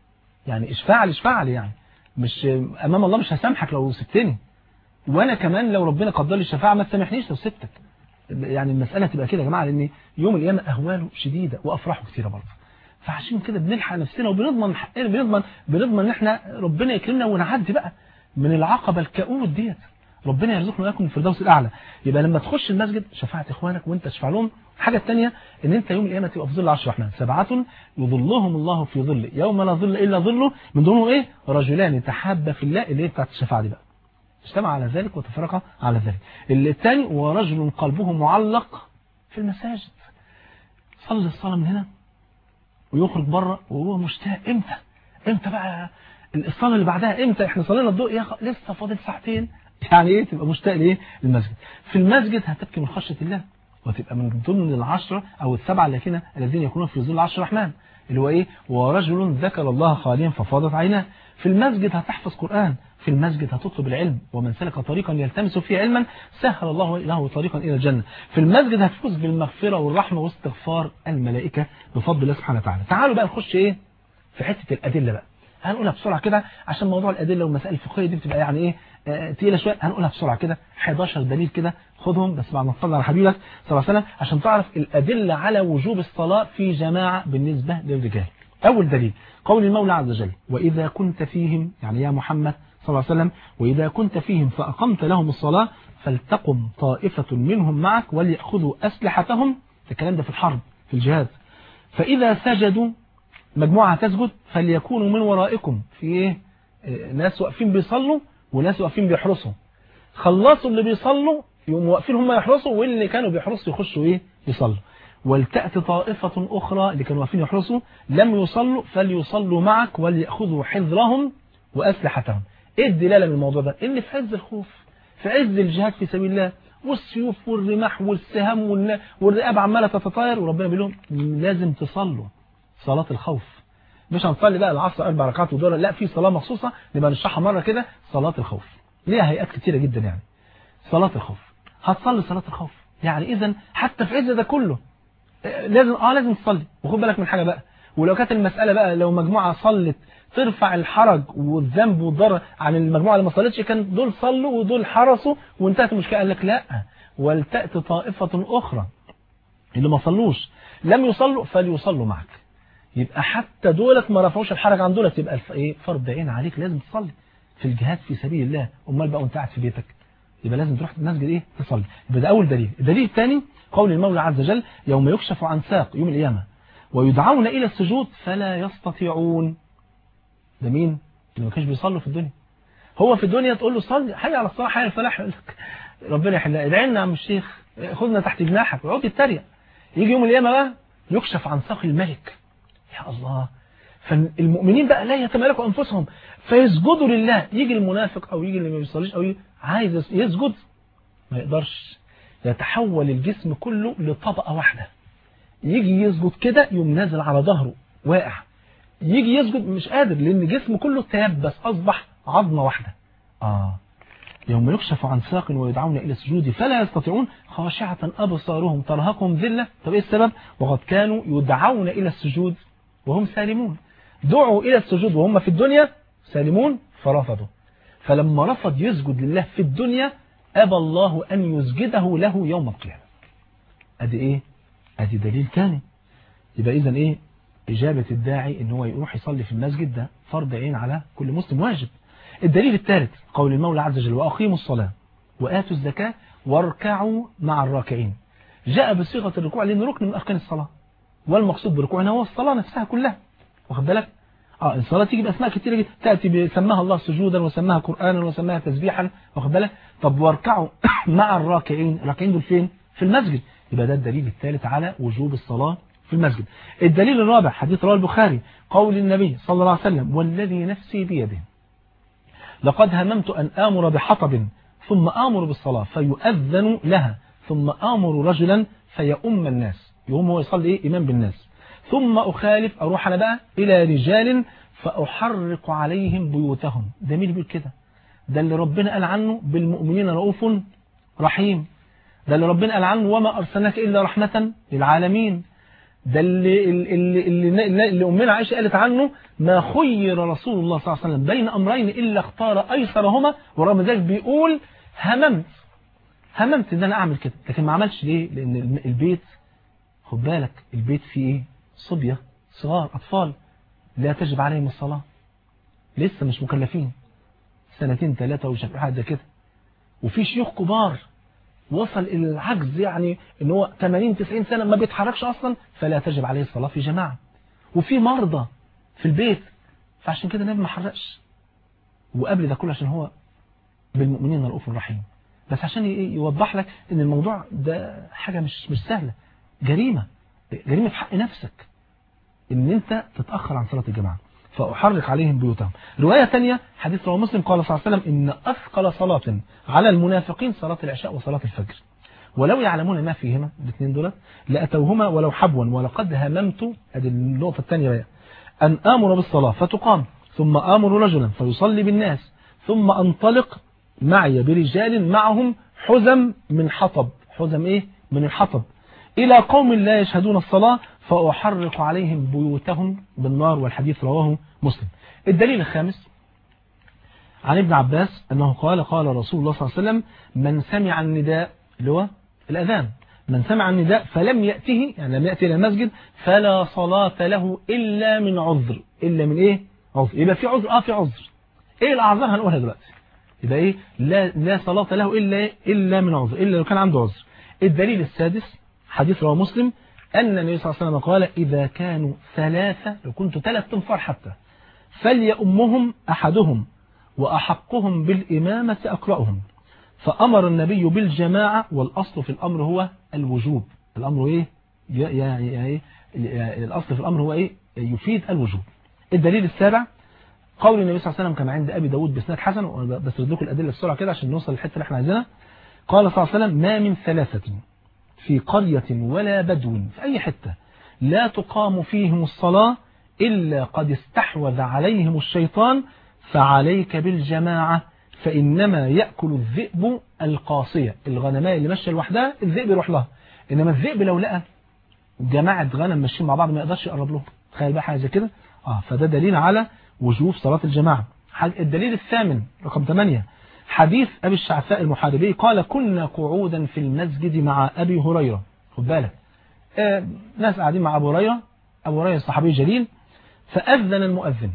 يعني اشفع لي اشفع لي يعني مش امام الله مش هسامحك لو سبتني وانا كمان لو ربنا قدر لي الشفاعه ما تسامحنيش لو سبتك يعني المساله تبقى كده يا جماعه لان يوم القيامه اهواله شديده وافراحه كثيره برضه فعشان كده بنلحق نفسنا وبنضمن حقنا بنضمن بنضمن ان احنا ربنا يكرمنا ونعدي بقى من العقبة الكؤود ديت ربنا يرزقنا وياكم الفردوس الاعلى يبقى لما تخش المسجد شفاعة اخوانك وانت تشفع لهم الحاجة الثانية ان انت يوم القيامة تبقى في ظل عرش الرحمن سبعة يظلهم الله في ظله يوم لا ظل الا ظله من دونهم ايه رجلان تحابا في الله اللي هي بتاعت الشفاعة دي بقى اجتمع على ذلك وتفرق على ذلك الثاني ورجل قلبه معلق في المساجد صلي الصلاة من هنا ويخرج بره وهو مشتاق امتى امتى بقى الصلاة اللي بعدها امتى احنا صلينا الضوء يا خ... لسه فاضل ساعتين يعني ايه تبقى مشتاق لايه المسجد في المسجد هتبكي من خشية الله وتبقى من ضمن العشرة او السبعة الذين الذين يكونون في ظل عرش الرحمن اللي هو ايه ورجل ذكر الله خاليا ففاضت عيناه في المسجد هتحفظ قرآن في المسجد هتطلب العلم ومن سلك طريقا يلتمس فيه علما سهل الله له طريقا إلى الجنة في المسجد هتفوز بالمغفرة والرحمة واستغفار الملائكة بفضل الله سبحانه وتعالى تعالوا بقى نخش ايه في حتة الأدلة بقى هنقولها بسرعة كده عشان موضوع الأدلة والمسائل الفقهية دي بتبقى يعني ايه آه تقيلة شوية هنقولها بسرعة كده 11 دليل كده خدهم بس بعد ما تصلي على حبيبك صلى الله عليه وسلم عشان تعرف الأدلة على وجوب الصلاة في جماعة بالنسبة للرجال أول دليل قول المولى عز وجل وإذا كنت فيهم يعني يا محمد صلى الله عليه وسلم وإذا كنت فيهم فأقمت لهم الصلاة فلتقم طائفة منهم معك وليأخذوا أسلحتهم الكلام ده في الحرب في الجهاد فإذا سجدوا مجموعة تسجد فليكونوا من ورائكم في إيه ناس واقفين بيصلوا وناس واقفين بيحرسوا خلصوا اللي بيصلوا يقوموا واقفين هم يحرسوا واللي كانوا بيحرسوا يخشوا إيه يصلوا ولتأتي طائفة أخرى اللي كانوا واقفين يحرسوا لم يصلوا فليصلوا معك وليأخذوا حذرهم وأسلحتهم ايه الدلالة من الموضوع ده ان في عز الخوف في عز الجهاد في سبيل الله والسيوف والرماح والسهام والرقاب عمالة تتطاير وربنا بيقول لهم لازم تصلوا صلاة الخوف مش هنصلي بقى العصر اربع ركعات ودول لا في صلاة مخصوصة نبقى نشرحها مرة كده صلاة الخوف ليها هيئات كتيرة جدا يعني صلاة الخوف هتصلي صلاة الخوف يعني اذا حتى في عز ده كله لازم اه لازم تصلي وخد بالك من حاجة بقى ولو كانت المسألة بقى لو مجموعة صلت ترفع الحرج والذنب والضرر عن المجموعة اللي ما صلتش كان دول صلوا ودول حرسوا وانتهت المشكلة قال لك لا ولتأتي طائفة أخرى اللي ما صلوش لم يصلوا فليصلوا معك يبقى حتى دولت ما رفعوش الحرج عن دولت يبقى ايه فرض عين عليك لازم تصلي في الجهاد في سبيل الله امال بقى وانت قاعد في بيتك يبقى لازم تروح المسجد ايه تصلي يبقى ده اول دليل الدليل الثاني قول المولى عز وجل يوم يكشف عن ساق يوم القيامه ويدعون الى السجود فلا يستطيعون ده مين اللي ما كانش بيصلوا في الدنيا هو في الدنيا تقول له صلي حي على الصلاه حي على الفلاح يقول لك ربنا يحلها ادعي لنا يا عم الشيخ خدنا تحت جناحك ويقعد يتريق يجي يوم القيامه بقى يكشف عن ساق الملك يا الله فالمؤمنين بقى لا يتمالكوا انفسهم فيسجدوا لله يجي المنافق او يجي اللي ما بيصليش او يجي عايز يسجد ما يقدرش يتحول الجسم كله لطبقه واحده يجي يسجد كده يوم نازل على ظهره واقع يجي يسجد مش قادر لان جسمه كله تيبس اصبح عظمه واحده اه يوم يكشف عن ساق ويدعون الى السجود فلا يستطيعون خاشعه ابصارهم ترهقهم ذله طب ايه السبب وقد كانوا يدعون الى السجود وهم سالمون دعوا الى السجود وهم في الدنيا سالمون فرفضوا فلما رفض يسجد لله في الدنيا ابى الله ان يسجده له يوم القيامه ادي ايه ادي دليل ثاني يبقى اذا ايه إجابة الداعي ان هو يروح يصلي في المسجد ده فرض عين على كل مسلم واجب الدليل الثالث قول المولى عز وجل وأقيموا الصلاة وآتوا الزكاة واركعوا مع الراكعين جاء بصيغة الركوع لأنه ركن من أركان الصلاة والمقصود بركوعنا هو الصلاة نفسها كلها واخد بالك اه الصلاة تيجي بأسماء كتيرة جدا تأتي بسماها الله سجودا وسماها قرآنا وسماها تسبيحا واخد بالك طب واركعوا مع الراكعين الراكعين دول فين في المسجد يبقى ده الدليل الثالث على وجوب الصلاة في المسجد الدليل الرابع حديث رواه البخاري قول النبي صلى الله عليه وسلم والذي نفسي بيده لقد هممت أن آمر بحطب ثم آمر بالصلاة فيؤذن لها ثم آمر رجلا فيؤم الناس يقوم هو يصلي إيه إمام بالناس ثم أخالف أروح أنا بقى إلى رجال فأحرق عليهم بيوتهم ده مين بيقول كده ده اللي ربنا قال عنه بالمؤمنين رؤوف رحيم ده اللي ربنا قال عنه وما أرسلناك إلا رحمة للعالمين ده اللي, اللي, اللي, اللي أمنا عائشة قالت عنه ما خير رسول الله صلى الله عليه وسلم بين أمرين إلا اختار أيسرهما ورغم ذلك بيقول هممت هممت ان انا اعمل كده لكن ما عملش ليه لان البيت خد بالك البيت فيه ايه صبية صغار أطفال لا تجب عليهم الصلاة لسه مش مكلفين سنتين ثلاثة وشافوا حاجة زي كده وفي شيوخ كبار وصل إلى العجز يعني ان هو 80 90 سنة ما بيتحركش أصلا فلا تجب عليه الصلاة في جماعة وفي مرضى في البيت فعشان كده النبي ما حرقش وقبل ده كله عشان هو بالمؤمنين رؤوف رحيم بس عشان يوضح لك ان الموضوع ده حاجة مش مش سهلة جريمة جريمة في حق نفسك ان انت تتأخر عن صلاة الجماعة فأحرق عليهم بيوتهم رواية تانية حديث رواه مسلم قال صلى الله عليه وسلم إن أثقل صلاة على المنافقين صلاة العشاء وصلاة الفجر ولو يعلمون ما فيهما الاثنين دولت لأتوهما ولو حبوا ولقد هممت هذه النقطة الثانية بقى أن آمر بالصلاة فتقام ثم آمر رجلا فيصلي بالناس ثم أنطلق معي برجال معهم حزم من حطب حزم إيه؟ من الحطب إلى قوم لا يشهدون الصلاة فأحرق عليهم بيوتهم بالنار والحديث رواه مسلم الدليل الخامس عن ابن عباس أنه قال قال رسول الله صلى الله عليه وسلم من سمع النداء اللي هو الأذان من سمع النداء فلم يأته يعني لم يأتي إلى المسجد فلا صلاة له إلا من عذر إلا من إيه عذر يبقى في عذر آه في عذر إيه الأعذار هنقولها دلوقتي يبقى إيه لا, لا صلاة له إلا إلا من عذر إلا لو كان عنده عذر الدليل السادس حديث رواه مسلم أن النبي صلى الله عليه وسلم قال إذا كانوا ثلاثة لو كنتوا ثلاث تنفر حتى فليأمهم أحدهم وأحقهم بالإمامة أقرأهم فأمر النبي بالجماعة والأصل في الأمر هو الوجوب الأمر إيه يعني الأصل في الأمر هو إيه يفيد الوجوب الدليل السابع قول النبي صلى الله عليه وسلم كما عند أبي داود بسناد حسن بس لكم الأدلة بسرعة كده عشان نوصل للحتة اللي احنا عايزينها قال صلى الله عليه وسلم ما من ثلاثة في قرية ولا بدو في أي حتة لا تقام فيهم الصلاة إلا قد استحوذ عليهم الشيطان فعليك بالجماعة فإنما يأكل الذئب القاصية الغنماء اللي ماشيه لوحدها الذئب يروح لها إنما الذئب لو لقى جماعة غنم ماشيين مع بعض ما يقدرش يقرب لهم تخيل بقى حاجة زي كده آه فده دليل على وجوب صلاة الجماعة الدليل الثامن رقم 8 حديث أبي الشعثاء المحاربي قال كنا قعودا في المسجد مع أبي هريرة خد بالك آه ناس قاعدين مع أبو هريرة أبو هريرة صحابي جليل فأذن المؤذن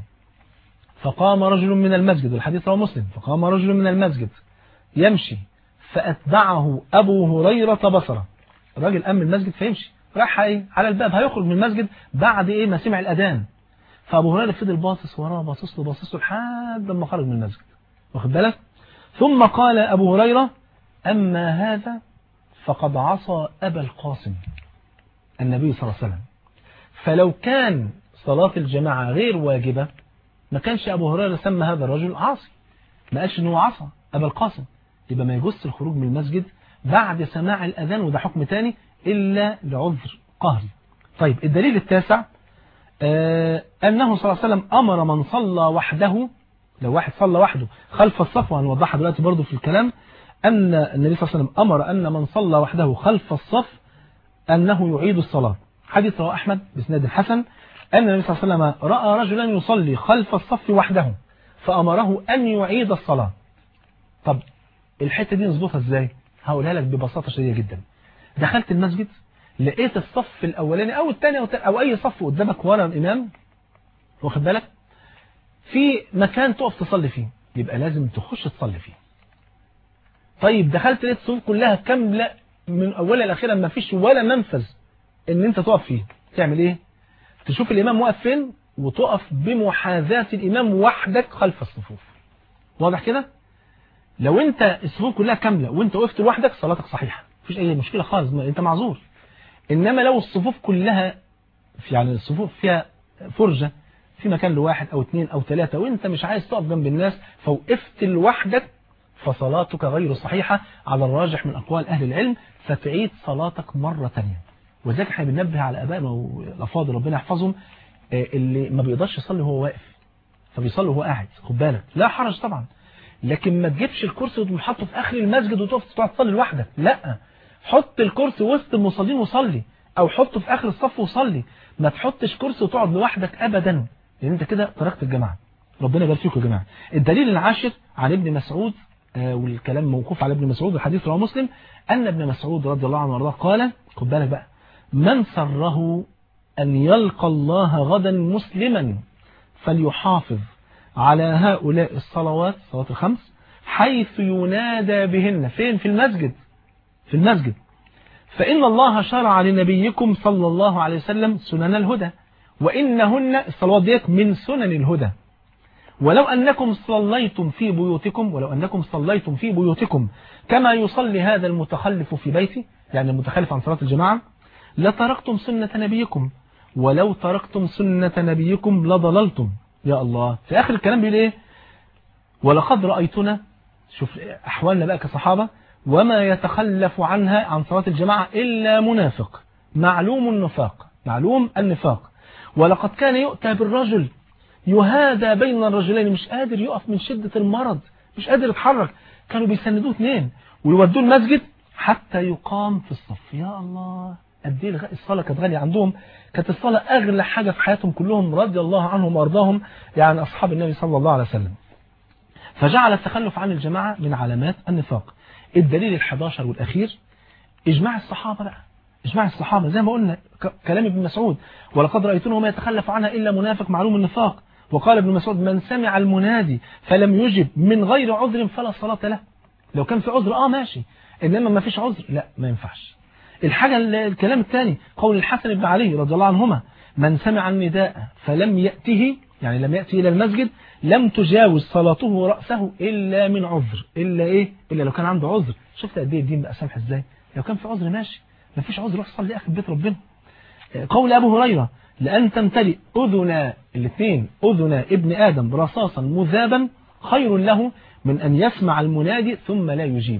فقام رجل من المسجد الحديث رواه مسلم فقام رجل من المسجد يمشي فأتبعه أبو هريرة بصره الراجل أم المسجد فيمشي راح ايه على الباب هيخرج من المسجد بعد ايه ما سمع الأذان فأبو هريرة فضل باصص وراه باصص له باصص له لحد ما خرج من المسجد واخد بالك ثم قال أبو هريرة أما هذا فقد عصى أبا القاسم النبي صلى الله عليه وسلم فلو كان صلاة الجماعة غير واجبة ما كانش أبو هريرة سمى هذا الرجل عاصي ما قالش أنه عصى أبا القاسم يبقى ما يجوز الخروج من المسجد بعد سماع الأذان وده حكم تاني إلا لعذر قهري طيب الدليل التاسع آه أنه صلى الله عليه وسلم أمر من صلى وحده لو واحد صلى وحده خلف الصف وهنوضحها دلوقتي برضو في الكلام أن النبي صلى الله عليه وسلم أمر أن من صلى وحده خلف الصف أنه يعيد الصلاة حديث رواه أحمد بسناد حسن أن النبي صلى الله عليه وسلم رأى رجلا يصلي خلف الصف وحده فأمره أن يعيد الصلاة طب الحتة دي نظبطها ازاي هقولها لك ببساطة شديدة جدا دخلت المسجد لقيت الصف الأولاني أو الثاني أو, أو أي صف قدامك ورا الإمام واخد بالك في مكان تقف تصلي فيه يبقى لازم تخش تصلي فيه طيب دخلت لقيت الصفوف كلها كاملة من أولها لأخيرا ما فيش ولا منفذ ان انت تقف فيه تعمل ايه تشوف الإمام واقف فين وتقف بمحاذاة الإمام وحدك خلف الصفوف واضح كده لو انت الصفوف كلها كاملة وانت وقفت لوحدك صلاتك صحيحة مفيش اي مشكلة خالص انت معذور انما لو الصفوف كلها يعني الصفوف فيها فرجة في مكان لواحد او اثنين او ثلاثة وانت مش عايز تقف جنب الناس فوقفت لوحدك فصلاتك غير صحيحة على الراجح من اقوال اهل العلم فتعيد صلاتك مرة تانية وذلك احنا بننبه على ابائنا والافاضل ربنا يحفظهم اللي ما بيقدرش يصلي وهو واقف فبيصلي وهو قاعد خد بالك لا حرج طبعا لكن ما تجيبش الكرسي وتحطه في اخر المسجد وتقف تقعد تصلي لوحدك لا حط الكرسي وسط المصلين وصلي او حطه في اخر الصف وصلي ما تحطش كرسي وتقعد لوحدك ابدا لان انت كده تركت الجماعه ربنا يبارك فيكم يا جماعه الدليل العاشر عن ابن مسعود آه والكلام موقوف على ابن مسعود والحديث رواه مسلم ان ابن مسعود رضي الله عنه وارضاه قال خد بالك بقى من سره أن يلقى الله غدا مسلما فليحافظ على هؤلاء الصلوات صلوات الخمس حيث ينادى بهن فين في المسجد في المسجد فإن الله شرع لنبيكم صلى الله عليه وسلم سنن الهدى وإنهن الصلوات ديت من سنن الهدى ولو أنكم صليتم في بيوتكم ولو أنكم صليتم في بيوتكم كما يصلي هذا المتخلف في بيته يعني المتخلف عن صلاة الجماعة لتركتم سنة نبيكم ولو تركتم سنة نبيكم لضللتم يا الله في آخر الكلام بيقول إيه ولقد رأيتنا شوف أحوالنا بقى كصحابة وما يتخلف عنها عن صلاة الجماعة إلا منافق معلوم النفاق معلوم النفاق ولقد كان يؤتى بالرجل يهادى بين الرجلين مش قادر يقف من شدة المرض مش قادر يتحرك كانوا بيسندوه اثنين ويودوه المسجد حتى يقام في الصف يا الله قد ايه الصلاة كانت غالية عندهم كانت الصلاة أغلى حاجة في حياتهم كلهم رضي الله عنهم وأرضاهم يعني أصحاب النبي صلى الله عليه وسلم فجعل التخلف عن الجماعة من علامات النفاق الدليل الحداشر والأخير إجماع الصحابة بقى إجماع الصحابة زي ما قلنا كلام ابن مسعود ولقد رأيتونه ما يتخلف عنها إلا منافق معلوم النفاق وقال ابن مسعود من سمع المنادي فلم يجب من غير عذر فلا صلاة له لو كان في عذر آه ماشي إنما ما فيش عذر لا ما ينفعش الحاجة الكلام الثاني قول الحسن بن علي رضي الله عنهما من سمع النداء فلم يأته يعني لم يأتي إلى المسجد لم تجاوز صلاته رأسه إلا من عذر إلا إيه إلا لو كان عنده عذر شفت قد إيه الدين بقى سامح إزاي لو كان في عذر ماشي ما فيش عذر روح صلي أخي بيت ربنا قول أبو هريرة لأن تمتلئ أذنا الاثنين أذنا ابن آدم رصاصا مذابا خير له من أن يسمع المنادي ثم لا يجيب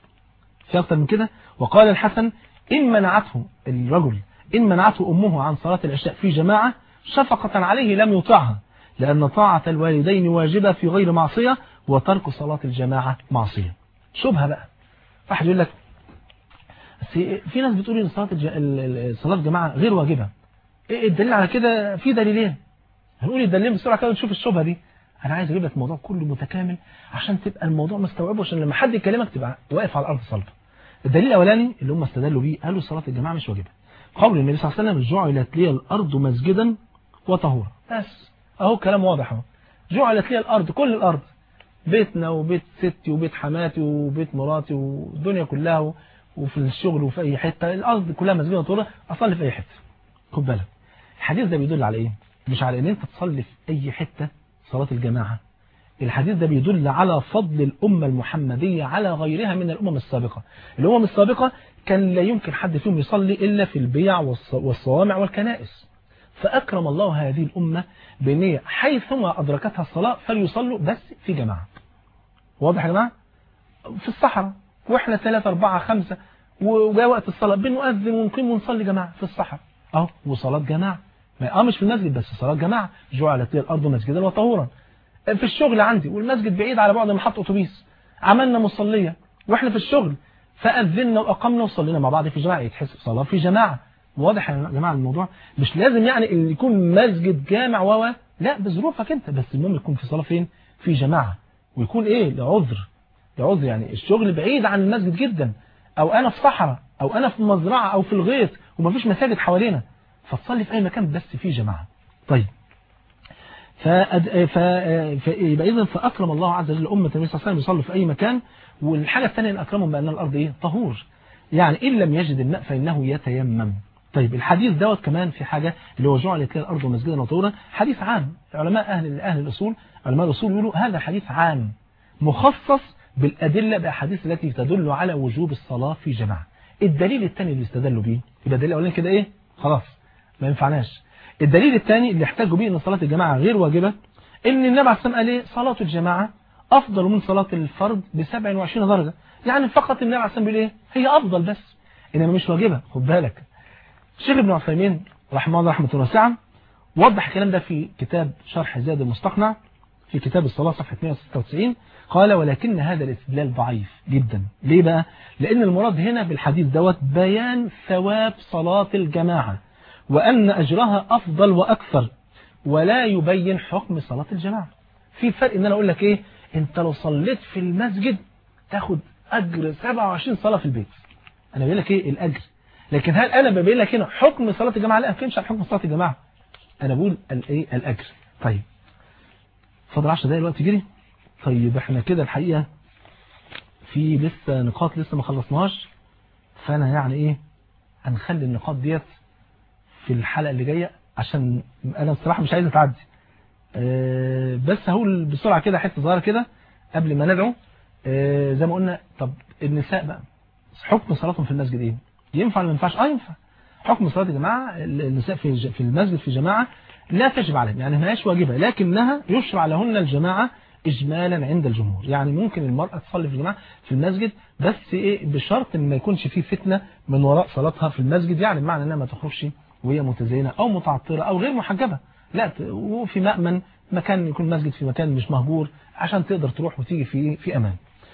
في أكتر من كده وقال الحسن إن منعته الرجل إن منعته أمه عن صلاة العشاء في جماعة شفقة عليه لم يطعها لأن طاعة الوالدين واجبة في غير معصية وترك صلاة الجماعة معصية شبهة بقى واحد يقول لك في ناس بتقول ان صلاة الج... صلاة الجماعة غير واجبة ايه الدليل على كده في دليلين هنقول الدليلين بسرعة كده ونشوف الشبهة دي انا عايز اجيب لك الموضوع كله متكامل عشان تبقى الموضوع مستوعبه عشان لما حد يكلمك تبقى واقف على الارض صلبة الدليل الاولاني اللي هم استدلوا بيه قالوا صلاة الجماعة مش واجبة قول النبي صلى الله عليه وسلم جعلت لي الارض مسجدا وطهورا بس اهو كلام واضح اهو جعلت لي الارض كل الارض بيتنا وبيت ستي وبيت حماتي وبيت مراتي والدنيا كلها وفي الشغل وفي اي حته الارض كلها مسجد وطهورا اصلي في اي حته خد بالك الحديث ده بيدل على ايه مش على ان انت تصلي في اي حته صلاه الجماعه الحديث ده بيدل على فضل الأمة المحمدية على غيرها من الأمم السابقة الأمم السابقة كان لا يمكن حد فيهم يصلي إلا في البيع والصوامع والكنائس فأكرم الله هذه الأمة بأن حيثما أدركتها الصلاة فليصلوا بس في جماعة واضح يا جماعة في الصحراء وإحنا ثلاثة أربعة خمسة وجاء وقت الصلاة بنؤذن ونقيم ونصلي جماعة في الصحراء أهو وصلاة جماعة اه مش في المسجد بس صلاة جماعة جعلت لي الأرض مسجدا وطهورا في الشغل عندي والمسجد بعيد على بعد محطة أتوبيس عملنا مصلية وإحنا في الشغل فأذنا وأقمنا وصلينا مع بعض في جماعة يتحسب صلاة في جماعة واضح يا جماعة الموضوع مش لازم يعني اللي يكون مسجد جامع و لا بظروفك انت بس المهم يكون في صلاة فين في جماعة ويكون ايه لعذر لعذر يعني الشغل بعيد عن المسجد جدا او انا في صحراء او انا في مزرعة او في الغيط ومفيش مساجد حوالينا فتصلي في اي مكان بس في جماعة طيب فأد... ف... فيبقى اذا فاكرم الله عز وجل امه النبي صلى الله عليه وسلم يصلوا في اي مكان والحاجه الثانيه ان اكرمهم بان الارض ايه طهور يعني ان لم يجد الماء فانه يتيمم طيب الحديث دوت كمان في حاجة اللي هو جعلت لي الأرض مسجدا وطهورا حديث عام علماء أهل أهل الأصول علماء الأصول يقولوا هذا حديث عام مخصص بالأدلة بأحاديث التي تدل على وجوب الصلاة في جماعة الدليل الثاني اللي استدلوا بيه يبقى الدليل الأولاني كده إيه خلاص ما ينفعناش الدليل الثاني اللي احتاجوا بيه ان صلاة الجماعة غير واجبة ان النبي عليه الصلاة قال ايه صلاة الجماعة افضل من صلاة الفرد ب 27 درجة يعني فقط النبي عليه الصلاة بيقول ايه هي افضل بس انما مش واجبة خد بالك الشيخ ابن عثيمين رحمه الله رحمة واسعة وضح الكلام ده في كتاب شرح زاد المستقنع في كتاب الصلاة صفحة 196 قال ولكن هذا الاستدلال ضعيف جدا ليه بقى لان المراد هنا بالحديث دوت بيان ثواب صلاة الجماعة وأن أجرها أفضل وأكثر ولا يبين حكم صلاة الجماعة في فرق ان انا اقول لك ايه انت لو صليت في المسجد تاخد اجر 27 صلاة في البيت انا بقول لك ايه الاجر لكن هل انا ببين لك هنا حكم صلاه الجماعه لا ما بتكلمش عن حكم صلاه الجماعه انا بقول الايه الاجر طيب فاضل 10 دقايق الوقت جري طيب احنا كده الحقيقه في لسه نقاط لسه ما خلصناهاش فانا يعني ايه هنخلي النقاط ديت في الحلقه اللي جايه عشان انا بصراحه مش عايز اتعدي أه بس هقول بسرعه كده حته صغيره كده قبل ما ندعو أه زي ما قلنا طب النساء بقى حكم صلاتهم في المسجد ايه ينفع ولا ما ينفعش اه ينفع حكم صلاه الجماعه النساء في في المسجد في جماعه لا تجب عليهم يعني ما هيش واجبه لكنها يشرع لهن الجماعه اجمالا عند الجمهور يعني ممكن المرأة تصلي في الجماعة في المسجد بس ايه بشرط ان ما يكونش فيه فتنة من وراء صلاتها في المسجد يعني بمعنى انها ما تخرجش وهي متزينة او متعطرة او غير محجبة لا وفي مأمن مكان يكون مسجد في مكان مش مهجور عشان تقدر تروح وتيجي في في امان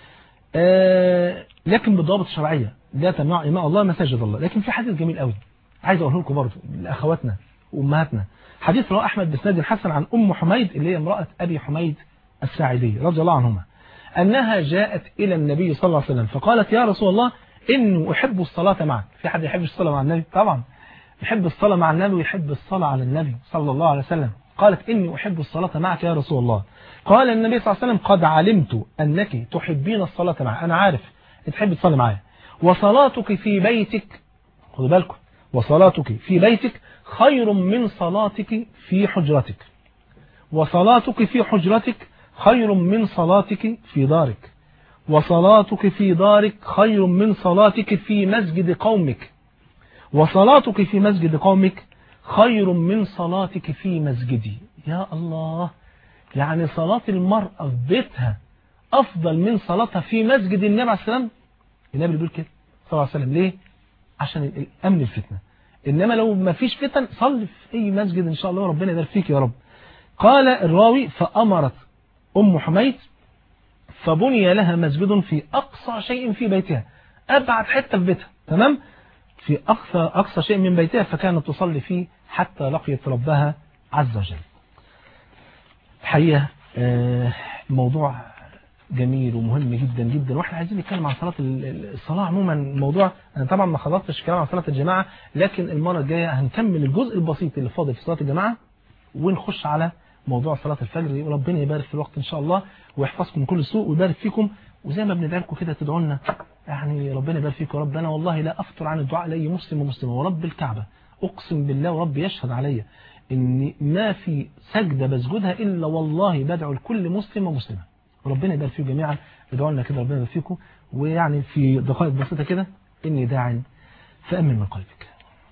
آه لكن بالضوابط الشرعية لا تمنع إماء الله مساجد الله لكن في حديث جميل قوي عايز اقوله لكم برضه لاخواتنا وامهاتنا حديث رواه احمد بسناد الحسن عن ام حميد اللي هي امراه ابي حميد الساعدي رضي الله عنهما انها جاءت الى النبي صلى الله عليه وسلم فقالت يا رسول الله اني احب الصلاه معك في حد يحب الصلاه مع النبي طبعا يحب الصلاه مع النبي ويحب الصلاه على النبي صلى الله عليه وسلم قالت اني احب الصلاه معك يا رسول الله قال النبي صلى الله عليه وسلم قد علمت انك تحبين الصلاه معي انا عارف تحب تصلي معايا وصلاتك في بيتك خدوا بالكم وصلاتك في بيتك خير من صلاتك في حجرتك وصلاتك في حجرتك خير من صلاتك في دارك وصلاتك في دارك خير من صلاتك في مسجد قومك وصلاتك في مسجد قومك خير من صلاتك في مسجدي يا الله يعني صلاة المرأة في بيتها أفضل من صلاتها في مسجد النبي عليه السلام النبي بيقول كده صلى الله عليه وسلم ليه عشان الأمن الفتنة إنما لو ما فيش فتن صلي في أي مسجد إن شاء الله ربنا يبارك فيك يا رب قال الراوي فأمرت أم حميد فبني لها مسجد في أقصى شيء في بيتها أبعد حتة في بيتها تمام في أقصى, أقصى شيء من بيتها فكانت تصلي فيه حتى لقيت ربها عز وجل الحقيقة موضوع جميل ومهم جدا جدا واحنا عايزين نتكلم عن صلاة الصلاة عموما موضوع انا طبعا ما خلصتش الكلام عن صلاة الجماعة لكن المرة الجاية هنكمل الجزء البسيط اللي فاضل في صلاة الجماعة ونخش على موضوع صلاة الفجر وربنا يبارك في الوقت ان شاء الله ويحفظكم من كل سوء ويبارك فيكم وزي ما بندعي لكم كده تدعوا لنا يعني ربنا يبارك فيكم يا رب انا والله لا افطر عن الدعاء لاي مسلم ومسلمه ورب الكعبة اقسم بالله ورب يشهد عليا ان ما في سجدة بسجدها الا والله بدعو لكل مسلم ومسلمه وربنا يبارك فيكم جميعا ادعوا لنا كده ربنا يبارك فيكم ويعني في دقائق بسيطه كده اني داع فامن من قلبك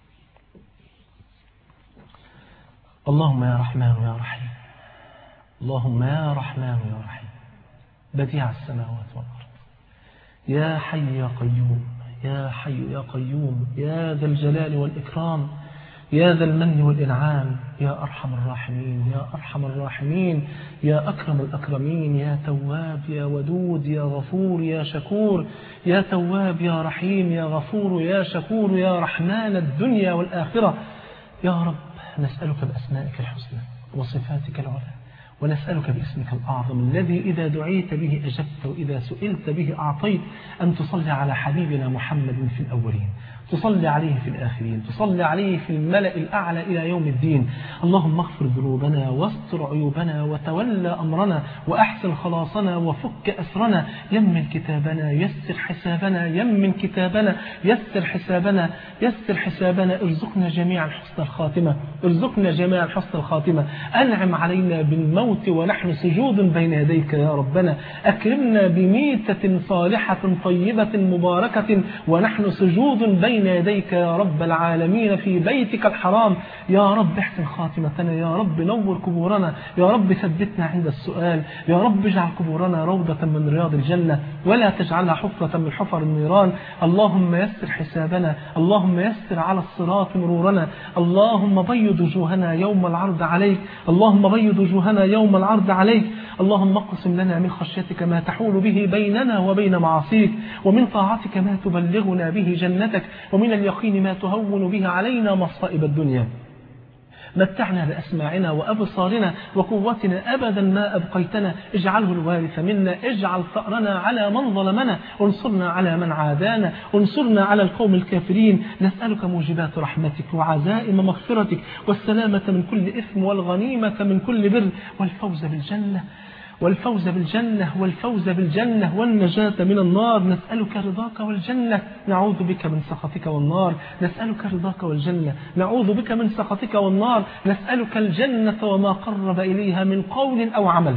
اللهم يا رحمن يا رحيم اللهم يا رحمن يا رحيم بديع السماوات والارض يا حي يا قيوم يا حي يا قيوم يا ذا الجلال والاكرام يا ذا المن والإنعام يا أرحم الراحمين يا أرحم الراحمين يا أكرم الأكرمين يا تواب يا ودود يا غفور يا شكور يا تواب يا رحيم يا غفور يا شكور يا رحمن الدنيا والآخرة يا رب نسألك بأسمائك الحسنى وصفاتك العلى ونسألك باسمك الأعظم الذي إذا دعيت به أجبت وإذا سئلت به أعطيت أن تصلي على حبيبنا محمد في الأولين تصلي عليه في الآخرين تصلي عليه في الملأ الأعلى إلى يوم الدين اللهم اغفر ذنوبنا واستر عيوبنا وتولى أمرنا وأحسن خلاصنا وفك أسرنا يمن كتابنا يسر حسابنا يمن كتابنا يسر حسابنا يسر حسابنا ارزقنا جميعا حسن الخاتمة ارزقنا جميعا حسن الخاتمة أنعم علينا بالموت ونحن سجود بين يديك يا ربنا أكرمنا بميتة صالحة طيبة مباركة ونحن سجود بين بين يديك يا رب العالمين في بيتك الحرام يا رب احسن خاتمتنا يا رب نور قبورنا يا رب ثبتنا عند السؤال يا رب اجعل قبورنا روضة من رياض الجنة ولا تجعلها حفرة من حفر النيران اللهم يسر حسابنا اللهم يسر على الصراط مرورنا اللهم بيض وجوهنا يوم العرض عليك اللهم بيض وجوهنا يوم العرض عليك اللهم اقسم لنا من خشيتك ما تحول به بيننا وبين معاصيك ومن طاعتك ما تبلغنا به جنتك ومن اليقين ما تهون به علينا مصائب الدنيا متعنا بأسماعنا وأبصارنا وقوتنا أبدا ما أبقيتنا اجعله الوارث منا اجعل ثأرنا على من ظلمنا انصرنا على من عادانا انصرنا على القوم الكافرين نسألك موجبات رحمتك وعزائم مغفرتك والسلامة من كل إثم والغنيمة من كل بر والفوز بالجنة والفوز بالجنة والفوز بالجنة والنجاة من النار نسألك رضاك والجنة نعوذ بك من سخطك والنار نسألك رضاك والجنة نعوذ بك من سخطك والنار نسألك الجنة وما قرب إليها من قول أو عمل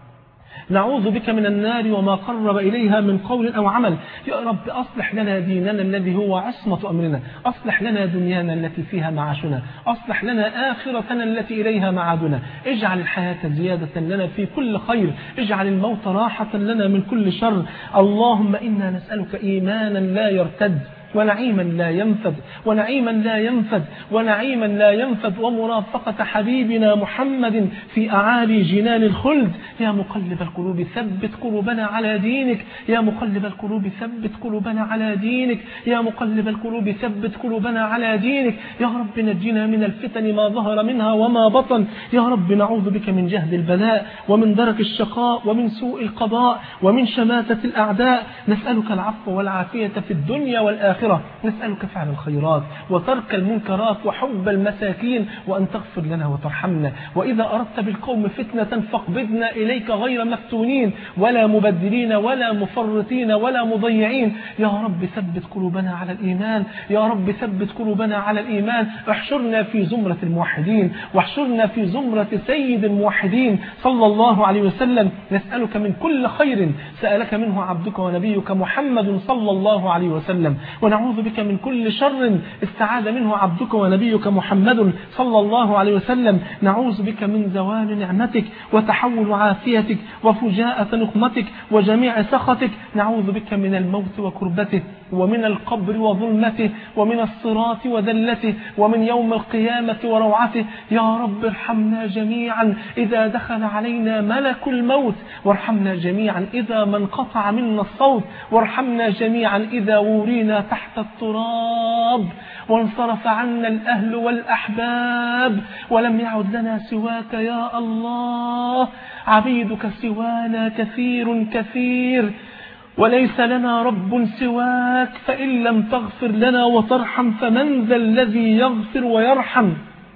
نعوذ بك من النار وما قرب إليها من قول أو عمل يا رب أصلح لنا ديننا الذي هو عصمة أمرنا أصلح لنا دنيانا التي فيها معاشنا أصلح لنا آخرتنا التي إليها معادنا اجعل الحياة زيادة لنا في كل خير اجعل الموت راحة لنا من كل شر اللهم إنا نسألك إيمانا لا يرتد ونعيما لا ينفد ونعيما لا ينفد ونعيما لا ينفد ومرافقة حبيبنا محمد في أعالي جنان الخلد يا مقلب القلوب ثبت قلوبنا على دينك يا مقلب القلوب ثبت قلوبنا على دينك يا مقلب القلوب ثبت قلوبنا على دينك يا رب نجنا من الفتن ما ظهر منها وما بطن يا رب نعوذ بك من جهد البلاء ومن درك الشقاء ومن سوء القضاء ومن شماتة الأعداء نسألك العفو والعافية في الدنيا والآخرة الآخرة نسألك فعل الخيرات وترك المنكرات وحب المساكين وأن تغفر لنا وترحمنا وإذا أردت بالقوم فتنة فاقبضنا إليك غير مفتونين ولا مبدلين ولا مفرطين ولا مضيعين يا رب ثبت قلوبنا على الإيمان يا رب ثبت قلوبنا على الإيمان احشرنا في زمرة الموحدين واحشرنا في زمرة سيد الموحدين صلى الله عليه وسلم نسألك من كل خير سألك منه عبدك ونبيك محمد صلى الله عليه وسلم ونعوذ بك من كل شر استعاذ منه عبدك ونبيك محمد صلى الله عليه وسلم نعوذ بك من زوال نعمتك وتحول عافيتك وفجاءة نقمتك وجميع سخطك نعوذ بك من الموت وكربته ومن القبر وظلمته ومن الصراط وذلته ومن يوم القيامة وروعته يا رب ارحمنا جميعا إذا دخل علينا ملك الموت وارحمنا جميعا إذا ما انقطع منا الصوت وارحمنا جميعا إذا ورينا تحت التراب وانصرف عنا الأهل والأحباب ولم يعد لنا سواك يا الله عبيدك سوانا كثير كثير وليس لنا رب سواك فإن لم تغفر لنا وترحم فمن ذا الذي يغفر ويرحم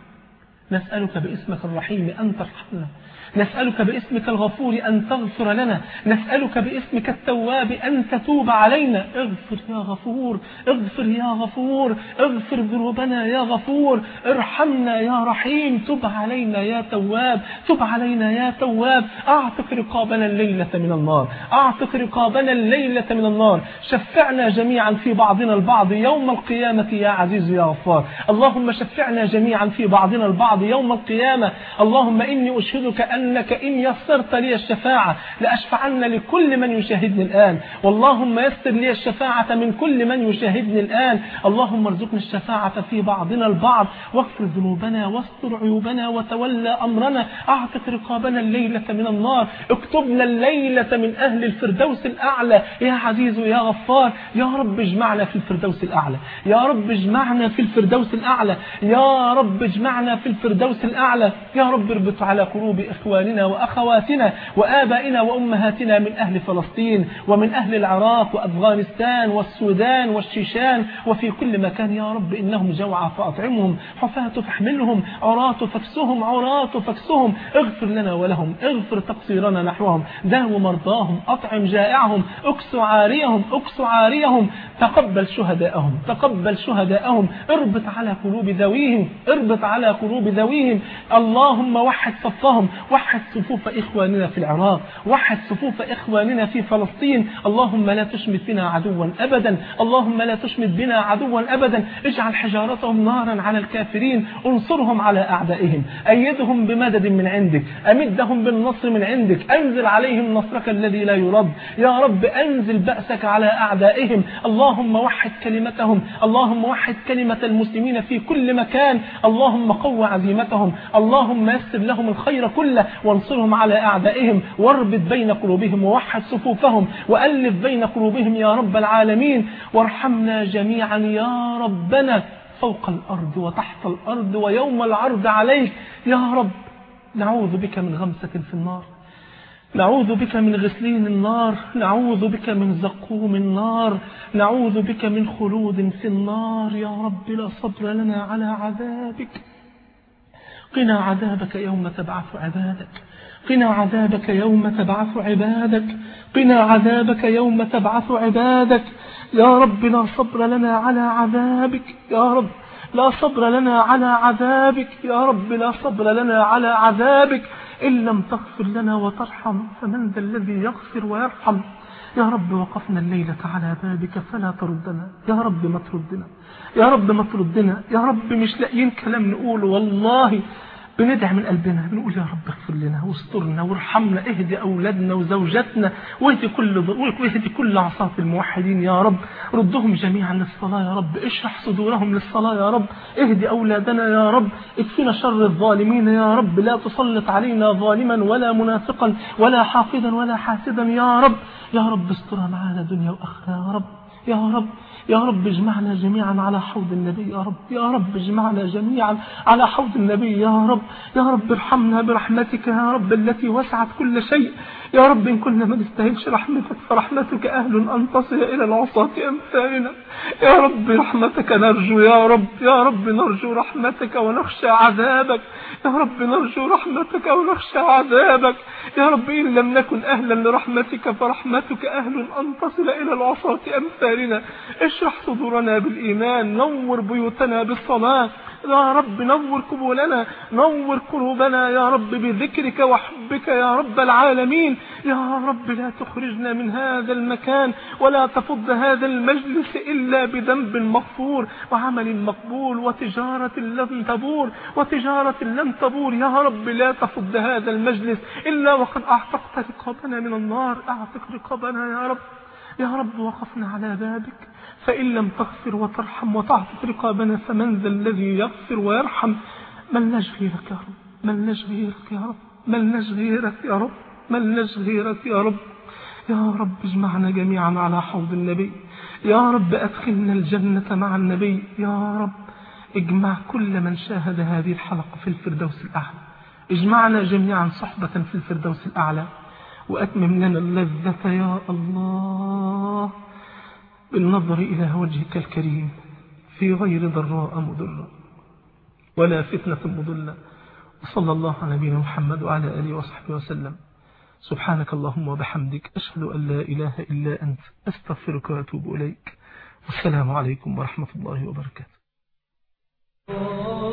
نسألك باسمك الرحيم أن ترحمنا نسألك باسمك الغفور أن تغفر لنا نسألك باسمك التواب أن تتوب علينا اغفر يا غفور اغفر يا غفور اغفر ذنوبنا يا غفور ارحمنا يا رحيم تب علينا يا تواب تب علينا يا تواب اعتق رقابنا الليلة من النار اعتق رقابنا الليلة من النار شفعنا جميعا في بعضنا البعض يوم القيامة يا عزيز يا غفار اللهم شفعنا جميعا في بعضنا البعض يوم القيامة اللهم إني أشهدك أنك إن يسرت لي الشفاعة لأشفعن لكل من يشاهدني الآن واللهم يسر لي الشفاعة من كل من يشاهدني الآن اللهم ارزقنا الشفاعة في بعضنا البعض واغفر ذنوبنا واستر عيوبنا وتولى أمرنا أعتق رقابنا الليلة من النار اكتبنا الليلة من أهل الفردوس الأعلى يا عزيز يا غفار يا رب اجمعنا في الفردوس الأعلى يا رب اجمعنا في الفردوس الأعلى يا رب اجمعنا في الفردوس الأعلى يا رب اربط على قلوب إخواننا وأخواتنا وآبائنا وأمهاتنا من أهل فلسطين ومن أهل العراق وأفغانستان والسودان والشيشان وفي كل مكان يا رب إنهم جوعى فأطعمهم حفاة فاحملهم عراة فاكسهم عراة فاكسهم اغفر لنا ولهم اغفر تقصيرنا نحوهم داو مرضاهم أطعم جائعهم اكس عاريهم اكس عاريهم تقبل شهداءهم تقبل شهداءهم اربط على قلوب ذويهم اربط على قلوب ذويهم اللهم وحد صفهم وحد صفوف إخواننا في العراق وحد صفوف إخواننا في فلسطين اللهم لا تشمت بنا عدوا أبدا اللهم لا تشمت بنا عدوا أبدا اجعل حجارتهم نارا على الكافرين انصرهم على أعدائهم أيدهم بمدد من عندك أمدهم بالنصر من عندك أنزل عليهم نصرك الذي لا يرد يا رب أنزل بأسك على أعدائهم اللهم وحد كلمتهم اللهم وحد كلمة المسلمين في كل مكان اللهم قو عزيمتهم اللهم يسر لهم الخير كله وانصرهم على أعدائهم واربط بين قلوبهم ووحد صفوفهم وألف بين قلوبهم يا رب العالمين وارحمنا جميعا يا ربنا فوق الأرض وتحت الأرض ويوم العرض عليك يا رب نعوذ بك من غمسة في النار نعوذ بك من غسلين النار نعوذ بك من زقوم النار نعوذ بك من خلود في النار يا رب لا صبر لنا على عذابك قنا عذابك يوم تبعث عبادك قنا عذابك يوم تبعث عبادك قنا عذابك يوم تبعث عبادك يا رب لا صبر لنا على عذابك يا رب لا صبر لنا على عذابك يا رب لا صبر لنا على عذابك إن لم تغفر لنا وترحم فمن ذا الذي يغفر ويرحم يا رب وقفنا الليلة على بابك فلا تردنا يا رب ما تردنا يا رب ما تردنا يا رب مش لاقيين كلام نقوله والله بندعي من قلبنا بنقول يا رب اغفر لنا واسترنا وارحمنا اهدي أولادنا وزوجاتنا واهدي كل واهدي كل عصاة الموحدين يا رب ردهم جميعا للصلاة يا رب اشرح صدورهم للصلاة يا رب اهدي أولادنا يا رب اكفنا شر الظالمين يا رب لا تسلط علينا ظالما ولا منافقا ولا حاقدا ولا حاسدا يا رب يا رب استرها معانا دنيا وآخرة يا رب يا رب يا رب اجمعنا جميعا على حوض النبي يا رب يا رب اجمعنا جميعا على حوض النبي يا رب يا رب ارحمنا برحمتك يا رب التي وسعت كل شيء يا رب إن كنا ما نستاهلش رحمتك فرحمتك أهل أن تصل إلى العصاة أمثالنا يا رب رحمتك نرجو يا رب يا رب نرجو رحمتك ونخشى عذابك يا رب نرجو رحمتك ونخشى عذابك يا رب إن لم نكن أهلا لرحمتك فرحمتك أهل أن تصل إلى العصاة أمثالنا اشرح صدورنا بالإيمان نور بيوتنا بالصلاة يا رب نور قبولنا نور قلوبنا يا رب بذكرك وحبك يا رب العالمين يا رب لا تخرجنا من هذا المكان ولا تفض هذا المجلس إلا بذنب مغفور وعمل مقبول وتجارة لم تبور وتجارة لم تبور يا رب لا تفض هذا المجلس إلا وقد أعتقت رقابنا من النار أعتق رقابنا يا رب يا رب وقفنا على بابك فإن لم تغفر وترحم وتعطف رقابنا فمن ذا الذي يغفر ويرحم من لج غيرك يا رب من لج غيرك يا رب من لج غيرك يا رب من لج غيرك يا رب يا رب اجمعنا جميعا على حوض النبي يا رب أدخلنا الجنة مع النبي يا رب اجمع كل من شاهد هذه الحلقة في الفردوس الأعلى اجمعنا جميعا صحبة في الفردوس الأعلى وأتمم لنا اللذة يا الله بالنظر إلى وجهك الكريم في غير ضراء مضرة ولا فتنة مضلة وصلى الله على نبينا محمد وعلى آله وصحبه وسلم سبحانك اللهم وبحمدك أشهد أن لا إله إلا أنت أستغفرك وأتوب إليك والسلام عليكم ورحمة الله وبركاته